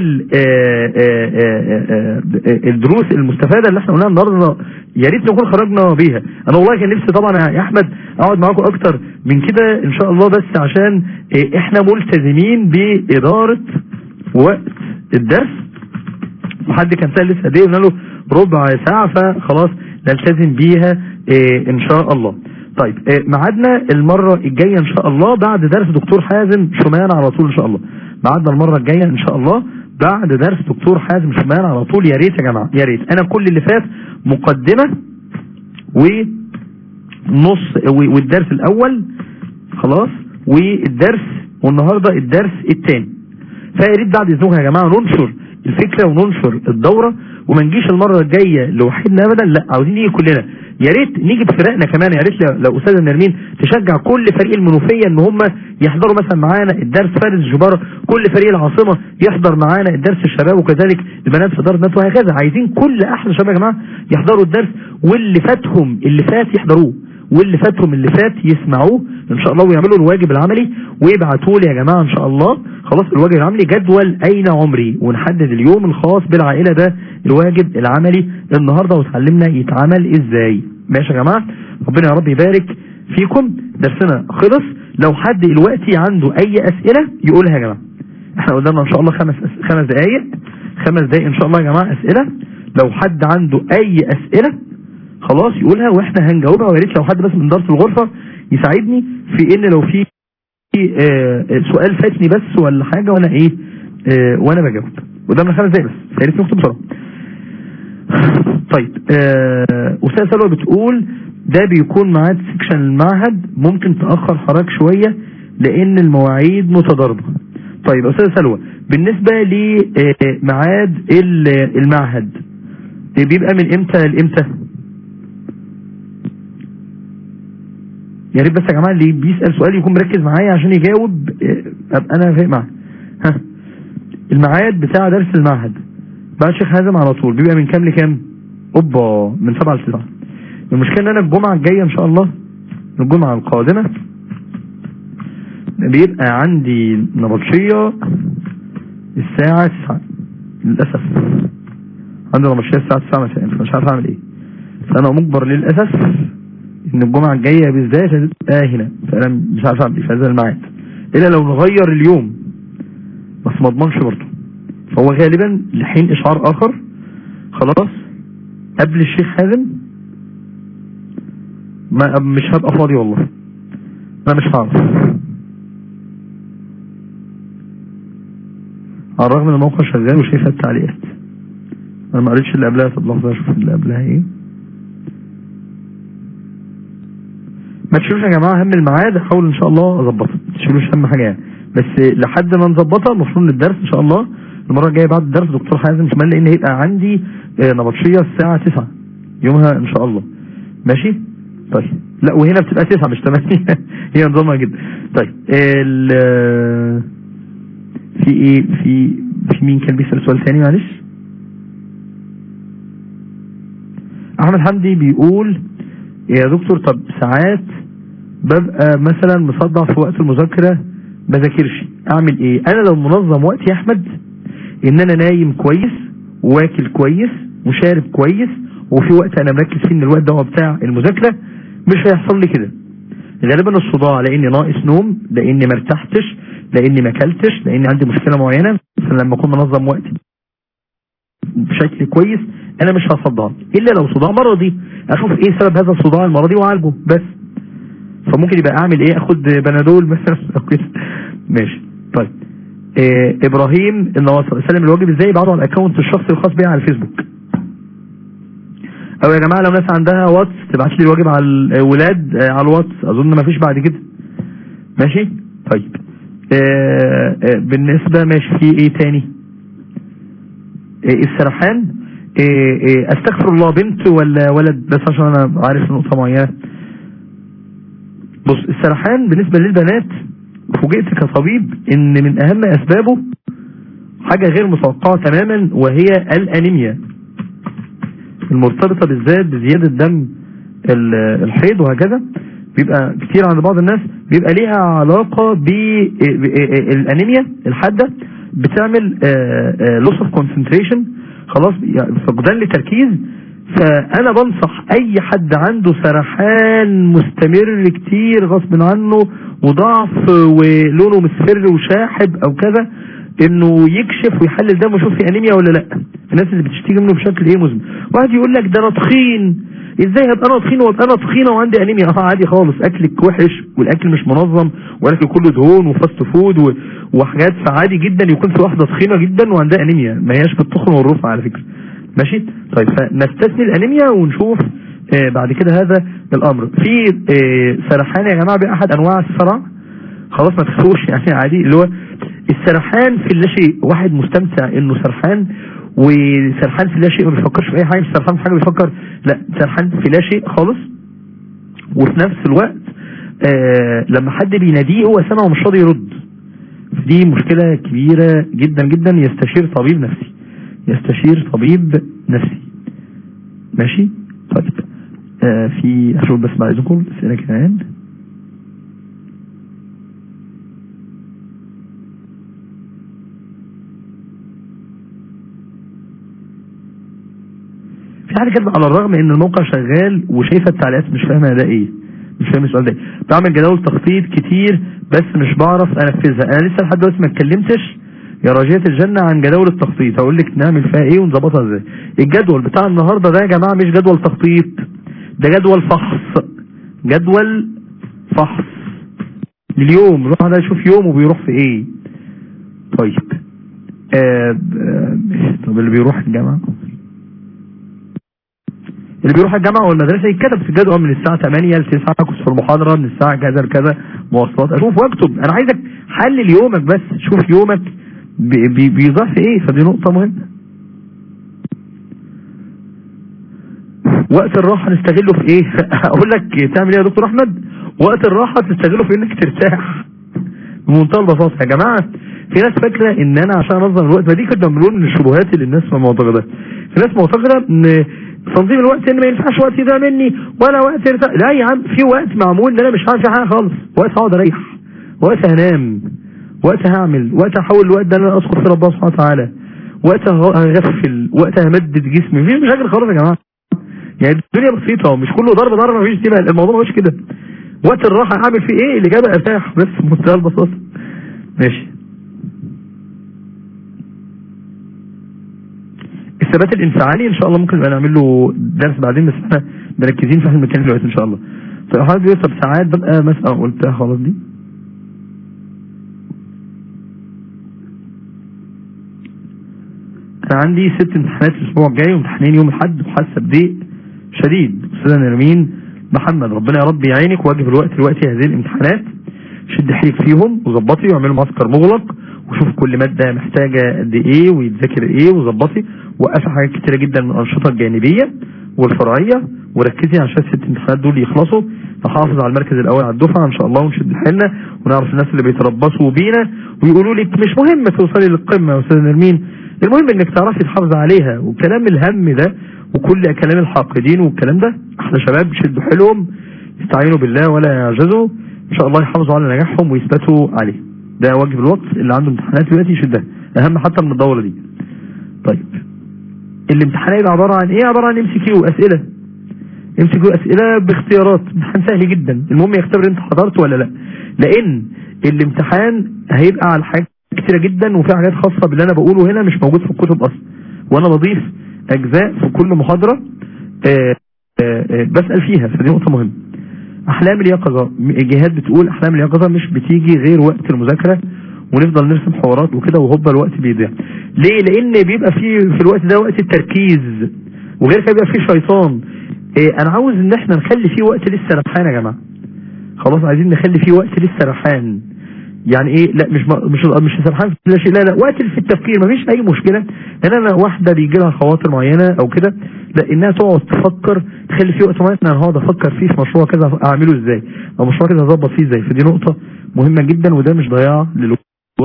اه الدروس المستفادة اللي احنا قلناها النهاردة يا ريت نكون خرجنا بيها انا والله كان نفسي طبعا يا احمد اقعد معاكم اكتر من كده ان شاء الله بس عشان احنا ملتزمين بادارة وقت الدرس وحد كان سأل لسه قد قلنا له ربع ساعة فخلاص نلتزم بيها اه ان شاء الله طيب اه ميعادنا المرة الجاية ان شاء الله بعد درس دكتور حازم شومان على طول ان شاء الله ميعادنا المرة الجاية ان شاء الله بعد درس دكتور حازم شومان على طول يا ريت يا جماعة يا ريت انا كل اللي فات مقدمة ونص والدرس الاول خلاص والدرس والنهاردة الدرس الثاني فيا ريت بعد اذنكم يا جماعة ننشر الفكرة وننشر الدورة وما نجيش المرة الجاية لوحدنا ابدا لا عاوزين نيجي كلنا يا ريت نيجي بفرقنا كمان يا ريت لو استاذ نرمين تشجع كل فريق المنوفية ان هم يحضروا مثلا معانا الدرس فارس الجبارة كل فريق العاصمة يحضر معانا الدرس الشباب وكذلك البنات في دار الناس وهكذا عايزين كل احلى شباب يا جماعة يحضروا الدرس واللي فاتهم اللي فات يحضروه واللي فاتهم اللي فات يسمعوه ان شاء الله ويعملوا الواجب العملي ويبعتوا لي يا جماعة ان شاء الله خلاص الواجب العملي جدول اين عمري ونحدد اليوم الخاص بالعائلة ده الواجب العملي النهاردة وتعلمنا يتعمل ازاي ماشي يا جماعة ربنا يا رب يبارك فيكم درسنا خلص لو حد دلوقتي عنده اي اسئلة يقولها يا جماعة احنا قدامنا ان شاء الله خمس خمس دقايق خمس دقايق ان شاء الله يا جماعة اسئلة لو حد عنده اي اسئلة خلاص يقولها واحنا هنجاوبها ويا ريت لو حد بس من اداره الغرفه يساعدني في ان لو في آه، سؤال فاتني بس ولا حاجه وانا ايه آه، وانا بجاوب قدامنا خمس دقايق بس يا ريت نكتب بسرعه طيب آه، استاذ سلوى بتقول ده بيكون ميعاد سكشن المعهد ممكن تاخر حضرتك شويه لان المواعيد متضاربه طيب استاذ سلوى بالنسبه لميعاد المعهد بيبقى من امتى لامتى يا ريت بس يا جماعه اللي بيسال سؤال يكون مركز معايا عشان يجاوب ابقى انا فاهم معاه ها الميعاد بتاع درس المعهد بعد شيخ حازم على طول بيبقى من كام لكام اوبا من 7 ل 9 المشكله ان انا الجمعه الجايه ان شاء الله الجمعه القادمه بيبقى عندي نبطشيه الساعه 9 للاسف عندي نبطشيه الساعه 9 مساء فمش عارف اعمل ايه فانا مجبر للاسف ان الجمعه الجايه بالذات هتبقى هنا فانا مش عارف اعمل ايه في هذا الميعاد الا لو نغير اليوم بس ما اضمنش برضه فهو غالبا لحين اشعار اخر خلاص قبل الشيخ حازم ما مش هبقى فاضي والله انا مش هعرف على الرغم ان الموقع شغال وشايفها التعليقات انا ما قريتش اللي قبلها طب لحظه اشوف اللي قبلها ايه ما تشيلوش يا جماعه هم الميعاد احاول ان شاء الله اظبطها ما تشيلوش هم حاجه يعني بس لحد ما نظبطها المفروض الدرس ان شاء الله المره الجايه بعد الدرس دكتور حازم كمان لان هيبقى عندي آه، نبطشيه الساعه 9 يومها ان شاء الله ماشي طيب لا وهنا بتبقى 9 مش 8 هي نظامها جدا طيب ال في ايه في في مين كان بيسال سؤال ثاني معلش احمد حمدي بيقول يا دكتور طب ساعات ببقى مثلا مصدع في وقت المذاكره بذاكرش اعمل ايه انا لو منظم وقتي يا احمد ان انا نايم كويس واكل كويس وشارب كويس وفي وقت انا مركز فيه ان الوقت ده هو بتاع المذاكره مش هيحصل لي كده غالبا الصداع لاني ناقص نوم لاني ما ارتحتش لاني ما اكلتش لاني عندي مشكله معينه فلما اكون منظم وقتي بشكل كويس انا مش هصدع الا لو صداع مرضي اشوف ايه سبب هذا الصداع المرضي واعالجه بس فممكن يبقى اعمل ايه اخد بنادول مثلا ماشي طيب إيه ابراهيم النواصر سلم الواجب ازاي بعده على الاكونت الشخصي الخاص بيها على الفيسبوك او يا جماعه لو ناس عندها واتس تبعت لي الواجب على الولاد آه، على الواتس اظن ما فيش بعد كده ماشي طيب آه آه بالنسبه ماشي في ايه تاني آه السرحان آه آه استغفر الله بنت ولا ولد بس عشان انا عارف نقطه معينه بص السرحان بالنسبه للبنات فوجئت كطبيب ان من اهم اسبابه حاجة غير متوقعة تماما وهي الانيميا المرتبطة بالذات بزيادة دم الحيض وهكذا بيبقى كتير عند بعض الناس بيبقى ليها علاقة بالانيميا الحادة بتعمل لوس اوف كونسنتريشن خلاص فقدان لتركيز فانا بنصح اي حد عنده سرحان مستمر كتير غصب عنه وضعف ولونه مصفر وشاحب او كذا انه يكشف ويحلل دم ويشوف في انيميا ولا لا الناس اللي بتشتكي منه بشكل ايه مزمن واحد يقول لك ده انا تخين ازاي هبقى انا تخين وابقى انا تخينه وعندي انيميا اه عادي خالص اكلك وحش والاكل مش منظم والاكل كله دهون وفاست فود و... وحاجات فعادي جدا يكون في واحده تخينه جدا وعندها انيميا ما هياش بالتخن والرفع على فكره ماشي طيب فنستثني الانيميا ونشوف آه بعد كده هذا الامر في آه سرحان يا جماعه باحد انواع الصرع خلاص ما تخافوش يعني عادي اللي هو السرحان في لا شيء واحد مستمتع انه سرحان وسرحان في لا شيء ما بيفكرش في اي حاجه مش سرحان في حاجه بيفكر لا سرحان في لا شيء خالص وفي نفس الوقت آه لما حد بيناديه هو سامع ومش راضي يرد دي مشكله كبيره جدا جدا يستشير طبيب نفسي يستشير طبيب نفسي ماشي طيب آه في اشوف بس بعد اذنكم اسئله كمان في حاجه كده على الرغم ان الموقع شغال وشايفه التعليقات مش فاهمه ده ايه مش فاهم السؤال ده بعمل جداول تخطيط كتير بس مش بعرف انفذها انا لسه لحد دلوقتي ما اتكلمتش يا راجية الجنة عن جداول التخطيط هقول لك نعمل فيها ايه ونظبطها ازاي الجدول بتاع النهاردة ده يا جماعة مش جدول تخطيط ده جدول فحص جدول فحص لليوم الواحد يشوف يومه بيروح في ايه طيب آه آه طب اللي بيروح الجامعة اللي بيروح الجامعة والمدرسة يتكتب في الجدول من الساعة 8 ل 9 كنت في المحاضرة من الساعة كذا لكذا مواصلات اشوف واكتب انا عايزك حلل يومك بس شوف يومك بي بيضيع في ايه فدي نقطة مهمة وقت الراحة نستغله في ايه اقول لك تعمل ايه يا دكتور احمد وقت الراحة تستغله في انك ترتاح بمنتهى البساطة يا جماعة في ناس فاكرة ان انا عشان انظم الوقت ما دي كنت بنقول من الشبهات اللي الناس معتقدة في ناس معتقدة ان تنظيم الوقت ان ما ينفعش وقت يضيع مني ولا وقت يرتاح لا يا عم في وقت معمول ان انا مش هعمل فيه حاجة خالص وقت هقعد اريح وقت هنام وقت هعمل وقت هحول الوقت ده ان انا اذكر في ربنا سبحانه وتعالى وقت هغفل وقت همدد جسمي مفيش مشاكل خالص يا جماعه يعني الدنيا بسيطه مش كله ضرب ضرب مفيش دي الموضوع مش كده وقت الراحه اعمل فيه ايه اللي جاب ارتاح بس بمنتهى البساطه ماشي الثبات الانفعالي ان شاء الله ممكن نبقى نعمل له درس بعدين بس احنا مركزين في المكان دلوقتي ان شاء الله فحضرتك بيوصل ساعات ببقى مثلا قلتها خلاص دي انا عندي ست امتحانات الاسبوع الجاي وامتحانين يوم الاحد وحاسه بضيق شديد استاذه نرمين محمد ربنا يا رب يعينك واجب الوقت دلوقتي هذه الامتحانات شد حيلك فيهم وظبطي واعملوا معسكر مغلق وشوف كل مادة محتاجة قد ايه ويتذاكر ايه وظبطي وقفي حاجات كتيرة جدا من الانشطة الجانبية والفرعية وركزي عشان الست امتحانات دول يخلصوا نحافظ على المركز الاول على الدفعة ان شاء الله ونشد حيلنا ونعرف الناس اللي بيتربصوا بينا ويقولوا لك مش مهم توصلي للقمة يا استاذ نرمين المهم انك تعرفي تحافظي عليها وكلام الهم ده وكل كلام الحاقدين والكلام ده احنا شباب شدوا حيلهم يستعينوا بالله ولا يعجزوا ان شاء الله يحافظوا على نجاحهم ويثبتوا عليه ده واجب الوقت اللي عنده امتحانات دلوقتي يشدها اهم حتى من الدورة دي طيب الامتحان هيبقى عبارة عن ايه عبارة عن ام سي كيو اسئلة ام سي كيو اسئلة باختيارات امتحان سهل جدا المهم يختبر انت حضرت ولا لا لان الامتحان هيبقى على حاجات كتيرة جدا وفي حاجات خاصة باللي انا بقوله هنا مش موجود في الكتب اصلا وانا بضيف اجزاء في كل محاضرة آآ آآ بسأل فيها فدي نقطة مهمة احلام اليقظة جهات بتقول احلام اليقظة مش بتيجي غير وقت المذاكرة ونفضل نرسم حوارات وكده وهوبا الوقت بيضيع ليه لان بيبقى في في الوقت ده وقت التركيز وغير كده بيبقى فيه شيطان إيه انا عاوز ان احنا نخلي فيه وقت لسه ريحان يا جماعه خلاص عايزين نخلي فيه وقت لسه ريحان يعني ايه لا مش مش مش سرحان في لا شيء لا لا وقت في التفكير مفيش اي مشكله ان انا واحده بيجي لها خواطر معينه او كده لا انها تقعد تفكر تخلي فيه وقت معين انا هقعد افكر فيه في مشروع كذا اعمله ازاي او مشروع كذا اظبط فيه ازاي فدي نقطه مهمه جدا وده مش ضياع للوقت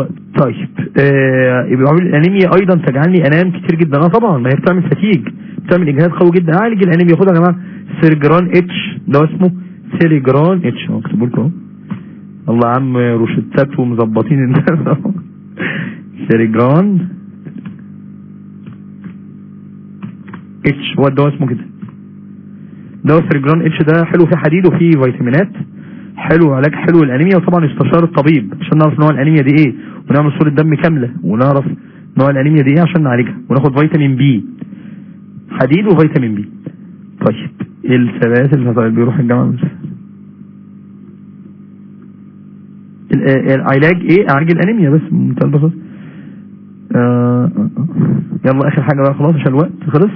طيب آه يبقى الانيميا ايضا تجعلني انام كتير جدا اه طبعا ما هي بتعمل فتيج بتعمل اجهاد قوي جدا عالج الانيميا خدها يا جماعه سيرجران اتش ده اسمه سيرجران اتش اكتبوا لكم الله عم روشتات ومظبطين الناس سيرجران اتش هو الدواء اسمه كده دواء سيرجران اتش ده حلو فيه حديد وفيه فيتامينات حلو علاج حلو الانيميا وطبعا يستشار الطبيب عشان نعرف نوع الانيميا دي ايه ونعمل صورة دم كاملة ونعرف نوع الانيميا دي ايه عشان نعالجها وناخد فيتامين بي حديد وفيتامين بي طيب ايه الثبات اللي بيروح الجامعة العلاج ايه علاج الانيميا بس بمنتهى البساطه آه يلا اخر حاجه بقى خلاص عشان الوقت خلص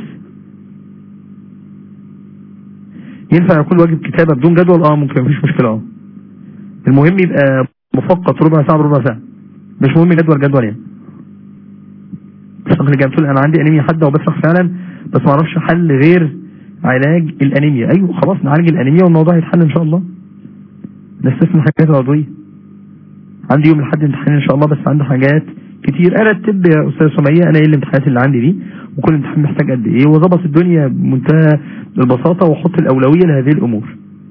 ينفع يكون واجب كتابه بدون جدول اه ممكن مفيش مشكله اه المهم يبقى مفقط ربع ساعه بربع ساعه مش مهم جدول جدول يعني بس اللي جاي بتقول انا عندي انيميا حاده وبشرح فعلا بس ما اعرفش حل غير علاج الانيميا ايوه خلاص نعالج الانيميا والموضوع هيتحل ان شاء الله نستثنى حاجات العضويه عندي يوم الحد امتحان ان شاء الله بس عندي حاجات كتير ارتب يا استاذ سمية انا ايه الامتحانات اللي عندي دي وكل امتحان محتاج قد ايه وظبط الدنيا بمنتهى البساطة واحط الاولوية لهذه الامور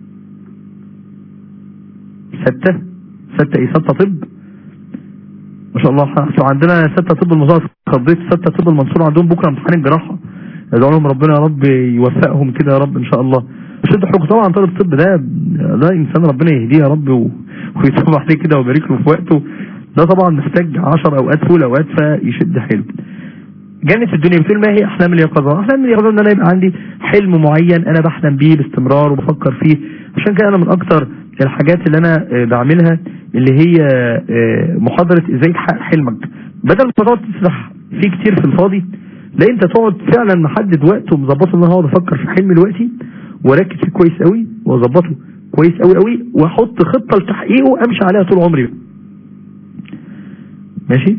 ستة ستة ايه ستة طب ما شاء الله احنا عندنا ستة طب المظاهر خضيت ستة طب المنصور عندهم بكرة امتحان الجراحة ادعو لهم ربنا يا رب يوفقهم كده يا رب ان شاء الله شد حقوق طبعا طالب الطب ده ده انسان ربنا يهديه يا رب ويتوب عليه كده ويبارك له في وقته ده طبعا محتاج 10 اوقات فول اوقات فيشد حيله جنة الدنيا بتقول ما هي احلام اليقظة احلام اليقظة ان انا يبقى عندي حلم معين انا بحلم بيه باستمرار وبفكر فيه عشان كده انا من اكتر الحاجات اللي انا آه، بعملها اللي هي آه، محاضرة ازاي تحقق حلمك بدل ما تقعد تسرح فيه كتير في الفاضي لا انت تقعد فعلا محدد وقت ومظبطه ان انا هقعد افكر في حلمي دلوقتي واركز فيه كويس قوي واظبطه كويس قوي قوي واحط خطه لتحقيقه امشي عليها طول عمري ماشي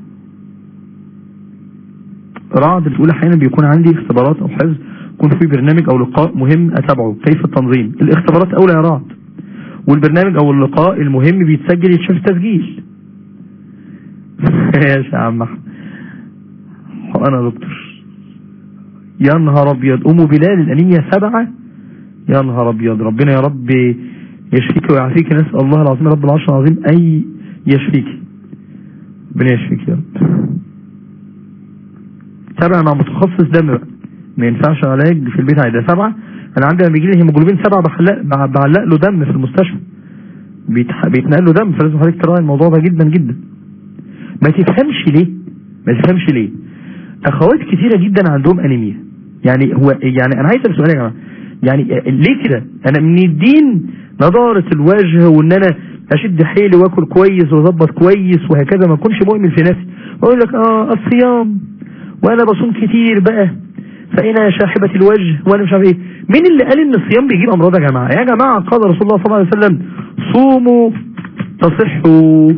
رعد بتقول احيانا بيكون عندي اختبارات او حفظ يكون في برنامج او لقاء مهم اتابعه كيف التنظيم الاختبارات اولى يا رعد والبرنامج او اللقاء المهم بيتسجل يتشاف التسجيل ماشي يا عم احمد انا دكتور يا نهار ابيض ام بلال الانيميا سبعة يا نهار ابيض ربنا يا رب يشفيك ويعافيك نسال الله العظيم رب العرش العظيم اي يشفيك ربنا يشفيك يا رب سبعة مع متخصص دم بقى ما ينفعش علاج في البيت عادي سبعة انا عندي لما بيجي لي هيموجلوبين سبعة بحلق بعلق له دم في المستشفى بيتح... بيتنقل له دم فلازم حضرتك تراعي الموضوع ده جدا جدا ما تفهمش ليه ما تفهمش ليه اخوات كتيرة جدا عندهم انيميا يعني هو يعني انا عايز اسال سؤال يا جماعه يعني ليه كده انا من الدين نضارة الوجه وان انا اشد حيلي واكل كويس واظبط كويس وهكذا ما اكونش مؤمن في نفسي اقول لك اه الصيام وانا بصوم كتير بقى فانا شاحبة الوجه وانا مش عارف ايه مين اللي قال ان الصيام بيجيب امراض يا جماعه يا جماعه قال رسول الله صلى الله عليه وسلم صوموا تصحوا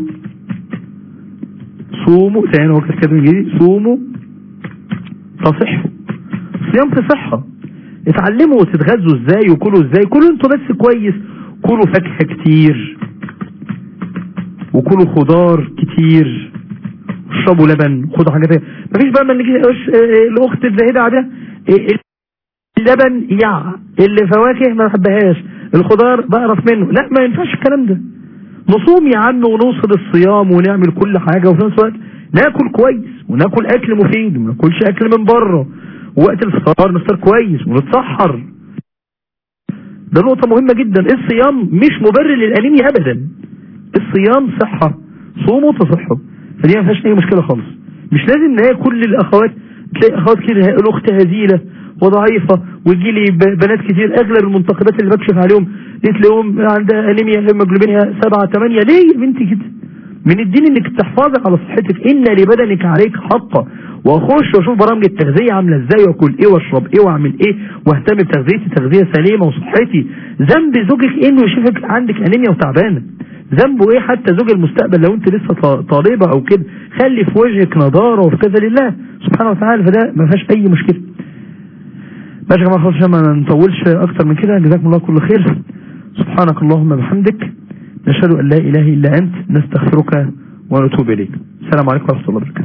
صوموا ثاني هو كده صوموا تصحوا صيام في صحة اتعلموا تتغذوا ازاي وكلوا ازاي كلوا انتوا بس كويس كلوا فاكهة كتير وكلوا خضار كتير اشربوا لبن خدوا حاجات مفيش بقى ما نيجي الاخت الزاهده عليها اللبن يع اللي فواكه ما بحبهاش الخضار بقرف منه لا ما ينفعش الكلام ده نصوم يا عم ونوصل الصيام ونعمل كل حاجة وفي نفس الوقت ناكل كويس وناكل اكل مفيد وما ناكلش اكل من بره وقت الفطار نفطر كويس ونتسحر ده نقطة مهمة جدا الصيام مش مبرر للأنيميا أبدا الصيام صحة صوموا تصحوا فدي ما فيهاش أي مشكلة خالص مش لازم ان هي كل الأخوات تلاقي أخوات كده الأخت هزيلة وضعيفة ويجي لي بنات كتير أغلب المنتقبات اللي بكشف عليهم تلاقيهم عندها أنيميا هيموجلوبينها سبعة ثمانية ليه يا بنتي كده من الدين انك تحفظي على صحتك ان لبدنك عليك حقا واخش واشوف برامج التغذية عاملة ازاي واكل ايه واشرب ايه واعمل ايه واهتم بتغذيتي تغذية سليمة وصحتي ذنب زوجك انه يشوفك عندك انيميا وتعبانة ذنبه ايه حتى زوج المستقبل لو انت لسه طالبة او كده خلي في وجهك نضارة وفي كذا لله سبحانه وتعالى فده ما فيهاش اي مشكلة ماشي يا جماعه خلاص عشان ما نطولش اكتر من كده جزاكم الله كل خير سبحانك اللهم بحمدك نشهد ان لا اله الا انت نستغفرك ونتوب اليك السلام عليكم ورحمه الله وبركاته